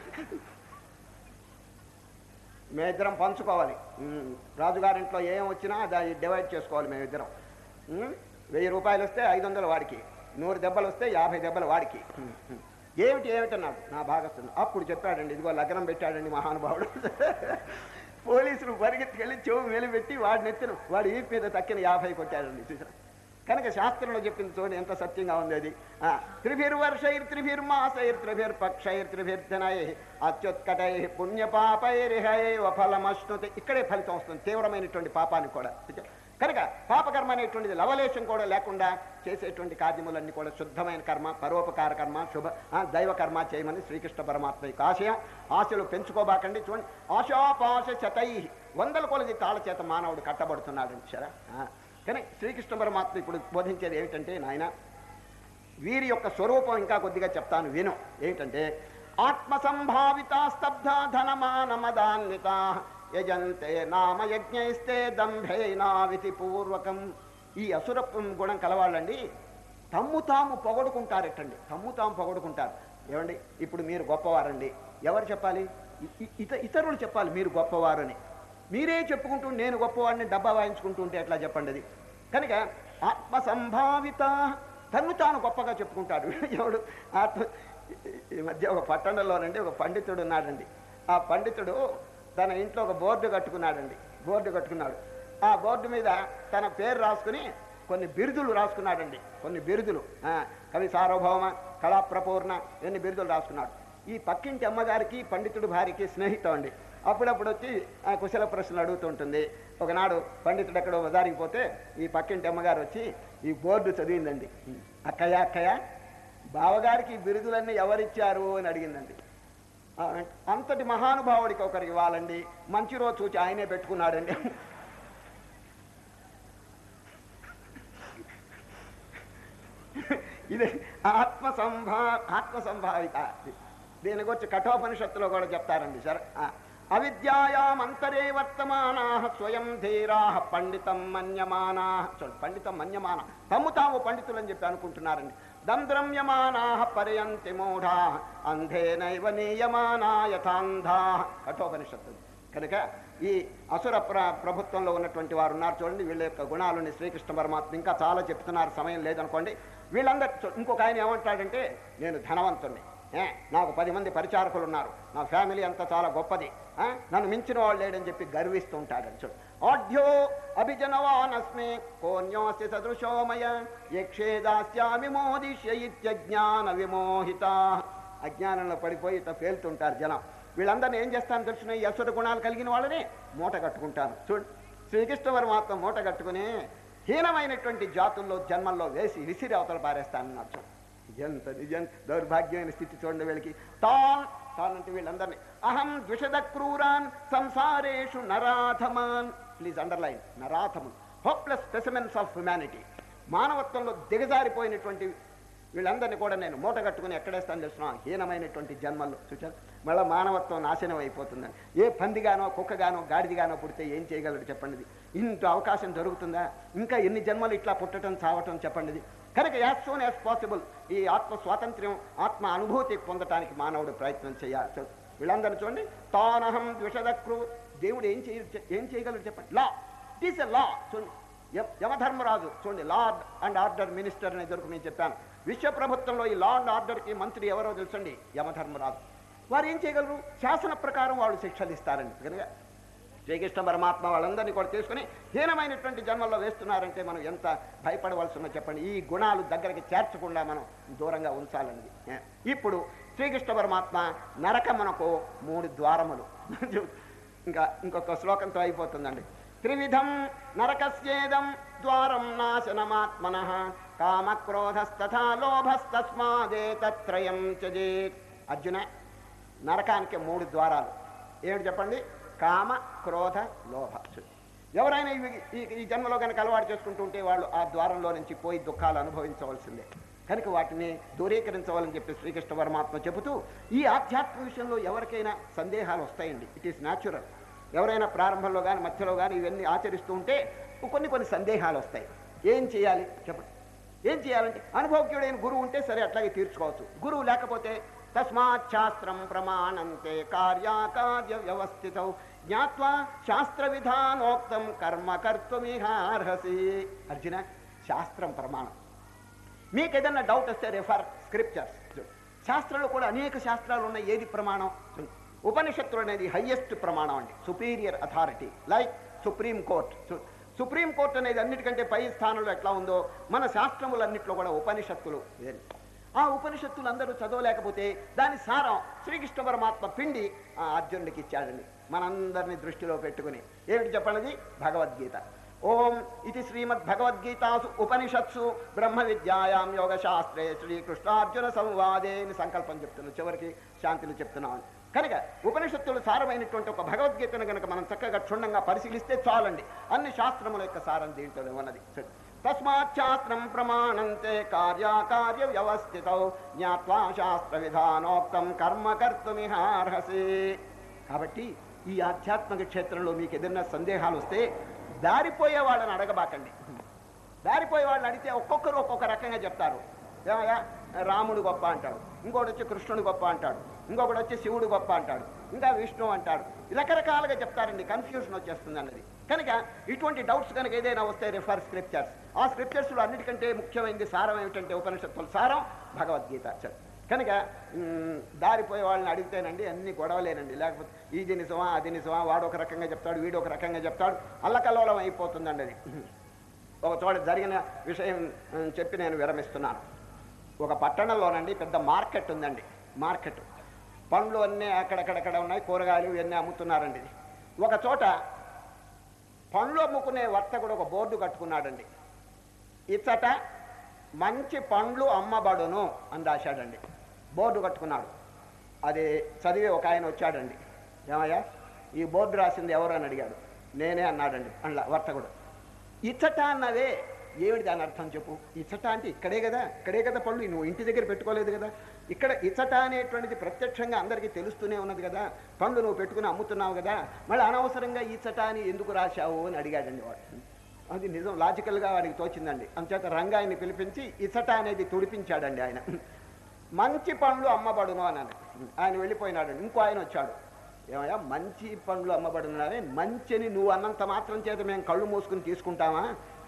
మేమిద్దరం పంచుకోవాలి ఉమ్, రాజుగారింట్లో ఏం వచ్చినా దాన్ని డివైడ్ చేసుకోవాలి మేమిద్దరం ఉమ్, వెయ్యి రూపాయలు వస్తే ఐదు వందలు వాడికి నూరు దెబ్బలు వస్తే యాభై దెబ్బలు వాడికి ఉమ్, ఉమ్. ఏమిటి ఏమిటన్నాడు నా భాగస్తుడు అప్పుడు చెప్పాడండి ఇదిగో లగ్నం పెట్టాడండి మహానుభావుడు పోలీసులు పరిగెత్తుకెళ్ళి చెవు మెలిపెట్టి వాడిని ఎత్తిన వాడి వీపు మీద తక్కిన యాభై కొట్టాడండి చూసారా కనుక శాస్త్రంలో చెప్పింది చూడండి ఎంత సత్యంగా ఉంది అది ఆ, త్రిభిర్వర్షైర్ త్రిభిర్మాసైర్ త్రిభిర్పక్షైర్ త్రిభిర్ధనై అత్యుత్కటై పుణ్యపాపైరిహై ఫలమశ్నుతి ఇక్కడే ఫలితం వస్తుంది తీవ్రమైనటువంటి పాపానికి కూడా కనుక పాపకర్మ అనేటువంటిది లవలేశం కూడా లేకుండా చేసేటువంటి కార్యములన్నీ కూడా శుద్ధమైన కర్మ పరోపకార కర్మ శుభ ఆ, దైవ కర్మ చేయమని శ్రీకృష్ణ పరమాత్మ యొక్క ఆశయం ఆశలు పెంచుకోబాకండి చూడండి ఆశాపాశ శతై వందల కొలది తాళ చేత మానవుడు కట్టబడుతున్నాడు సరే కానీ శ్రీకృష్ణ పరమాత్మ ఇప్పుడు బోధించేది ఏమిటంటే నాయన వీరి యొక్క స్వరూపం ఇంకా కొద్దిగా చెప్తాను విను ఏమిటంటే ఆత్మ సంభావిత స్తబ్ధ ధనమానమదాన్విత యజంతే నామ యజ్ఞైస్తే దంభేనావితి పూర్వకం ఈ అసుర గుణం కలవాళ్ళండి తమ్ము తాము పొగడుకుంటారటండి తమ్ము తాము పొగడుకుంటారు ఏమండి ఇప్పుడు మీరు గొప్పవారండి ఎవరు చెప్పాలి ఇ- ఇ- ఇత ఇతరులు చెప్పాలి మీరు గొప్పవారని మీరే చెప్పుకుంటూ నేను గొప్పవాడిని డబ్బా వాయించుకుంటూ ఉంటే ఎట్లా చెప్పండి అది కనుక ఆత్మ సంభావిత తను తాను గొప్పగా చెప్పుకుంటాడు ఎవడు ఆత్మ ఈ మధ్య ఒక పట్టణంలోనండి ఒక పండితుడు ఉన్నాడండి ఆ పండితుడు తన ఇంట్లో ఒక బోర్డు కట్టుకున్నాడండి బోర్డు కట్టుకున్నాడు ఆ బోర్డు మీద తన పేరు రాసుకుని కొన్ని బిరుదులు రాసుకున్నాడండి కొన్ని బిరుదులు ఆ, కవి సార్వభౌమ కళాప్రపూర్ణ ఎన్ని బిరుదులు రాసుకున్నాడు ఈ పక్కింటి అమ్మగారికి పండితుడి భార్యకి స్నేహితం అండి అప్పుడప్పుడు వచ్చి ఆ కుశల ప్రశ్నలు అడుగుతుంటుంది ఒకనాడు పండితుడు ఎక్కడో బజారికి పోతే ఈ పక్కింటి అమ్మగారు వచ్చి ఈ బోర్డు చదివిందండి అక్కయ్య అక్కయ్య బావగారికి ఈ బిరుదులన్నీ ఎవరిచ్చారు అని అడిగిందండి ఆ, అంతటి మహానుభావుడికి ఒకరికి ఇవ్వాలండి మంచి రోజు చూచి ఆయనే పెట్టుకున్నాడండి ఇది ఆత్మ సంభా ఆత్మ సంభావిత దీని గురించి కఠోపనిషత్తులో కూడా చెప్తారండి సరే ఆ. అవిద్యాయాం అంతరే వర్తమానా స్వయం ధీరా పండితం మన్యమానా చూడండి పండితం మన్యమాన తమ్ము తాము పండితులని చెప్పి అనుకుంటున్నారండి దంద్రమ్యమానా పర్యంతి మూఢా అంధేనైవ నీయమానా యథాంధా కఠోపనిషత్తు కనుక ఈ అసుర ప్ర ప్రభుత్వంలో ఉన్నటువంటి వారు ఉన్నారు చూడండి వీళ్ళ యొక్క గుణాలని శ్రీకృష్ణ పరమాత్మ ఇంకా చాలా చెప్తున్నారు సమయం లేదనుకోండి వీళ్ళందరూ చూ- ఇంకొక ఆయన ఏమంటాడంటే నేను ధనవంతుణ్ణి ఏ, నాకు పది మంది పరిచారకులు ఉన్నారు నా ఫ్యామిలీ అంతా చాలా గొప్పది ఆ, నన్ను మించిన వాళ్ళు లేడని చెప్పి గర్విస్తూ ఉంటాడని చూడు ఆఢ్యో అభిజనవానస్మి కోన్యోస్తి సదృశోమయ యక్షే దాస్యామి మోదిష్య ఇత్యజ్ఞాన విమోహిత అజ్ఞానంలో పడిపోయి ఇట్లా పేలుతుంటారు జనం వీళ్ళందరినీ ఏం చేస్తాను తెలిసిన ఈ అసుర గుణాలు కలిగిన వాళ్ళని మూట కట్టుకుంటాను చూడు శ్రీకృష్ణ పరమాత్మ మూట కట్టుకుని హీనమైనటువంటి జాతుల్లో జన్మల్లో వేసి విసిరి అవతల పారేస్తానన్నాడు చూడు ఎంత నిజం దౌర్భాగ్యమైన స్థితి చూడండి వీళ్ళకి తాన్ తాన్ అంటే వీళ్ళందరినీ అహం ద్విషద క్రూరాన్ సంసారేషు నరాధమాన్ ప్లీజ్ అండర్లైన్ నరాధమున్ హోప్లెస్ స్పెసిమెన్స్ ఆఫ్ హ్యుమానిటీ మానవత్వంలో దిగజారిపోయినటువంటి వీళ్ళందరినీ కూడా నేను మూట కట్టుకుని ఎక్కడేస్తాను తెలుసున్నా హీనమైనటువంటి జన్మల్లో చూచారు మళ్ళీ మానవత్వం నాశనం అయిపోతుందని ఏ పందిగానో కుక్కగానో గాడిదిగానో పుడితే ఏం చేయగలడు చెప్పండి ఇది. ఇంత అవకాశం దొరుకుతుందా ఇంకా ఎన్ని జన్మలు ఇట్లా పుట్టడం చావటం చెప్పండి ఇది. కనుక యాజ్ సూన్ యాజ్ పాసిబుల్ ఈ ఆత్మ స్వాతంత్ర్యం ఆత్మ అనుభూతి పొందటానికి మానవుడు ప్రయత్నం చేయాలి చూ- వీళ్ళందరూ చూడండి తానహం ద్విషదక్రు దేవుడు ఏం చేయ ఏం చేయగలడు చెప్పండి లా ఇట్ ఈస్ ఎ లా చూడండి య- యమధర్మరాజు చూడండి లా అండ్ ఆర్డర్ మినిస్టర్ అని దొరకు నేను చెప్పాను విశ్వ ప్రభుత్వంలో ఈ లా అండ్ ఆర్డర్కి మంత్రి ఎవరో తెలుసండి యమధర్మరాజు వారు ఏం చేయగలరు శాసన ప్రకారం వాళ్ళు శిక్షలు ఇస్తారండి కనుక శ్రీకృష్ణ పరమాత్మ వాళ్ళందరినీ కూడా తీసుకుని హీనమైనటువంటి జన్మల్లో వేస్తున్నారంటే మనం ఎంత భయపడవలసి ఉన్నదో చెప్పండి ఈ గుణాలు దగ్గరికి చేర్చకుండా మనం దూరంగా ఉంచాలండి ఏ, ఇప్పుడు శ్రీకృష్ణ పరమాత్మ నరకమునకు మూడు ద్వారములు ఇంకా ఇంకొక శ్లోకంతో అయిపోతుందండి త్రివిధం నరకస్యేదం ద్వారం నాశనమాత్మన కామక్రోధస్తథా లోభస్తస్మాదే తత్రయం చజేత్ అర్జున నరకానికి మూడు ద్వారాలు ఏమిటి చెప్పండి కామ క్రోధ లోభ ఎవరైనా ఇవి ఈ ఈ జన్మలో కనుక అలవాటు చేసుకుంటూ ఉంటే వాళ్ళు ఆ ద్వారంలో నుంచి పోయి దుఃఖాలు అనుభవించవలసిందే కనుక వాటిని దూరీకరించవాలని చెప్పి శ్రీకృష్ణ పరమాత్మ చెబుతూ ఈ ఆధ్యాత్మ విషయంలో ఎవరికైనా సందేహాలు వస్తాయండి ఇట్ ఈస్ న్యాచురల్ ఎవరైనా ప్రారంభంలో కానీ మధ్యలో కానీ ఇవన్నీ ఆచరిస్తూ ఉంటే కొన్ని కొన్ని సందేహాలు వస్తాయి ఏం చేయాలి చెప్పండి ఏం చేయాలంటే అనుభవజ్ఞుడైన గురువు ఉంటే సరే అట్లాగే తీర్చుకోవచ్చు గురువు లేకపోతే తస్మాత్ శాస్త్రం ప్రమాణంతే కార్యాకార్య వ్యవస్థిత జ్ఞాత్వా శాస్త్ర విధానోక్తం కర్మ కర్తుమిహార్హసి అర్జున శాస్త్రం ప్రమాణం మీకు ఏదన్నా డౌట్ వస్తే రెఫర్ స్క్రిప్చర్స్ శాస్త్రంలో కూడా అనేక శాస్త్రాలు ఉన్నాయి ఏది ప్రమాణం ఉపనిషత్తులు అనేది హయ్యెస్ట్ ప్రమాణం అండి superior authority like supreme court supreme court అనేది అన్నిటికంటే పై స్థానంలో ఎట్లా ఉందో మన శాస్త్రములన్నింటిలో కూడా ఉపనిషత్తులు వేరు. ఆ ఉపనిషత్తులు అందరూ చదవలేకపోతే దాని సారం శ్రీకృష్ణ పరమాత్మ పిండి ఆ అర్జునుడికి ఇచ్చాడండి మనందరినీ దృష్టిలో పెట్టుకుని ఏమిటి చెప్పండి భగవద్గీత ఓం ఇది శ్రీమద్ భగవద్గీతాసు ఉపనిషత్సు బ్రహ్మ విద్యాయాం యోగ శాస్త్రే శ్రీకృష్ణార్జున సంవాదే అని సంకల్పం చెప్తున్నాం చివరికి శాంతిని చెప్తున్నాం కనుక ఉపనిషత్తులు సారమైనటువంటి ఒక భగవద్గీతను కనుక మనం చక్కగా క్షుణ్ణంగా పరిశీలిస్తే చాలండి అన్ని శాస్త్రముల యొక్క సారం దీంట్లోనే ఉన్నది తస్మాత్ శాస్త్రం ప్రమాణంతే కార్యాకార్య వ్యవస్థిత జ్ఞాత్వా శాస్త్ర విధానోక్తం కర్మ కర్తుమిహార్హసి కాబట్టి ఈ ఆధ్యాత్మిక క్షేత్రంలో మీకు ఏదైనా సందేహాలు వస్తే దారిపోయే వాళ్ళని అడగబాకండి దారిపోయే వాళ్ళని అడిగితే ఒక్కొక్కరు ఒక్కొక్క రకంగా చెప్తారు ఏమయ్యా రాముడు గొప్ప అంటాడు ఇంకోటి వచ్చి కృష్ణుడు గొప్ప అంటాడు ఇంకొకటి వచ్చి శివుడు గొప్ప అంటాడు ఇంకా విష్ణు అంటాడు రకరకాలుగా చెప్తారండి కన్ఫ్యూషన్ వచ్చేస్తుంది అన్నది కనుక ఇటువంటి డౌట్స్ కనుక ఏదైనా వస్తే రిఫర్ స్క్రిప్చర్స్ ఆ స్క్రిప్చర్స్లో అన్నిటికంటే ముఖ్యమైనది సారం ఏమిటంటే ఉపనిషత్తుల సారం భగవద్గీత చ- కనుక మ్, దారిపోయే వాళ్ళని అడిగితేనండి అన్ని గొడవలేనండి లేకపోతే ఇది నిజమా అది నిజమా వాడు ఒక రకంగా చెప్తాడు వీడు ఒక రకంగా చెప్తాడు అల్లకల్లోలం అయిపోతుందండి అది ఒక చోట జరిగిన విషయం మ్, చెప్పి నేను విరమిస్తున్నాను ఒక పట్టణంలోనండి పెద్ద మార్కెట్ ఉందండి మార్కెట్ పండ్లు అన్నీ అక్కడక్కడక్కడ ఉన్నాయి కూరగాయలు ఇవన్నీ అమ్ముతున్నారండి ఇది. ఒక చోట పండ్లు అమ్ముకునే వర్తకుడు ఒక బోర్డు కట్టుకున్నాడండి ఇచ్చట మంచి పండ్లు అమ్మబడును అని రాశాడండి బోర్డు కట్టుకున్నాడు అది చదివి ఒక ఆయన వచ్చాడండి ఏమయ్యా ఈ బోర్డు రాసింది ఎవరు అని అడిగాడు నేనే అన్నాడండి అందులో వర్తకుడు ఇచ్చట అన్నవే ఏమిటి దాని అర్థం చెప్పు ఇచ్చట అంటే ఇక్కడే కదా ఇక్కడే కదా పళ్ళు నువ్వు ఇంటి దగ్గర పెట్టుకోలేదు కదా ఇక్కడ ఇచ్చట అనేటువంటిది ప్రత్యక్షంగా అందరికీ తెలుస్తూనే ఉన్నది కదా పండ్లు నువ్వు పెట్టుకుని అమ్ముతున్నావు కదా మళ్ళీ అనవసరంగా ఇచ్చట అని ఎందుకు రాశావు అని అడిగాడండి వాడు అది నిజం లాజికల్గా వాడికి తోచిందండి అంచేత రంగాయన్ని పిలిపించి ఇచ్చట అనేది తుడిపించాడండి ఆయన మంచి పండ్లు అమ్మబడును అన్నాడు ఆయన వెళ్ళిపోయినాడు ఇంకో ఆయన వచ్చాడు ఏమయ్యా మంచి పండ్లు అమ్మబడున్నారే మంచిని నువ్వు అన్నంత మాత్రం చేత మేము కళ్ళు మూసుకుని తీసుకుంటామా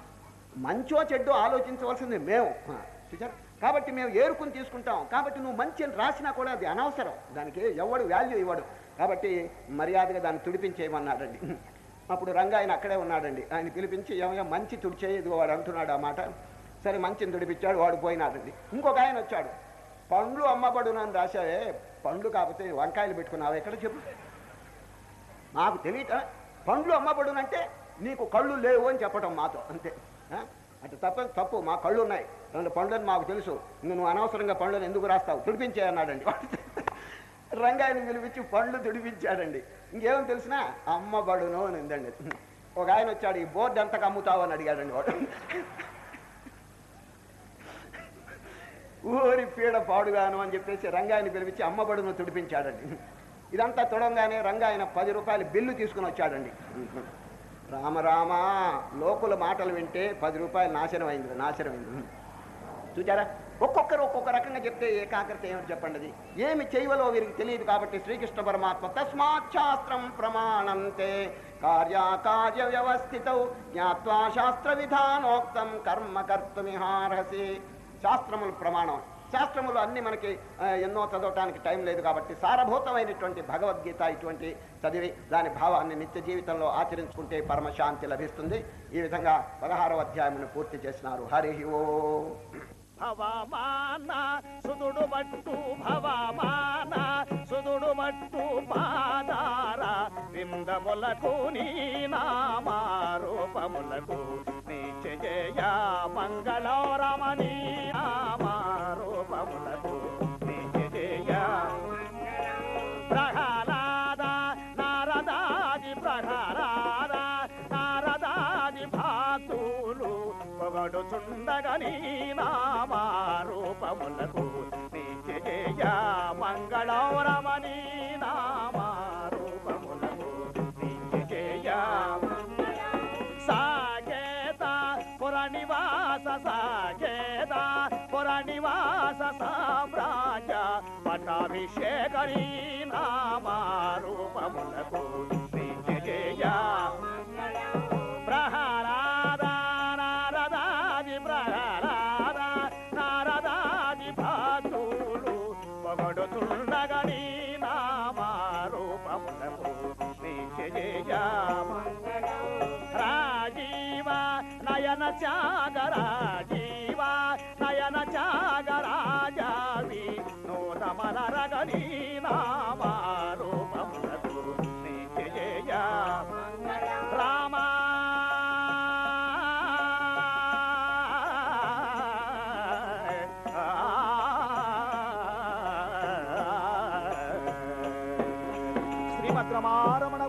మంచో చెడ్డో ఆలోచించవలసింది మేము ఆ, చూచారా కాబట్టి మేము ఏరుకుని తీసుకుంటాం కాబట్టి నువ్వు మంచి అని రాసినా కూడా అది అనవసరం దానికి ఎవడు వాల్యూ ఇవ్వడు కాబట్టి మర్యాదగా దాన్ని తుడిపించేయమన్నాడండి అప్పుడు రంగా ఆయన అక్కడే ఉన్నాడండి ఆయన పిలిపించి ఏమయ్యా మంచి తుడిచేయదు వాడు అంటున్నాడు ఆ మాట సరే మంచిని తుడిపించాడు వాడు పోయినాడండి ఇంకొక ఆయన వచ్చాడు పండ్లు అమ్మబడును అని రాశావే పండ్లు కాకపోతే వంకాయలు పెట్టుకున్నావు ఎక్కడ చెప్పు నాకు తెలియట పండ్లు అమ్మబడునంటే నీకు కళ్ళు లేవు అని చెప్పటం మాతో అంతే ఆ? అంటే తప్ప తప్పు మా కళ్ళు ఉన్నాయి రెండు పండ్లని మాకు తెలుసు ఇంక నువ్వు అనవసరంగా పండ్లను ఎందుకు రాస్తావు తుడిపించే అన్నాడండి రంగాయని పిలిపించి పండ్లు తుడిపించాడండి ఇంకేమని తెలిసినా అమ్మబడును అని ఉందండి ఒక ఆయన వచ్చాడు ఈ బోర్డు ఎంతకు అమ్ముతావు అని అడిగాడండి వాడు ఊరి పీడ పాడుగాను అని చెప్పేసి రంగాయని పిలిపించి అమ్మబడును తుడిపించాడండి ఇదంతా తుడంగానే రంగాయన పది రూపాయలు బిల్లు తీసుకుని వచ్చాడండి రామ రామ లోకుల మాటలు వింటే పది రూపాయలు నాశనం అయింది నాశనం అయింది చూచారా ఒక్కొక్కరు ఒక్కొక్క రకంగా చెప్తే ఏకాగ్రత ఏమిటి చెప్పండి అది ఏమి చేయవలో వీరికి తెలియదు కాబట్టి శ్రీకృష్ణ పరమాత్మ తస్మాత్ శాస్త్రం ప్రమాణంతే కార్యాకార్య వ్యవస్థిత జ్ఞాత్వా శాస్త్ర విధానోక్తం కర్మ కర్తుమిహార్హసి శాస్త్రములు ప్రమాణం శాస్త్రములు అన్ని మనకి ఆ, ఎన్నో చదవటానికి టైం లేదు కాబట్టి సారభూతమైనటువంటి భగవద్గీత ఇటువంటి చదివి దాని భావాన్ని నిత్య జీవితంలో ఆచరించుకుంటే పరమశాంతి లభిస్తుంది ఈ విధంగా పదహారవ అధ్యాయమును పూర్తి చేసినారు హరి ఓ భవమాన సుదుడు మట్టు భవమాన సుదుడు మట్టు పాదార విందములకు నీ నామారూపములకు నీచ జయ మంగళరమణి నామారూపములకు నీచ జయ ప్రహ్లాద నారదాది ప్రహ్లాద నారదాది భాతులు పొగడుచుండగని నామారూపములకు నీచ జయ మంగళరమణి నామారూపములకు నీచ జయ సాకేత పురనివాస సాకేత పురనివాస సామ్రాజ్య పటాభిషేకరీ నామారూపములకు నీచ జయ ప్రహ్లాద నారదాది ప్రహ్లాద నారదాది భాతులు పొగడుతుండగని నామారూపములకు నీచ జయ రాజీవ నయన త్యాగరాజీవ నయన త్యాగరాజావి నూతమన రగని నామారూపములకు నీచ జయ రామ శ్రీమద్రమారమణ